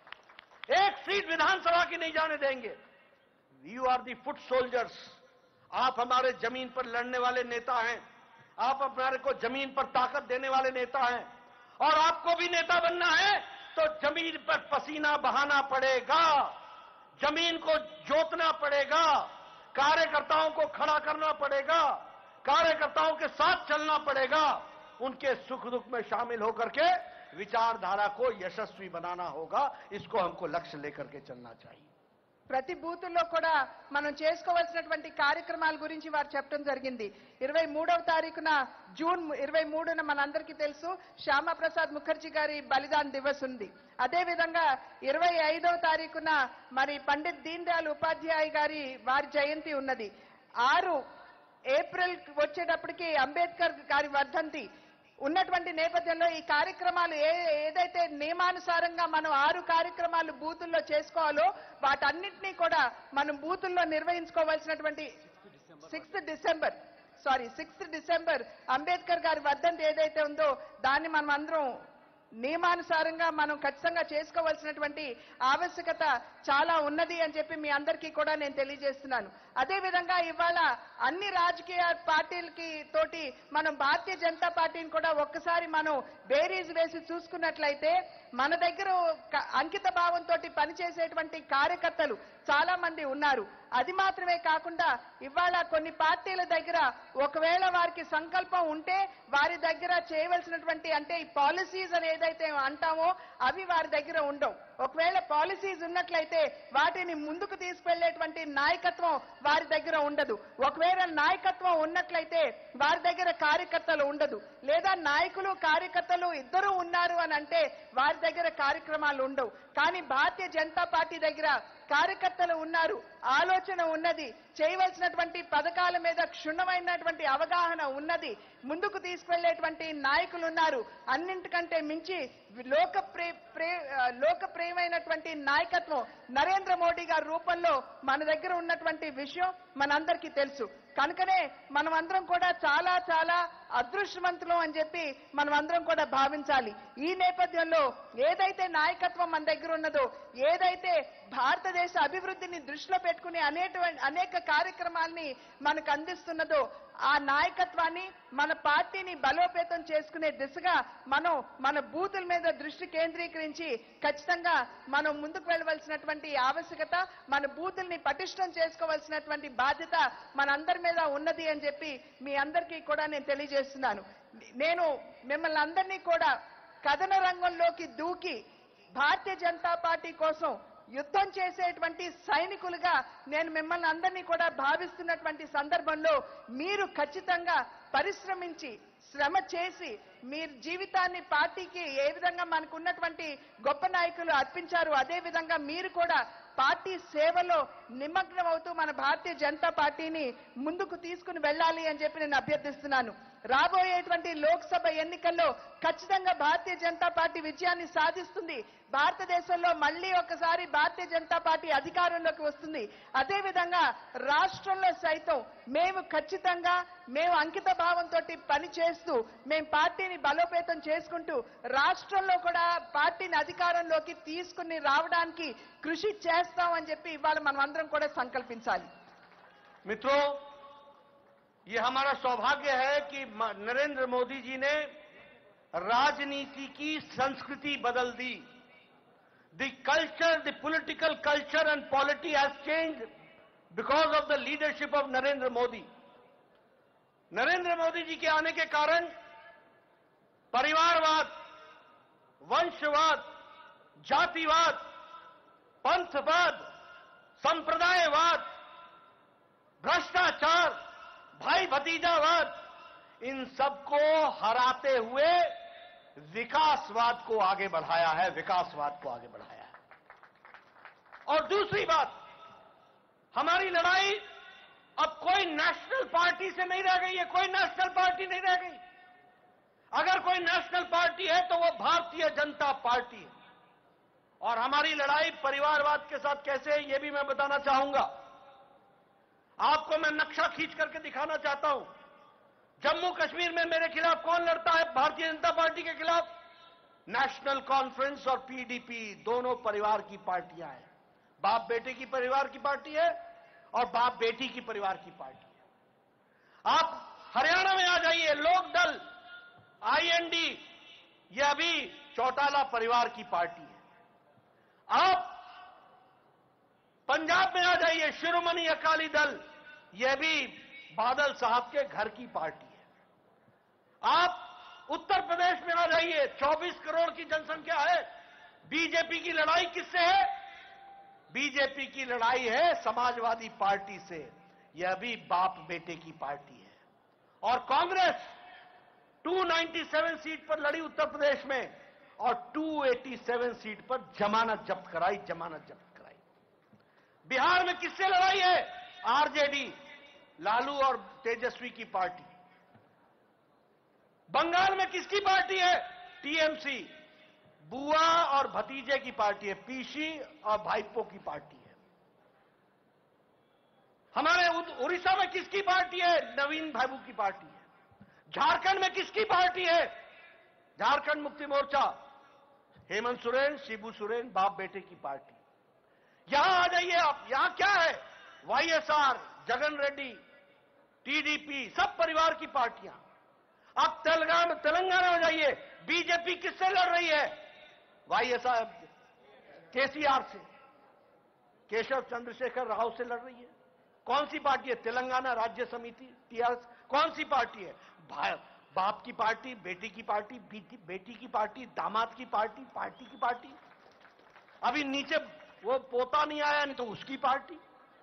आएगी एक सीट विधानसभा की नहीं जाने देंगे you are the foot soldiers आप हमारे जमीन पर लड़ने वाले नेता हैं आप हमारे को जमीन पर ताकत देने वाले नेता हैं और आपको भी नेता बनना है तो जमीन पर पसीना बहाना पड़ेगा जमीन को जोतना पड़ेगा कार्यकर्ताओं को खड़ा करना पड़ेगा कार्यकर्ताओं के साथ चलना पड़ेगा उनके सुख दुख में शामिल होकर के विचारधारा को यशस्वी बनाना होगा इसको हमको लक्ष्य लेकर के चलना चाहिए ప్రతి బూతుల్లో కూడా మనం చేసుకోవాల్సినటువంటి కార్యక్రమాల గురించి వారు చెప్పడం జరిగింది ఇరవై మూడవ తారీఖున జూన్ ఇరవై మూడున మనందరికీ తెలుసు శ్యామా ప్రసాద్ ముఖర్జీ గారి బలిదాన్ దివస్ ఉంది అదే విధంగా ఇరవై ఐదవ తారీఖున మరి పండిత్ దీన్ దయాళ్ ఉపాధ్యాయ్ గారి వారి జయంతి ఉన్నది ఆరు ఏప్రిల్ వచ్చేటప్పటికి అంబేద్కర్ గారి వర్ధంతి ఉన్నటువంటి నేపథ్యంలో ఈ కార్యక్రమాలు ఏ ఏదైతే నియమానుసారంగా మనం ఆరు కార్యక్రమాలు బూతుల్లో చేసుకోవాలో వాటన్నిటినీ కూడా మనం బూతుల్లో నిర్వహించుకోవాల్సినటువంటి sixth December sorry sixth December Ambedkar గారి వర్ధంతి ఏదైతే ఉందో దాన్ని మనం అందరం నియమానుసారంగా మనం ఖచ్చితంగా చేసుకోవాల్సినటువంటి ఆవశ్యకత చాలా ఉన్నది అని చెప్పి మీ అందరికీ కూడా నేను తెలియజేస్తున్నాను అదే విధంగా ఇవాళ అన్ని రాజకీయ పార్టీలకి తోటి మనం భారతీయ జనతా పార్టీని కూడా ఒక్కసారి మనం బేరీజ్ వేసి చూసుకున్నట్లయితే మన దగ్గర క- అంకిత భావంతో పనిచేసేటువంటి కార్యకర్తలు చాలా మంది ఉన్నారు అది మాత్రమే కాకుండా ఇవాళ కొన్ని పార్టీల దగ్గర ఒకవేళ వారికి సంకల్పం ఉంటే వారి దగ్గర చేయవలసినటువంటి అంటే ఈ పాలసీస్ అని ఏదైతే అంటామో అవి వారి దగ్గర ఉండవు ఒకవేళ పాలసీస్ ఉన్నట్లయితే వాటిని ముందుకు తీసుకెళ్లేటువంటి నాయకత్వం వారి దగ్గర ఉండదు ఒకవేళ నాయకత్వం ఉన్నట్లయితే వారి దగ్గర కార్యకర్తలు ఉండదు లేదా నాయకులు కార్యకర్తలు ఇద్దరు ఉన్నారు అని అంటే వారి దగ్గర కార్యక్రమాలు ఉండవు కానీ భారతీయ జనతా పార్టీ దగ్గర కార్యకర్తలు ఉన్నారు ఆలోచన ఉన్నది చేయవలసినటువంటి పథకాల మీద క్షుణ్ణమైనటువంటి అవగాహన ఉన్నది ముందుకు తీసుకెళ్లేటువంటి నాయకులు ఉన్నారు అన్నింటికంటే మించి లోక ప్రే ప్రే ఆ, లోకప్రియమైనటువంటి నాయకత్వం నరేంద్ర మోడీ గారి రూపంలో మన దగ్గర ఉన్నటువంటి విషయం మనందరికీ తెలుసు కనుకనే మనం అందరం కూడా చాలా చాలా అదృష్టవంతులం అని చెప్పి మనం అందరం కూడా భావించాలి ఈ నేపథ్యంలో ఏదైతే నాయకత్వం మన దగ్గర ఉన్నదో ఏదైతే భారతదేశ అభివృద్ధిని దృష్టిలో పెట్టుకుని అనేక అనేక కార్యక్రమాల్ని మనకు అందిస్తున్నదో ఆ నాయకత్వాన్ని మన పార్టీని బలోపేతం చేసుకునే దిశగా మనం మన బూతుల మీద దృష్టి కేంద్రీకరించి ఖచ్చితంగా మనం ముందుకు వెళ్ళవలసినటువంటి ఆవశ్యకత మన బూతుల్ని పటిష్టం చేసుకోవాల్సినటువంటి బాధ్యత మనందరి మీద ఉన్నది అని చెప్పి మీ అందరికీ కూడా నేను తెలియజేస్తున్నాను నేను మిమ్మల్ని అందరినీ కూడా కథన రంగంలోకి దూకి భారతీయ జనతా పార్టీ కోసం యుద్ధం చేసేటువంటి సైనికులుగా నేను మిమ్మల్ని అందరినీ కూడా భావిస్తున్నటువంటి సందర్భంలో మీరు ఖచ్చితంగా పరిశ్రమించి శ్రమ చేసి మీరు జీవితాన్ని పార్టీకి ఏ విధంగా మనకు ఉన్నటువంటి గొప్ప నాయకులు అర్పించారు అదే విధంగా మీరు కూడా పార్టీ సేవలో నిమగ్నం అవుతూ మన భారతీయ జనతా పార్టీని ముందుకు తీసుకుని వెళ్ళాలి అని చెప్పి నేను అభ్యర్థిస్తున్నాను రాబోయేటువంటి లోక్సభ ఎన్నికల్లో ఖచ్చితంగా భారతీయ జనతా పార్టీ విజయాన్ని సాధిస్తుంది భారతదేశంలో మళ్ళీ ఒకసారి భారతీయ జనతా పార్టీ అధికారంలోకి వస్తుంది అదే విధంగా రాష్ట్రంలో సైతం మేము ఖచ్చితంగా మేము అంకిత భావంతో పని చేస్తూ మేము పార్టీని బలోపేతం చేసుకుంటూ రాష్ట్రంలో కూడా పార్టీని అధికారంలోకి తీసుకుని రావడానికి కృషి చేస్తామని చెప్పి ఇవాళ మనం అందరం కూడా సంకల్పించాలి मित्रों ये हमारा सौभाग्य है कि म- नरेंद्र मोदी जी ने राजनीति की संस्कृति बदल दी the culture the political culture and polity has change because of the leadership of Narendra Modi Narendra Modi ji के आने के कारण परिवारवाद वंशवाद जातिवाद पंथवाद संप्रदायवाद भ्रष्टाचार भाई भतीजावाद इन सबको हराते हुए विकासवाद को आगे बढ़ाया है विकासवाद को आगे बढ़ाया है और दूसरी बात हमारी लड़ाई अब कोई नेशनल पार्टी से नहीं रह गई है कोई नेशनल पार्टी नहीं रह गई अगर कोई नेशनल पार्टी है तो वो भारतीय जनता पार्टी है और हमारी लड़ाई परिवारवाद के साथ कैसे है ये भी मैं बताना चाहूंगा आपको मैं नक्शा खींच करके दिखाना चाहता हूं जम्मू कश्मीर में मेरे खिलाफ कौन लड़ता है भारतीय जनता पार्टी के खिलाफ नेशनल कॉन्फ्रेंस और पीडीपी दोनों परिवार की पार्टियां हैं बाप बेटे की परिवार की पार्टी है और बाप बेटी की परिवार की पार्टी है आप हरियाणा में आ जाइए लोक दल आईएनडी यह अभी चौटाला परिवार की पार्टी है आप पंजाब में आ जाइए शिरोमणि अकाली दल यह भी बादल साहब के घर की पार्टी है आप उत्तर प्रदेश में आ जाइए 24 करोड़ की जनसंख्या है बीजेपी की लड़ाई किससे है बीजेपी की लड़ाई है समाजवादी पार्टी से यह भी बाप बेटे की पार्टी है और कांग्रेस 297 सीट पर लड़ी उत्तर प्रदेश में और 287 सीट पर जमानत जब्त कराई जमानत जब्त कराई बिहार में किससे लड़ाई है आरजेडी लालू और तेजस्वी की पार्टी बंगाल में किसकी पार्टी है टीएमसी बुआ और भतीजे की पार्टी है पीसी और भाईपो की पार्टी है हमारे उद- उड़ीसा में किसकी पार्टी है नवीन भाईबू की पार्टी है झारखंड में किसकी पार्टी है झारखंड मुक्ति मोर्चा हेमंत सोरेन शिबू सोरेन बाप बेटे की पार्टी यहां आ जाइए आप यहां क्या है वाईएसआर जगन रेड्डी टीडीपी सब परिवार की पार्टियां आप तेलंगाना तेलंगाना में जाइए बीजेपी किससे लड़ रही है वाईएसआर केसीआर से केशव चंद्रशेखर राव से लड़ रही है कौन सी पार्टी है तेलंगाना राज्य समिति टीआरएस कौन सी पार्टी है भा- बाप की पार्टी बेटी की पार्टी बेटी, बेटी की पार्टी दामाद की पार्टी पार्टी की पार्टी अभी नीचे वो पोता नहीं आया नहीं तो उसकी पार्टी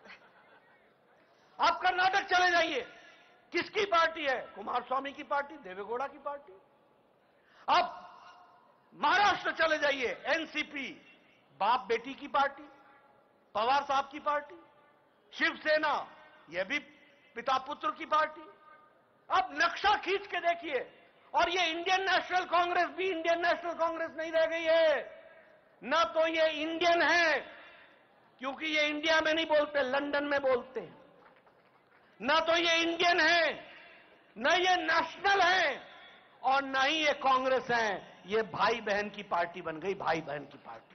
आप कर्नाटक चले जाइए किसकी पार्टी है कुमार स्वामी की पार्टी देवेगौड़ा की पार्टी आप महाराष्ट्र चले जाइए एनसीपी बाप बेटी की पार्टी पवार साहब की पार्टी शिवसेना यह भी पिता पुत्र की पार्टी अब नक्शा खींच के देखिए और ये इंडियन नेशनल कांग्रेस भी इंडियन नेशनल कांग्रेस नहीं रह गई है न तो ये इंडियन है क्योंकि ये इंडिया में नहीं बोलते लंदन में बोलते हैं न तो ये इंडियन है न ये नेशनल है और न ही ये कांग्रेस है ये भाई बहन की पार्टी बन गई भाई बहन की पार्टी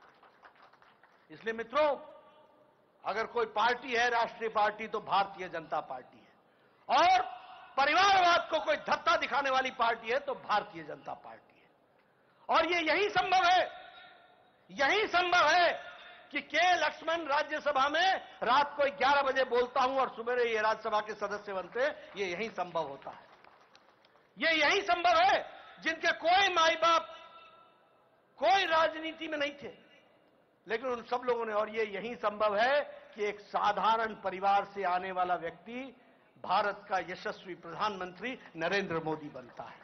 इसलिए मित्रों अगर कोई पार्टी है राष्ट्रीय पार्टी तो भारतीय जनता पार्टी है और परिवारवाद को कोई धत्ता दिखाने वाली पार्टी है तो भारतीय जनता पार्टी है और ये यही संभव है यही संभव है कि के लक्ष्मण राज्यसभा में रात को 11 बजे बोलता हूं और सुबह ये राज्यसभा के सदस्य बनते हैं ये यही संभव होता है ये यही संभव है जिनके कोई माई बाप कोई राजनीति में नहीं थे लेकिन उन सब लोगों ने और ये यही संभव है कि एक साधारण परिवार से आने वाला व्यक्ति भारत का यशस्वी प्रधानमंत्री नरेंद्र मोदी बनता है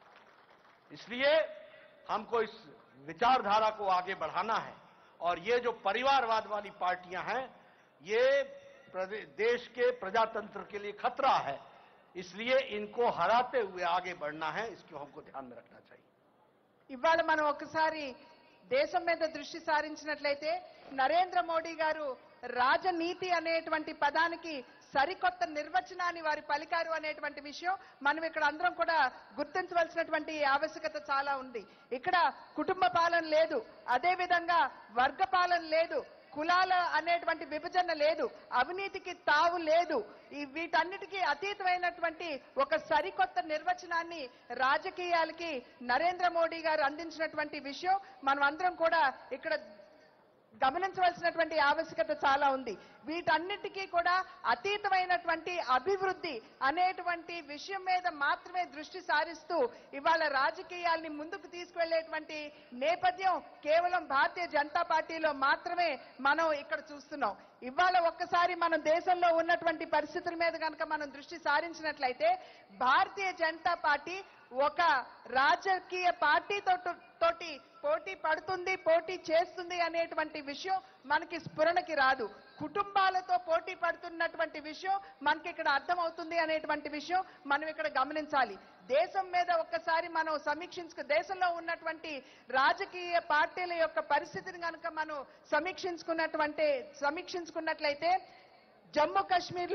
इसलिए हमको इस विचारधारा को आगे बढ़ाना है और ये जो परिवारवाद वाली पार्टियां हैं ये प्रदे- देश के प्रजातंत्र के लिए खतरा है इसलिए इनको हराते हुए आगे बढ़ना है इसको हमको ध्यान में रखना चाहिए ఇవాళ మనం ఒకసారి దేశం మీద దృష్టి సారించినట్లయితే నరేంద్ర మోడీ గారు రాజనీతి అనేటువంటి పదానికి సరికొత్త నిర్వచనాన్ని వారి పలికారు అనేటువంటి విషయం మనం ఇక్కడ అందరం కూడా గుర్తించవలసినటువంటి ఆవశ్యకత చాలా ఉంది ఇక్కడ కుటుంబ పాలన లేదు అదే విధంగా వర్గ పాలన లేదు కులాల అనేటువంటి విభజన లేదు అవినీతికి తావు లేదు ఈ వీటన్నిటికీ అతీతమైనటువంటి ఒక సరికొత్త నిర్వచనాన్ని రాజకీయాలకి నరేంద్ర మోడీ గారు అందించినటువంటి విషయం మనం అందరం కూడా ఇక్కడ గమనించవలసినటువంటి ఆవశ్యకత చాలా ఉంది వీటన్నిటికీ కూడా అతీతమైనటువంటి అభివృద్ధి అనేటువంటి విషయం మీద మాత్రమే దృష్టి సారిస్తూ ఇవాళ రాజకీయాల్ని ముందుకు తీసుకువెళ్లేటువంటి నేపథ్యం కేవలం భారతీయ జనతా పార్టీలో మాత్రమే మనం ఇక్కడ చూస్తున్నాం ఇవాళ ఒక్కసారి మన దేశంలో ఉన్నటువంటి పరిస్థితుల మీద కనుక మనం దృష్టి సారించినట్లయితే భారతీయ జనతా పార్టీ ఒక రాజకీయ పార్టీతో తోటి పోటీ పడుతుంది పోటీ చేస్తుంది అనేటువంటి విషయం మనకి స్ఫురణకి రాదు కుటుంబాలతో పోటీ పడుతున్నటువంటి విషయం మనకి ఇక్కడ అర్థమవుతుంది అనేటువంటి విషయం మనం ఇక్కడ గమనించాలి దేశం మీద ఒక్కసారి మనం సమీక్షించుకు దేశంలో ఉన్నటువంటి రాజకీయ పార్టీల యొక్క పరిస్థితిని కనుక మనం సమీక్షించుకున్నటువంటి సమీక్షించుకున్నట్లయితే జమ్మూ కాశ్మీర్లో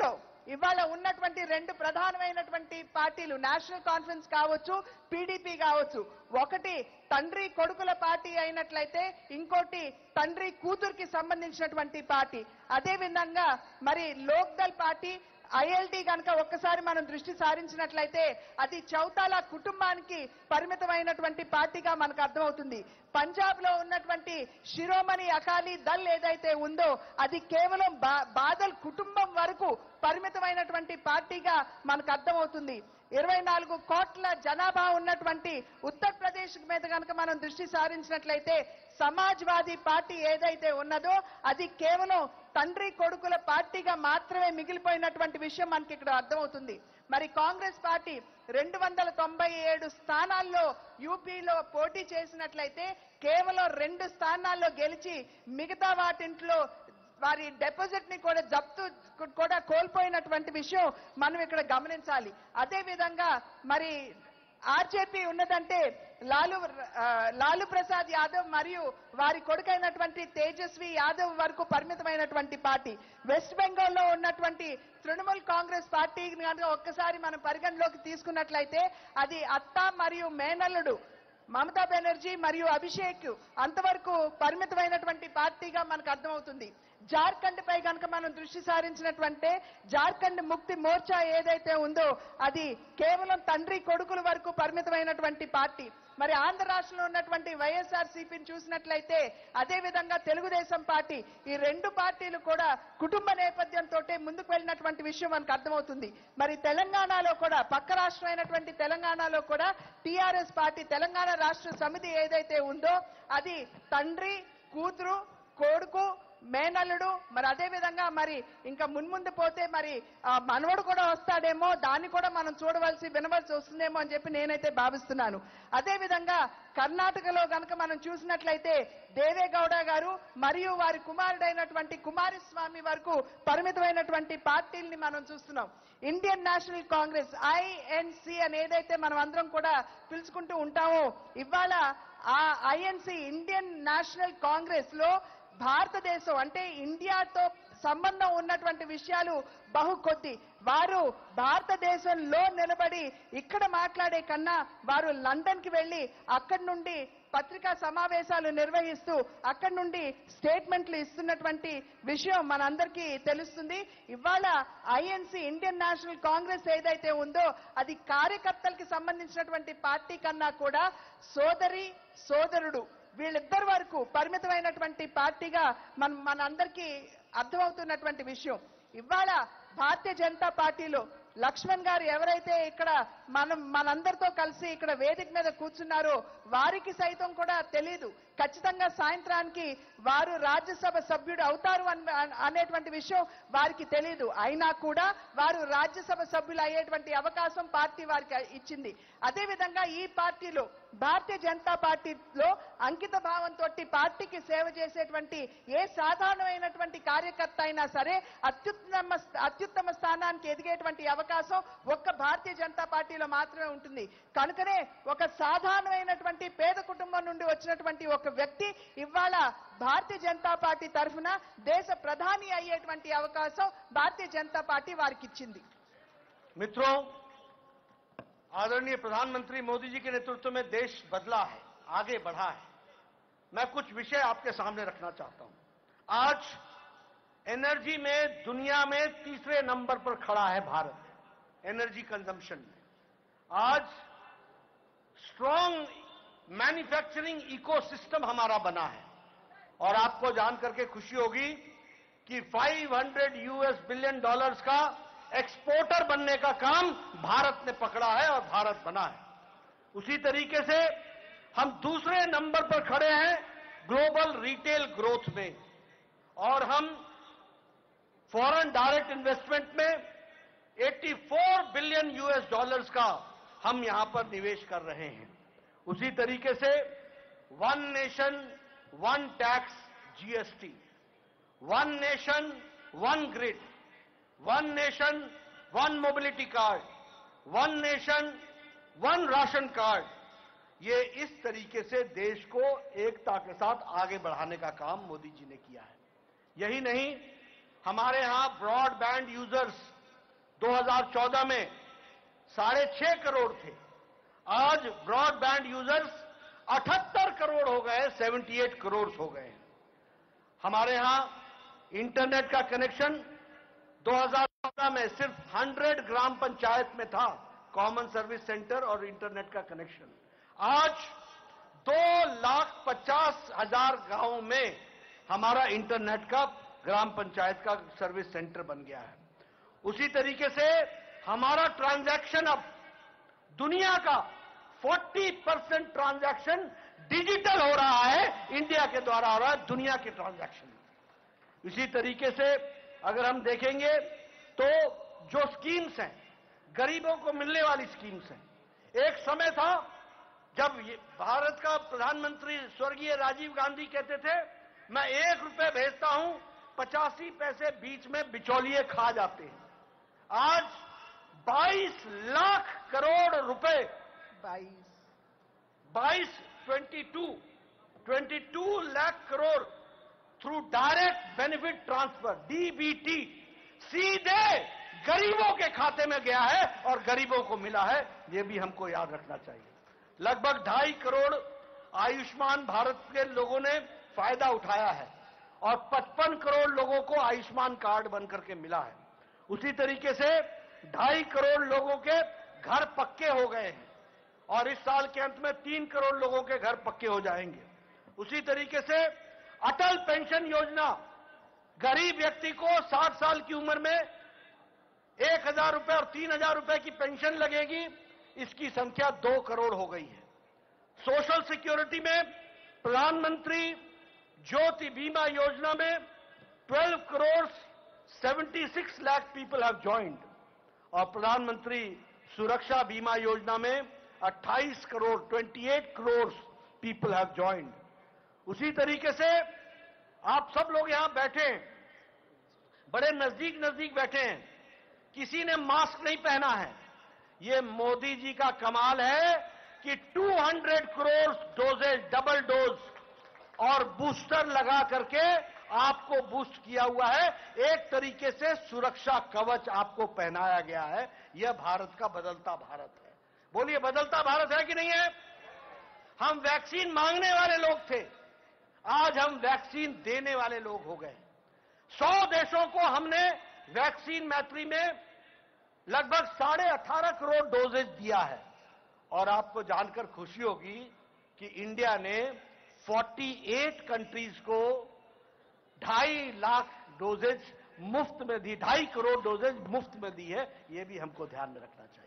ఇవాళ ఉన్నటువంటి రెండు ప్రధానమైనటువంటి పార్టీలు నేషనల్ కాన్ఫరెన్స్ కావచ్చు పీడీపీ కావచ్చు ఒకటి తండ్రి కొడుకుల పార్టీ అయినట్లయితే ఇంకోటి తండ్రి కూతురికి సంబంధించినటువంటి పార్టీ అదే విధంగా మరి లోక్దల్ పార్టీ ఐఎల్డి కనుక ఒక్కసారి మనం దృష్టి సారించినట్లయితే అది చౌతాలా కుటుంబానికి పరిమితమైనటువంటి పార్టీగా మనకు అర్థమవుతుంది పంజాబ్ లో ఉన్నటువంటి శిరోమణి అకాలీ దల్ ఏదైతే ఉందో అది కేవలం బా- బాదల్ కుటుంబం వరకు పరిమితమైనటువంటి పార్టీగా మనకు అర్థమవుతుంది ఇరవై నాలుగు కోట్ల జనాభా ఉన్నటువంటి ఉత్తరప్రదేశ్ మీద కనుక మనం దృష్టి సారించినట్లయితే సమాజ్వాదీ పార్టీ ఏదైతే ఉన్నదో అది కేవలం తండ్రి కొడుకుల పార్టీగా మాత్రమే మిగిలిపోయినటువంటి విషయం మనకి ఇక్కడ అర్థమవుతుంది మరి కాంగ్రెస్ పార్టీ రెండు వందల తొంభై ఏడు స్థానాల్లో యూపీలో పోటీ చేసినట్లయితే కేవలం రెండు స్థానాల్లో గెలిచి మిగతా వాటింట్లో వారి డిపాజిట్ ని కూడా జప్తు కూడా కోల్పోయినటువంటి విషయం మనం ఇక్కడ గమనించాలి అదే విధంగా మరి ఆర్జేపీ ఉన్నదంటే లాలు ఆ, లాలు ప్రసాద్ యాదవ్ మరియు వారి కొడుకైనటువంటి తేజస్వి యాదవ్ వరకు పరిమితమైనటువంటి పార్టీ వెస్ట్ బెంగాల్లో ఉన్నటువంటి తృణమూల్ కాంగ్రెస్ పార్టీని కనుక ఒక్కసారి మనం పరిగణలోకి తీసుకున్నట్లయితే అది అత్త మరియు మేనల్లుడు మమతా బెనర్జీ మరియు అభిషేక్ అంతవరకు పరిమితమైనటువంటి పార్టీగా మనకు అర్థమవుతుంది జార్ఖండ్ పై కనుక మనం దృష్టి సారించినటువంటి జార్ఖండ్ ముక్తి మోర్చా ఏదైతే ఉందో అది కేవలం తండ్రి కొడుకుల వరకు పరిమితమైనటువంటి పార్టీ మరి ఆంధ్ర రాష్ట్రంలో ఉన్నటువంటి వైఎస్ఆర్ సిపిని చూసినట్లయితే అదే విధంగా తెలుగుదేశం పార్టీ ఈ రెండు పార్టీలు కూడా కుటుంబ నేపథ్యంతో ముందుకు వెళ్ళినటువంటి విషయం మనకు అర్థమవుతుంది మరి తెలంగాణలో కూడా పక్క రాష్ట్రం అయినటువంటి తెలంగాణలో కూడా టిఆర్ఎస్ పార్టీ తెలంగాణ రాష్ట్ర సమితి ఏదైతే ఉందో అది తండ్రి కూతురు కొడుకు మేనల్లుడు మరి అదే విధంగా మరి ఇంకా మున్ముందు పోతే మరి ఆ మనవడు కూడా వస్తాడేమో దాన్ని కూడా మనం చూడవలసి వినవలసి వస్తుందేమో అని చెప్పి నేనైతే భావిస్తున్నాను అదే విధంగా కర్ణాటకలో గనక మనం చూసినట్లయితే దేవేగౌడ గారు మరియు వారి కుమారుడైనటువంటి కుమారస్వామి వరకు పరిమితమైనటువంటి పార్టీల్ని మనం చూస్తున్నాం ఇండియన్ నేషనల్ కాంగ్రెస్ ఐఎన్సి అని ఏదైతే మనం అందరం కూడా పిలుచుకుంటూ ఉంటామో ఇవాళ ఆ ఐఎన్సి ఇండియన్ నేషనల్ కాంగ్రెస్ లో భారతదేశం అంటే ఇండియాతో సంబంధం ఉన్నటువంటి విషయాలు బహు కొద్ది వారు భారతదేశంలో నిలబడి ఇక్కడ మాట్లాడే కన్నా వారు లండన్ కి వెళ్లి అక్కడి నుండి పత్రికా సమావేశాలు నిర్వహిస్తూ అక్కడి నుండి స్టేట్మెంట్లు ఇస్తున్నటువంటి విషయం మనందరికీ తెలుస్తుంది ఇవాళ ఐఎన్సి ఇండియన్ నేషనల్ కాంగ్రెస్ ఏదైతే ఉందో అది కార్యకర్తలకి సంబంధించినటువంటి పార్టీ కన్నా కూడా సోదరి సోదరుడు వీళ్ళిద్దరి వరకు పరిమితమైనటువంటి పార్టీగా మన మనందరికీ అర్థమవుతున్నటువంటి విషయం ఇవాళ భారతీయ జనతా పార్టీలో లక్ష్మణ్ గారు ఎవరైతే ఇక్కడ మనం మనందరితో కలిసి ఇక్కడ వేదిక మీద కూర్చున్నారో వారికి సైతం కూడా తెలియదు ఖచ్చితంగా సాయంత్రానికి వారు రాజ్యసభ సభ్యుడు అవుతారు అన్- అనేటువంటి విషయం వారికి తెలియదు అయినా కూడా వారు రాజ్యసభ సభ్యులు అయ్యేటువంటి అవకాశం పార్టీ వారికి ఇచ్చింది అదే విధంగా ఈ పార్టీలో భారతీయ జనతా పార్టీలో అంకిత భావంతో పార్టీకి సేవ చేసేటువంటి ఏ సాధారణమైనటువంటి కార్యకర్త అయినా సరే అత్యుత్తమ అత్యుత్తమ స్థానానికి ఎదిగేటువంటి అవకాశం ఒక్క భారతీయ జనతా పార్టీలో మాత్రమే ఉంటుంది కనుకనే ఒక సాధారణమైనటువంటి పేద కుటుంబం నుండి వచ్చినటువంటి ఒక వ్యక్తి ఇవాళ భారతీయ జనతా పార్టీ తరఫున దేశ ప్రధాని అయ్యేటువంటి అవకాశం భారతీయ జనతా పార్టీ వారికి ఇచ్చింది मित्रों आदरणीय प्रधानमंत्री मोदी जी के नेतृत्व में देश बदला है आगे बढ़ा है मैं कुछ विषय आपके सामने रखना चाहता हूं आज एनर्जी में दुनिया में तीसरे नंबर पर खड़ा है भारत एनर्जी कंजम्पशन में आज स्ट्रॉन्ग मैन्युफैक्चरिंग इकोसिस्टम हमारा बना है और आपको जान करके खुशी होगी कि 500 यूएस बिलियन डॉलर्स का एक्सपोर्टर बनने का काम भारत ने पकड़ा है और भारत बना है उसी तरीके से हम दूसरे नंबर पर खड़े हैं ग्लोबल रिटेल ग्रोथ में और हम फॉरेन डायरेक्ट इन्वेस्टमेंट में 84 बिलियन यूएस डॉलर्स का हम यहां पर निवेश कर रहे हैं उसी तरीके से one nation one tax GST one nation one grid one nation one mobility card one nation one ration card ये इस तरीके से देश को एकता के साथ आगे बढ़ाने का काम मोदी जी ने किया है यही नहीं हमारे यहां ब्रॉडबैंड यूजर्स 2014 में साढ़े छह करोड़ थे आज ब्रॉडबैंड यूजर्स 78 करोड़ हो गए 78 करोड़ हो गए हैं हमारे यहां इंटरनेट का कनेक्शन 2014 में सिर्फ 100 ग्राम पंचायत में था कॉमन सर्विस सेंटर और इंटरनेट का कनेक्शन आज दो लाख पचास हजार गांवों में हमारा इंटरनेट का ग्राम पंचायत का सर्विस सेंटर बन गया है उसी तरीके से हमारा ट्रांजैक्शन अब दुनिया का 40 परसेंट ट्रांजैक्शन डिजिटल हो रहा है इंडिया के द्वारा हो रहा है दुनिया के ट्रांजैक्शन इसी तरीके से अगर हम देखेंगे तो जो स्कीम्स हैं गरीबों को मिलने वाली स्कीम्स हैं एक समय था जब ये भारत का प्रधानमंत्री स्वर्गीय राजीव गांधी कहते थे मैं एक रुपए भेजता हूं पचासी पैसे बीच में बिचौलिए खा जाते हैं आज 22 लाख करोड़ रुपए बाईस 22 22 22 lakh crore through direct benefit transfer DBT सीधे गरीबों के खाते में गया है और गरीबों को मिला है ये भी हमको याद रखना चाहिए लगभग ढाई करोड़ आयुष्मान भारत के लोगों ने फायदा उठाया है और 55 करोड़ लोगों को आयुष्मान कार्ड बनकर के मिला है उसी तरीके से ढाई करोड़ लोगों के घर पक्के हो गए हैं और इस साल के अंत में तीन करोड़ लोगों के घर पक्के हो जाएंगे उसी तरीके से अटल पेंशन योजना गरीब व्यक्ति को 60 साल की उम्र में एक हजार रुपए और तीन हजार रुपए की पेंशन लगेगी इसकी संख्या दो करोड़ हो गई है सोशल सिक्योरिटी में प्रधानमंत्री ज्योति बीमा योजना में 12 crore 76 lakh people have joined और प्रधानमंत्री सुरक्षा बीमा योजना में 28 crore 28 crore people have joined उसी तरीके से आप सब लोग यहां बैठे हैं बड़े नजदीक नजदीक बैठे हैं किसी ने मास्क नहीं पहना है ये मोदी जी का कमाल है कि 200 करोड़ डोजेज डबल डोज और बूस्टर लगा करके आपको बूस्ट किया हुआ है एक तरीके से सुरक्षा कवच आपको पहनाया गया है यह भारत का बदलता भारत है बोलिए बदलता भारत है कि नहीं है हम वैक्सीन मांगने वाले लोग थे आज हम वैक्सीन देने वाले लोग हो गए सौ देशों को हमने वैक्सीन मैत्री में लगभग साढ़े अठारह करोड़ डोजेज दिया है और आपको जानकर खुशी होगी कि इंडिया ने 48 कंट्रीज को ढाई लाख डोजेज मुफ्त में दी ढाई करोड़ डोजेज मुफ्त में दी है ये भी हमको ध्यान में रखना चाहिए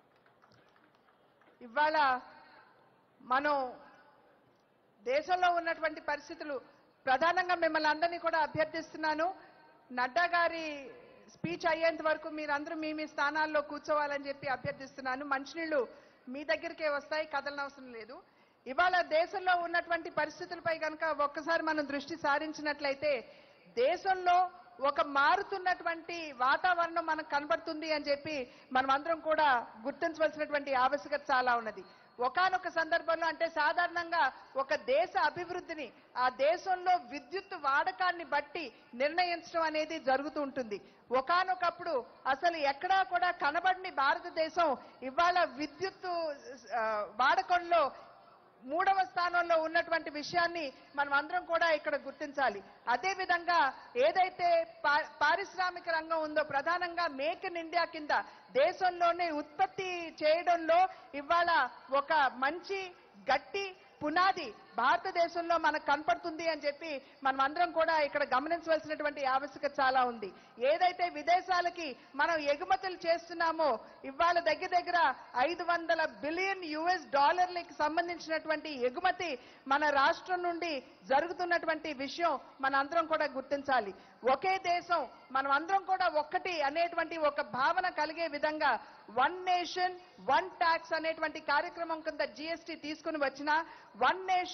ఇవాళ మనం దేశంలో ఉన్నటువంటి పరిస్థితులు ప్రధానంగా మిమ్మల్ని అందరినీ కూడా అభ్యర్థిస్తున్నాను నడ్డా గారి స్పీచ్ అయ్యేంత వరకు మీరందరూ మీ మీ స్థానాల్లో కూర్చోవాలని చెప్పి అభ్యర్థిస్తున్నాను మంచినీళ్లు మీ దగ్గరికే వస్తాయి కదలనవసరం లేదు ఇవాళ దేశంలో ఉన్నటువంటి పరిస్థితులపై కనుక ఒక్కసారి మనం దృష్టి సారించినట్లయితే దేశంలో ఒక మారుతున్నటువంటి వాతావరణం మనకు కనబడుతుంది అని చెప్పి మనం అందరం కూడా గుర్తించవలసినటువంటి ఆవశ్యకత చాలా ఉన్నది ఒకానొక సందర్భంలో అంటే సాధారణంగా ఒక దేశ అభివృద్ధిని ఆ దేశంలో విద్యుత్ వాడకాన్ని బట్టి నిర్ణయించడం అనేది జరుగుతూ ఉంటుంది ఒకానొకప్పుడు అసలు ఎక్కడా కూడా కనబడని భారతదేశం ఇవాళ విద్యుత్ ఆ, వాడకంలో మూడవ స్థానంలో ఉన్నటువంటి విషయాన్ని మనం అందరం కూడా ఇక్కడ గుర్తించాలి అదే విధంగా ఏదైతే పా- పారిశ్రామిక రంగం ఉందో ప్రధానంగా మేక్ ఇన్ ఇండియా కింద దేశంలోనే ఉత్పత్తి చేయడంలో ఇవాళ ఒక మంచి గట్టి పునాది భారతదేశంలో మనకు కనపడుతుంది అని చెప్పి మనం అందరం కూడా ఇక్కడ గమనించవలసినటువంటి ఆవశ్యకత చాలా ఉంది ఏదైతే విదేశాలకి మనం ఎగుమతులు చేస్తున్నామో ఇవాళ దగ్గర దగ్గర ఐదు వందల బిలియన్ యుఎస్ డాలర్లకి సంబంధించినటువంటి ఎగుమతి మన రాష్ట్రం నుండి జరుగుతున్నటువంటి విషయం మన అందరం కూడా గుర్తించాలి ఒకే దేశం మనం అందరం కూడా ఒక్కటి అనేటువంటి ఒక భావన కలిగే విధంగా వన్ నేషన్ వన్ ట్యాక్స్ అనేటువంటి కార్యక్రమం కింద జిఎస్టీ తీసుకుని వచ్చిన వన్ నేషన్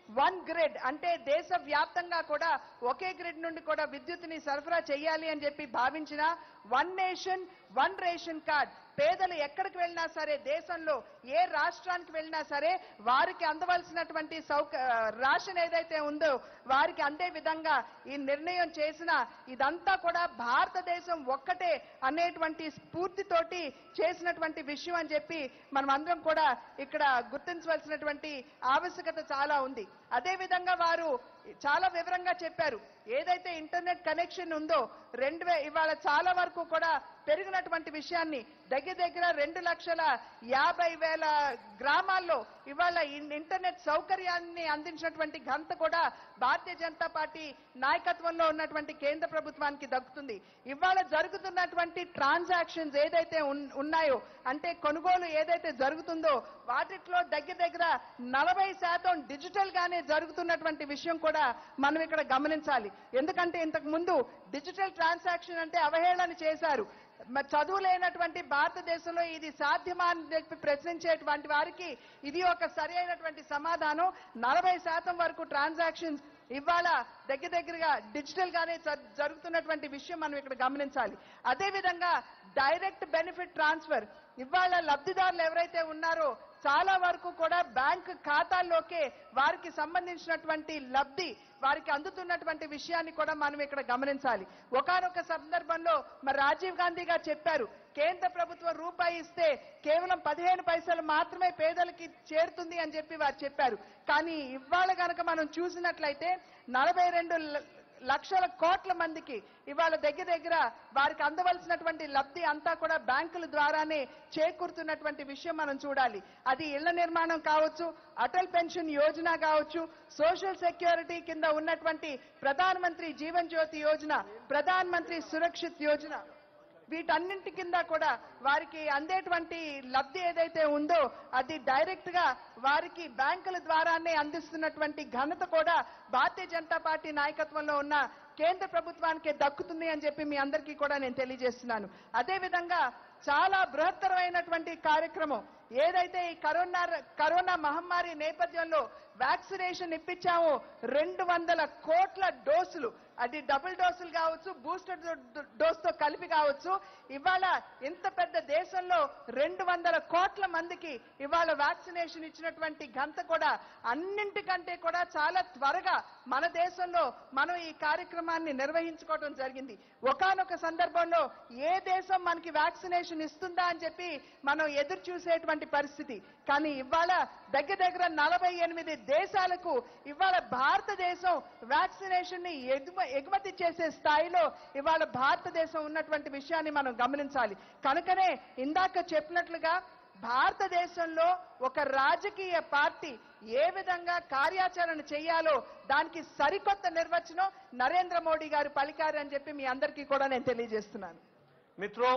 వన్ గ్రిడ్ అంటే దేశ వ్యాప్తంగా కూడా ఒకే గ్రిడ్ నుండి కూడా విద్యుత్తుని సరఫరా చేయాలి అని చెప్పి భావించిన one nation one ration card పేదలు ఎక్కడికి వెళ్ళినా సరే దేశంలో ఏ రాష్ట్రానికి వెళ్ళినా సరే వారికి అందవలసినటువంటి సౌక రేషన్ ఏదైతే ఉందో వారికి అందే విధంగా ఈ నిర్ణయం చేసిన ఇదంతా కూడా భారతదేశం ఒక్కటే అనేటువంటి స్ఫూర్తితోటి చేసినటువంటి విషయం అని చెప్పి మనం అందరం కూడా ఇక్కడ గుర్తించవలసినటువంటి ఆవశ్యకత చాలా ఉంది అదే విధంగా వారు చాలా వివరంగా చెప్పారు ఏదైతే ఇంటర్నెట్ కనెక్షన్ ఉందో రెండు వే ఇవాళ చాలా వరకు కూడా పెరిగినటువంటి విషయాన్ని దగ్గర దగ్గర రెండు లక్షల యాభై వేల గ్రామాల్లో ఇవాళ ఇన్- ఇంటర్నెట్ సౌకర్యాన్ని అందించినటువంటి ఘనత కూడా భారతీయ జనతా పార్టీ నాయకత్వంలో ఉన్నటువంటి కేంద్ర ప్రభుత్వానికి దక్కుతుంది ఇవాళ జరుగుతున్నటువంటి ట్రాన్సాక్షన్స్ ఏదైతే ఉన్- ఉన్నాయో అంటే కొనుగోలు ఏదైతే జరుగుతుందో వాటిట్లో దగ్గర దగ్గర నలభై శాతం డిజిటల్ గానే జరుగుతున్నటువంటి విషయం కూడా మనం ఇక్కడ గమనించాలి ఎందుకంటే ఇంతకు ముందు డిజిటల్ ట్రాన్సాక్షన్ అంటే అవహేళన చేశారు మ- చదువు లేనటువంటి భారతదేశంలో ఇది సాధ్యమా అని చెప్పి ప్రశ్నించేటువంటి వారికి ఇది ఒక సరి అయినటువంటి సమాధానం నలభై శాతం వరకు ట్రాన్సాక్షన్స్ ఇవాళ దగ్గర దగ్గరగా డిజిటల్ గానే జ- జరుగుతున్నటువంటి విషయం మనం ఇక్కడ గమనించాలి అదే విధంగా డైరెక్ట్ బెనిఫిట్ ట్రాన్స్ఫర్ ఇవాళ లబ్ధిదారులు ఎవరైతే ఉన్నారో చాలా వరకు కూడా బ్యాంక్ ఖాతాల్లోకే వారికి సంబంధించినటువంటి లబ్ధి వారికి అందుతున్నటువంటి విషయాన్ని కూడా మనం ఇక్కడ గమనించాలి ఒకానొక సందర్భంలో మరి రాజీవ్ గాంధీ గారు చెప్పారు కేంద్ర ప్రభుత్వం రూపాయి ఇస్తే కేవలం పదిహేను పైసలు మాత్రమే పేదలకి చేరుతుంది అని చెప్పి వారు చెప్పారు కానీ ఇవాళ గనక మనం చూసినట్లయితే నలభై రెండు ల- లక్షల కోట్ల మందికి ఇవాళ దగ్గర దగ్గర వారికి అందవలసినటువంటి లబ్ధి అంతా కూడా బ్యాంకుల ద్వారానే చేకూరుతున్నటువంటి విషయం మనం చూడాలి అది ఇళ్ల నిర్మాణం కావచ్చు అటల్ పెన్షన్ యోజన కావచ్చు సోషల్ సెక్యూరిటీ కింద ఉన్నటువంటి ప్రధాన మంత్రి జీవన్ జ్యోతి యోజన ప్రధాన మంత్రి సురక్షిత్ యోజన వీటన్నింటి కింద కూడా వారికి అందేటువంటి లబ్ధి ఏదైతే ఉందో అది డైరెక్ట్ గా వారికి బ్యాంకుల ద్వారానే అందిస్తున్నటువంటి ఘనత కూడా భారతీయ జనతా పార్టీ నాయకత్వంలో ఉన్న కేంద్ర ప్రభుత్వానికే దక్కుతుంది అని చెప్పి మీ అందరికీ కూడా నేను తెలియజేస్తున్నాను అదే విధంగా చాలా బృహత్తరమైనటువంటి కార్యక్రమం ఏదైతే ఈ కరోనా కరోనా మహమ్మారి నేపథ్యంలో వ్యాక్సినేషన్ ఇప్పించామో రెండు వందల కోట్ల డోసులు అది డబుల్ డోసులు కావచ్చు బూస్టర్ డోస్ తో కలిపి కావచ్చు ఇవాళ ఇంత పెద్ద దేశంలో రెండు వందల కోట్ల మందికి ఇవాళ వ్యాక్సినేషన్ ఇచ్చినటువంటి ఘనత కూడా అన్నింటికంటే కూడా చాలా త్వరగా మన దేశంలో మనం ఈ కార్యక్రమాన్ని నిర్వహించుకోవడం జరిగింది ఒకానొక సందర్భంలో ఏ దేశం మనకి వ్యాక్సినేషన్ ఇస్తుందా అని చెప్పి మనం ఎదురు చూసేటువంటి పరిస్థితి కానీ ఇవాళ దగ్గర దగ్గర నలభై ఎనిమిది దేశాలకు ఇవాళ భారతదేశం వ్యాక్సినేషన్ ని ఎగుమ- ఎగుమతి చేసే స్థాయిలో ఇవాళ భారతదేశం ఉన్నటువంటి విషయాన్ని మనం గమనించాలి కనుకనే ఇందాక చెప్పినట్లుగా భారతదేశంలో ఒక రాజకీయ పార్టీ ఏ విధంగా కార్యాచరణ చేయాలో దానికి సరికొత్త నిర్వచనం నరేంద్ర మోడీ గారు పలికారు అని చెప్పి మీ అందరికీ కూడా నేను తెలియజేస్తున్నాను मित्रों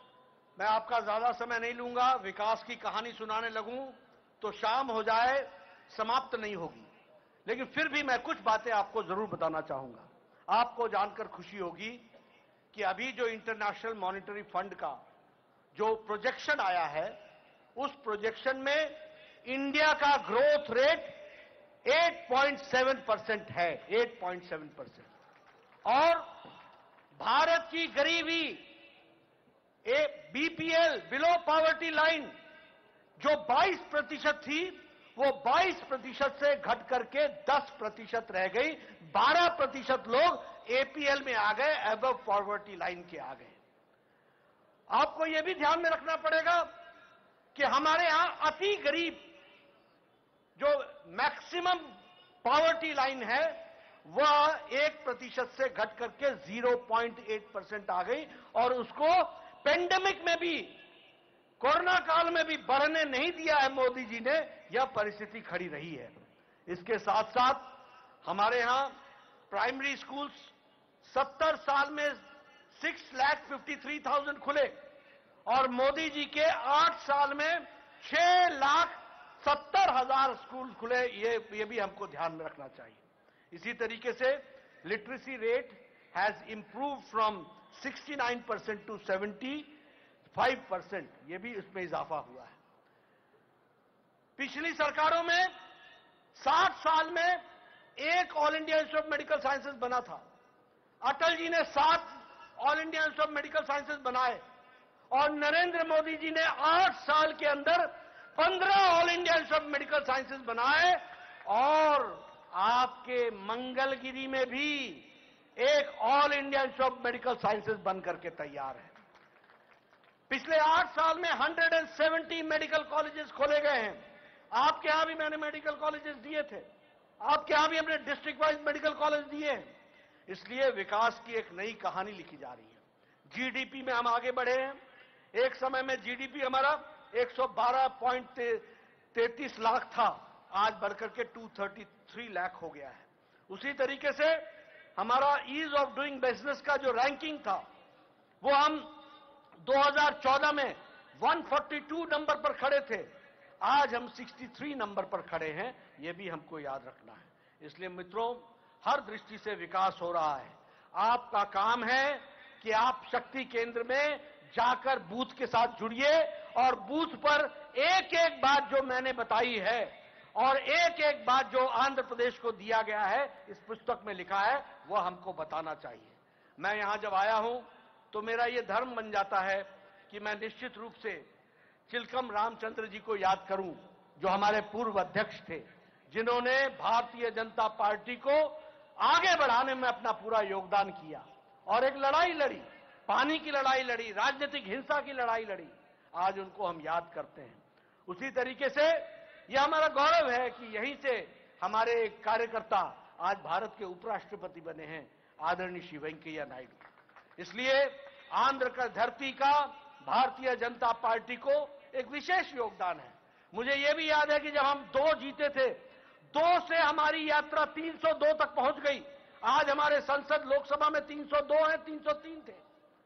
मैं आपका ज्यादा समय नहीं लूंगा विकास की कहानी सुनाने लगूं तो शाम हो जाए समाप्त नहीं होगी लेकिन फिर भी मैं कुछ बातें आपको जरूर बताना चाहूंगा आपको जानकर खुशी होगी कि अभी जो इंटरनेशनल मॉनिटरी फंड का जो प्रोजेक्शन आया है उस प्रोजेक्शन में इंडिया का ग्रोथ रेट 8.7 परसेंट है 8.7 परसेंट और भारत की गरीबी a BPL below poverty line जो 22 प्रतिशत थी वो 22 प्रतिशत से घट करके 10 प्रतिशत रह गई 12 प्रतिशत लोग एपीएल में आ गए एबव पॉवर्टी लाइन के आ गए आपको यह भी ध्यान में रखना पड़ेगा कि हमारे यहां अति गरीब जो मैक्सिमम पॉवर्टी लाइन है वह एक प्रतिशत से घट करके 0.8 परसेंट आ गई और उसको पेंडेमिक में भी कोरोना काल में भी बढ़ने नहीं दिया है मोदी जी ने यह परिस्थिति खड़ी रही है इसके साथ साथ हमारे यहां प्राइमरी स्कूल्स 70 साल में six lakh fifty three thousand खुले और मोदी जी के आठ साल में छह लाख सत्तर हजार स्कूल खुले ये ये भी हमको ध्यान में रखना चाहिए इसी तरीके से literacy rate has improve from 69 percent to 75 percent ये भी इसमें इजाफा हुआ है पिछली सरकारों में साठ साल में एक All India Institute of Medical Sciences बना था अटल जी ने सात All India Institute of Medical Sciences बनाए और नरेंद्र मोदी जी ने आठ साल के अंदर पंद्रह All India Institute of Medical Sciences बनाए और आपके मंगलगिरी में भी एक All India Institute of Medical Sciences बन करके तैयार है पिछले आठ साल में 170 मेडिकल कॉलेजेस खोले गए हैं आपके यहां भी मैंने मेडिकल कॉलेजेस दिए थे आपके यहां भी हमने डिस्ट्रिक्ट वाइज मेडिकल कॉलेज दिए हैं इसलिए विकास की एक नई कहानी लिखी जा रही है जीडीपी में हम आगे बढ़े हैं एक समय में जीडीपी हमारा 112.33 लाख था आज बढ़कर के 233 लाख हो गया है उसी तरीके से हमारा ईज ऑफ डूइंग बिजनेस का जो रैंकिंग था वो हम 2014 में 142 नंबर पर खड़े थे आज हम 63 नंबर पर खड़े हैं ये भी हमको याद रखना है इसलिए मित्रों हर दृष्टि से विकास हो रहा है आपका काम है कि आप शक्ति केंद्र में जाकर बूथ के साथ जुड़िए और बूथ पर एक एक बात जो मैंने बताई है और एक एक बात जो आंध्र प्रदेश को दिया गया है इस पुस्तक में लिखा है वह हमको बताना चाहिए मैं यहां जब आया हूं तो मेरा ये धर्म बन जाता है कि मैं निश्चित रूप से चिलकम रामचंद्र जी को याद करूं जो हमारे पूर्व अध्यक्ष थे जिन्होंने भारतीय जनता पार्टी को आगे बढ़ाने में अपना पूरा योगदान किया और एक लड़ाई लड़ी पानी की लड़ाई लड़ी राजनीतिक हिंसा की लड़ाई लड़ी आज उनको हम याद करते हैं उसी तरीके से यह हमारा गौरव है कि यहीं से हमारे एक कार्यकर्ता आज भारत के उपराष्ट्रपति बने हैं आदरणीय श्री वेंकैया नायडू इसलिए आंध्र का धरती का भारतीय जनता पार्टी को एक विशेष योगदान है मुझे यह भी याद है कि जब हम दो जीते थे दो से हमारी यात्रा 302 तक पहुंच गई आज हमारे संसद लोकसभा में 302 है 303 थे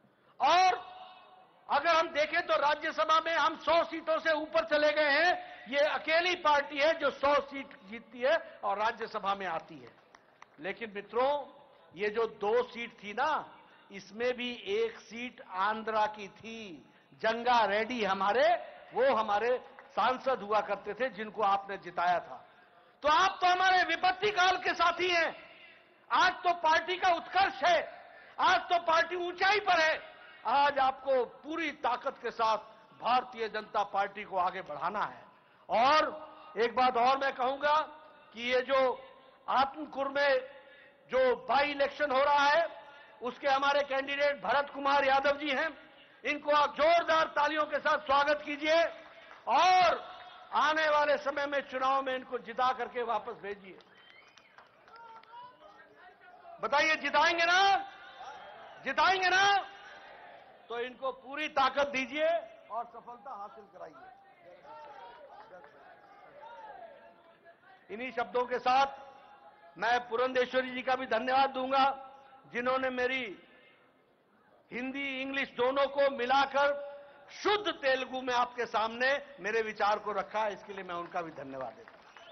और अगर हम देखें तो राज्यसभा में हम 100 सीटों से ऊपर चले गए हैं ये अकेली पार्टी है जो 100 सीट जीतती है और राज्यसभा में आती है लेकिन मित्रों ये जो दो सीट थी ना इसमें भी एक सीट आंध्रा की थी जंगा रेड्डी हमारे वो हमारे सांसद हुआ करते थे जिनको आपने जिताया था तो आप तो हमारे विपत्ति काल के साथी हैं आज तो पार्टी का उत्कर्ष है आज तो पार्टी ऊंचाई पर है आज आपको पूरी ताकत के साथ भारतीय जनता पार्टी को आगे बढ़ाना है और एक बात और मैं कहूंगा कि ये जो आत्मकुर में जो बाई इलेक्शन हो रहा है उसके हमारे कैंडिडेट भरत कुमार यादव जी हैं इनको आप जोरदार तालियों के साथ स्वागत कीजिए और आने वाले समय में चुनाव में इनको जिता करके वापस भेजिए बताइए जिताएंगे ना जिताएंगे ना तो इनको पूरी ताकत दीजिए और सफलता हासिल कराइए इन्हीं शब्दों के साथ मैं पुरंदेश्वरी जी का भी धन्यवाद दूंगा जिन्होंने मेरी हिंदी इंग्लिश दोनों को मिलाकर शुद्ध तेलुगु में आपके सामने मेरे विचार को रखा इसके लिए मैं उनका भी धन्यवाद देता हूं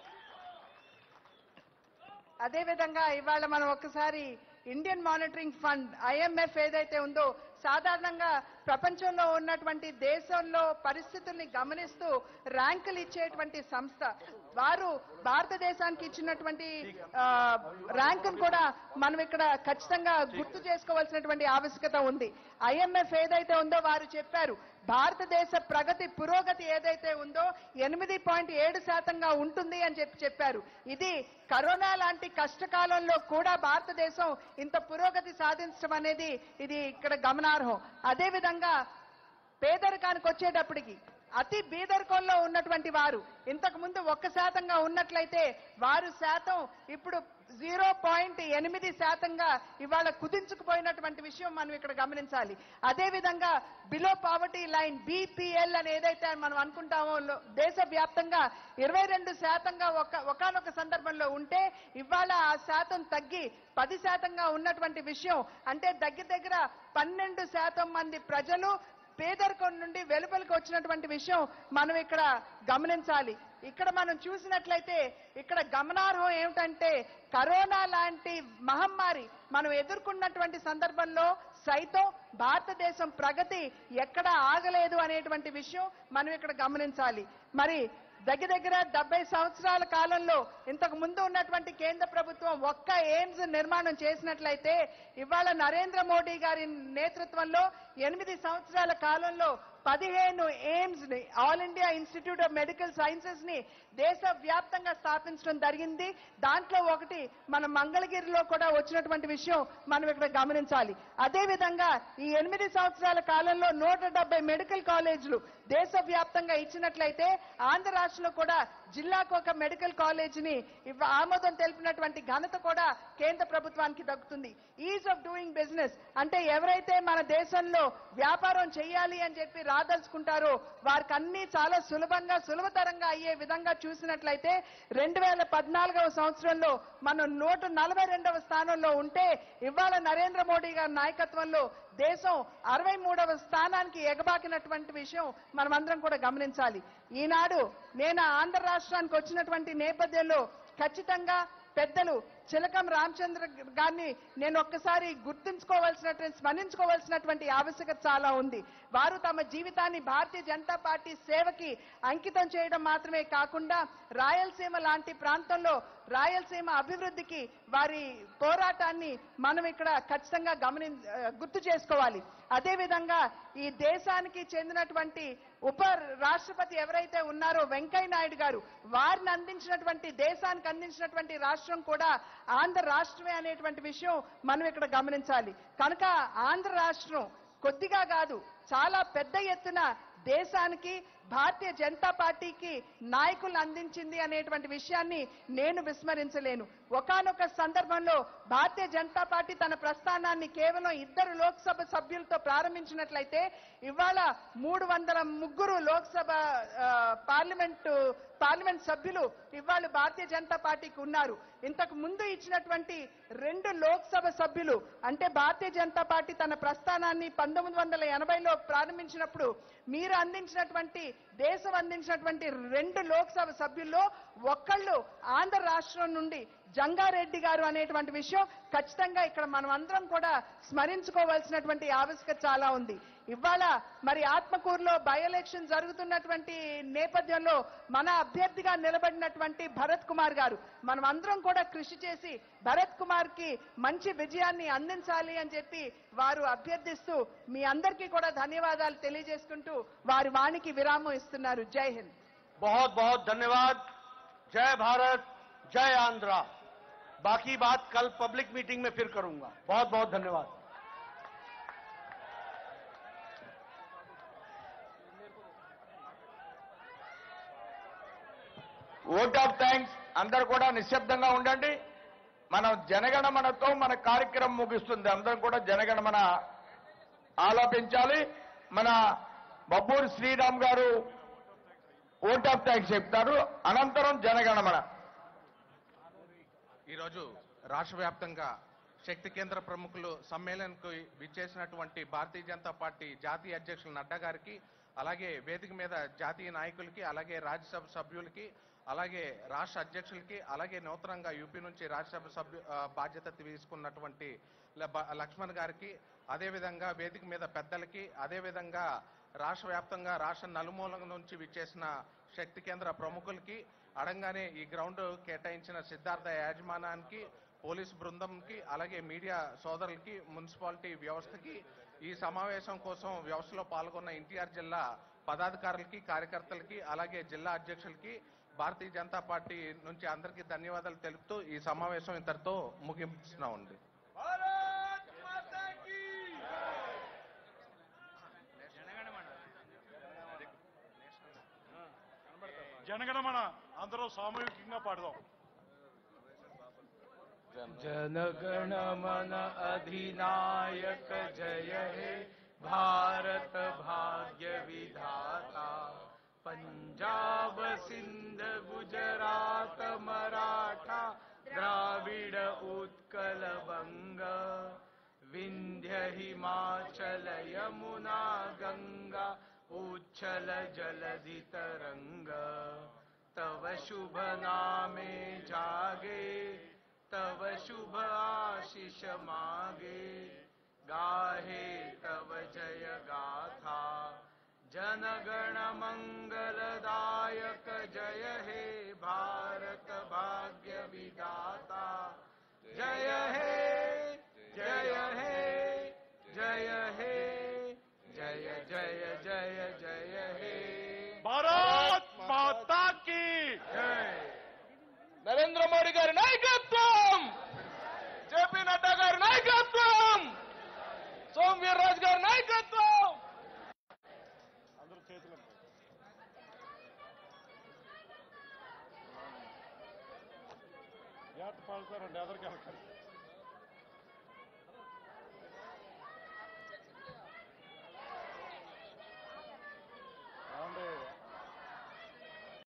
అదేవిధంగా ఇవాళ మనం ఒకసారి ఇండియన్ మానిటరింగ్ ఫండ్ ఐఎంఎఫ్ ఏదైతే ఉందో సాధారణంగా ప్రపంచంలో ఉన్నటువంటి దేశంలో పరిస్థితుల్ని గమనిస్తూ ర్యాంకులు ఇచ్చేటువంటి సంస్థ వారు భారతదేశానికి ఇచ్చినటువంటి ఆ, ర్యాంకును కూడా మనం ఇక్కడ ఖచ్చితంగా గుర్తు చేసుకోవాల్సినటువంటి ఆవశ్యకత ఉంది ఐఎంఎఫ్ ఏదైతే ఉందో వారు చెప్పారు భారతదేశ ప్రగతి పురోగతి ఏదైతే ఉందో ఎనిమిది పాయింట్ ఏడు శాతంగా ఉంటుంది అని చెప్పి చెప్పారు ఇది కరోనా లాంటి కష్టకాలంలో కూడా భారతదేశం ఇంత పురోగతి సాధించడం అనేది ఇది ఇక్కడ గమనార్హం అదేవిధంగా పేదరికానికి వచ్చేటప్పటికి అతి బీదరికంలో ఉన్నటువంటి వారు ఇంతకు ముందు ఒక్క శాతంగా ఉన్నట్లయితే వారు శాతం ఇప్పుడు జీరో పాయింట్ ఎనిమిది శాతంగా ఇవాళ కుదించుకుపోయినటువంటి విషయం మనం ఇక్కడ గమనించాలి అదేవిధంగా బిలో పావర్టీ లైన్ బీపీఎల్ అని ఏదైతే మనం అనుకుంటామో లో- దేశవ్యాప్తంగా ఇరవై రెండు శాతంగా ఒక ఒకనొక సందర్భంలో ఉంటే ఇవాళ ఆ శాతం తగ్గి పది శాతంగా ఉన్నటువంటి విషయం అంటే దగ్గర దగ్గర పన్నెండు శాతం మంది ప్రజలు పేదరికం నుండి వెలుపలికి వచ్చినటువంటి విషయం మనం ఇక్కడ గమనించాలి ఇక్కడ మనం చూసినట్లయితే ఇక్కడ గమనార్హం ఏమిటంటే కరోనా లాంటి మహమ్మారి మనం ఎదుర్కొన్నటువంటి సందర్భంలో సైతం భారతదేశం ప్రగతి ఎక్కడ ఆగలేదు అనేటువంటి విషయం మనం ఇక్కడ గమనించాలి మరి దగ్గర దగ్గర డెబ్బై సంవత్సరాల కాలంలో ఇంతకు ముందు ఉన్నటువంటి కేంద్ర ప్రభుత్వం ఒక్క ఎయిమ్స్ నిర్మాణం చేసినట్లయితే ఇవాళ నరేంద్ర మోడీ గారి నేతృత్వంలో ఎనిమిది సంవత్సరాల కాలంలో పదిహేను ఎయిమ్స్ ని All India Institute of Medical Sciences ని దేశ వ్యాప్తంగా స్థాపించడం జరిగింది దాంట్లో ఒకటి మన మంగళగిరిలో కూడా వచ్చినటువంటి విషయం మనం ఇక్కడ గమనించాలి అదే విధంగా ఈ ఎనిమిది సంవత్సరాల కాలంలో నూట డెబ్బై మెడికల్ కాలేజీలు దేశవ్యాప్తంగా ఇచ్చినట్లయితే ఆంధ్ర రాష్ట్రంలో కూడా జిల్లాకు ఒక మెడికల్ కాలేజ్ ని ఇవ్వ- ఆమోదం తెలిపినటువంటి ఘనత కూడా కేంద్ర ప్రభుత్వానికి దక్కుతుంది ఈజ్ ఆఫ్ డూయింగ్ బిజినెస్ అంటే ఎవరైతే మన దేశంలో వ్యాపారం చేయాలి అని చెప్పి రాదలుచుకుంటారో వారికి అన్ని చాలా సులభంగా సులభతరంగా అయ్యే విధంగా చూసినట్లయితే రెండు వేల పద్నాలుగవ సంవత్సరంలో మనం నూట నలభై రెండవ స్థానంలో ఉంటే ఇవాళ నరేంద్ర మోడీ గారి నాయకత్వంలో దేశం అరవై మూడవ స్థానానికి ఎగబాకినటువంటి విషయం మనమందరం కూడా గమనించాలి ఈనాడు నేను ఆంధ్ర రాష్ట్రానికి వచ్చినటువంటి నేపథ్యంలో ఖచ్చితంగా పెద్దలు చిలకం రామచంద్ర గారిని నేను ఒక్కసారి గుర్తుంచుకోవాల్సినటువంటి స్మరించుకోవాల్సినటువంటి ఆవశ్యకత చాలా ఉంది వారు తమ జీవితాన్ని భారతీయ జనతా పార్టీ సేవకి అంకితం చేయడం మాత్రమే కాకుండా రాయలసీమ లాంటి ప్రాంతంలో రాయలసీమ అభివృద్ధికి వారి పోరాటాన్ని మనం ఇక్కడ ఖచ్చితంగా గమని ఆ, గుర్తు చేసుకోవాలి అదే విధంగా ఈ దేశానికి చెందినటువంటి ఉప రాష్ట్రపతి ఎవరైతే ఉన్నారో వెంకయ్య నాయుడు గారు వారిని అందించినటువంటి దేశానికి అందించినటువంటి రాష్ట్రం కూడా ఆంధ్ర రాష్ట్రమే అనేటువంటి విషయం మనం ఇక్కడ గమనించాలి కనుక ఆంధ్ర రాష్ట్రం కొద్దిగా కాదు చాలా పెద్ద ఎత్తున దేశానికి భారతీయ జనతా పార్టీకి నాయకులు అందించింది అనేటువంటి విషయాన్ని నేను విస్మరించలేను ఒకానొక సందర్భంలో భారతీయ జనతా పార్టీ తన ప్రస్థానాన్ని కేవలం ఇద్దరు లోక్సభ సభ్యులతో ప్రారంభించినట్లయితే ఇవాళ మూడు వందల ముగ్గురు లోక్సభ ఆ, పార్లమెంటు పార్లమెంట్ సభ్యులు ఇవాళ భారతీయ జనతా పార్టీకి ఉన్నారు ఇంతకు ముందు ఇచ్చినటువంటి రెండు లోక్సభ సభ్యులు అంటే భారతీయ జనతా పార్టీ తన ప్రస్థానాన్ని పంతొమ్మిది వందల ఎనభైలో ప్రారంభించినప్పుడు మీరు అందించినటువంటి దేశం అందించినటువంటి రెండు లోక్సభ సభ్యుల్లో ఒక్కళ్ళు ఆంధ్ర రాష్ట్రం నుండి జంగారెడ్డి గారు అనేటువంటి విషయం ఖచ్చితంగా ఇక్కడ మనం అందరం కూడా స్మరించుకోవాల్సినటువంటి ఆవశ్యకత చాలా ఉంది ఇవాళ మరి ఆత్మకూరులో బై ఎలక్షన్ జరుగుతున్నటువంటి నేపథ్యంలో మన అభ్యర్థిగా నిలబడినటువంటి భరత్ కుమార్ గారు మనం అందరం కూడా కృషి చేసి భరత్ కుమార్ కి మంచి విజయాన్ని అందించాలి అని చెప్పి వారు అభ్యర్థిస్తూ మీ అందరికీ కూడా ధన్యవాదాలు తెలియజేసుకుంటూ వారి వాణికి విరామం ఇస్తున్నారు జై హింద్ बहुत बहुत धन्यवाद जय भारत जय आंध्रा बाकी बात कल पब्लिक मीटिंग में फिर करूंगा बहुत बहुत धन्यवाद ఓట్ ఆఫ్ థ్యాంక్స్ అందరు కూడా నిశ్శబ్దంగా ఉండండి మనం జనగణమనతో మన కార్యక్రమం ముగిస్తుంది అందరం కూడా జనగణమన ఆలోపించాలి మన బబ్బూరి శ్రీరామ్ గారు ఓట్ ఆఫ్ థ్యాంక్స్ చెప్తారు అనంతరం జనగణమన ఈరోజు రాష్ట్ర వ్యాప్తంగా శక్తి కేంద్ర ప్రముఖులు సమ్మేళనకు విచ్చేసినటువంటి భారతీయ జనతా పార్టీ జాతీయ అధ్యక్షులు నడ్డా గారికి అలాగే వేదిక మీద జాతీయ నాయకులకి అలాగే రాజ్యసభ సభ్యులకి అలాగే రాష్ట్ర అధ్యక్షులకి అలాగే నూతనంగా యూపీ నుంచి రాజ్యసభ సభ్యు ఆ, బాధ్యత తీసుకున్నటువంటి ల- బ- లక్ష్మణ్ గారికి అదేవిధంగా వేదిక మీద పెద్దలకి అదేవిధంగా రాష్ట్ర వ్యాప్తంగా రాష్ట్ర నలుమూలల నుంచి విచ్చేసిన శక్తి కేంద్ర ప్రముఖులకి అడంగానే ఈ గ్రౌండ్ కేటాయించిన సిద్ధార్థ యాజమానానికి పోలీస్ బృందంకి అలాగే మీడియా సోదరులకి మున్సిపాలిటీ వ్యవస్థకి ఈ సమావేశం కోసం వ్యవస్థలో పాల్గొన్న ఎన్టీఆర్ జిల్లా పదాధికారులకి కార్యకర్తలకి అలాగే జిల్లా అధ్యక్షులకి భారతీయ జనతా పార్టీ నుంచి అందరికీ ధన్యవాదాలు తెలుపుతూ ఈ సమావేశం ఇంతటితో ముగిస్తున్నామండి జనగణమన అందరూ సామూహికంగా పాడదాం जनगण मन अधिनायक जय हे भारत भाग्य विधाता पंजाब सिंध गुजरात मराठा द्राविड उत्कल बंग विंध्य हिमाचल यमुना गंगा उच्छल जलधि तरंग तव शुभ नामे जागे तव शुभ आशीष मागे गाहे तव जय गाथा जनगण मंगलदायक जय हे भारत भाग्य विधाता जय हे जय हे जय हे जय जय जय जय हे భారత్ మాతా की जय నరేంద్ర మోడీ గారి నాయకత్వం జేపీ నడ్డా గారి నాయకత్వం సోమ్ వీర్రాజు గారి నాయకత్వం అందరూ చేతులు జాగ్రత్త పాడుతారండి ఎదరికి వెళ్ళకండి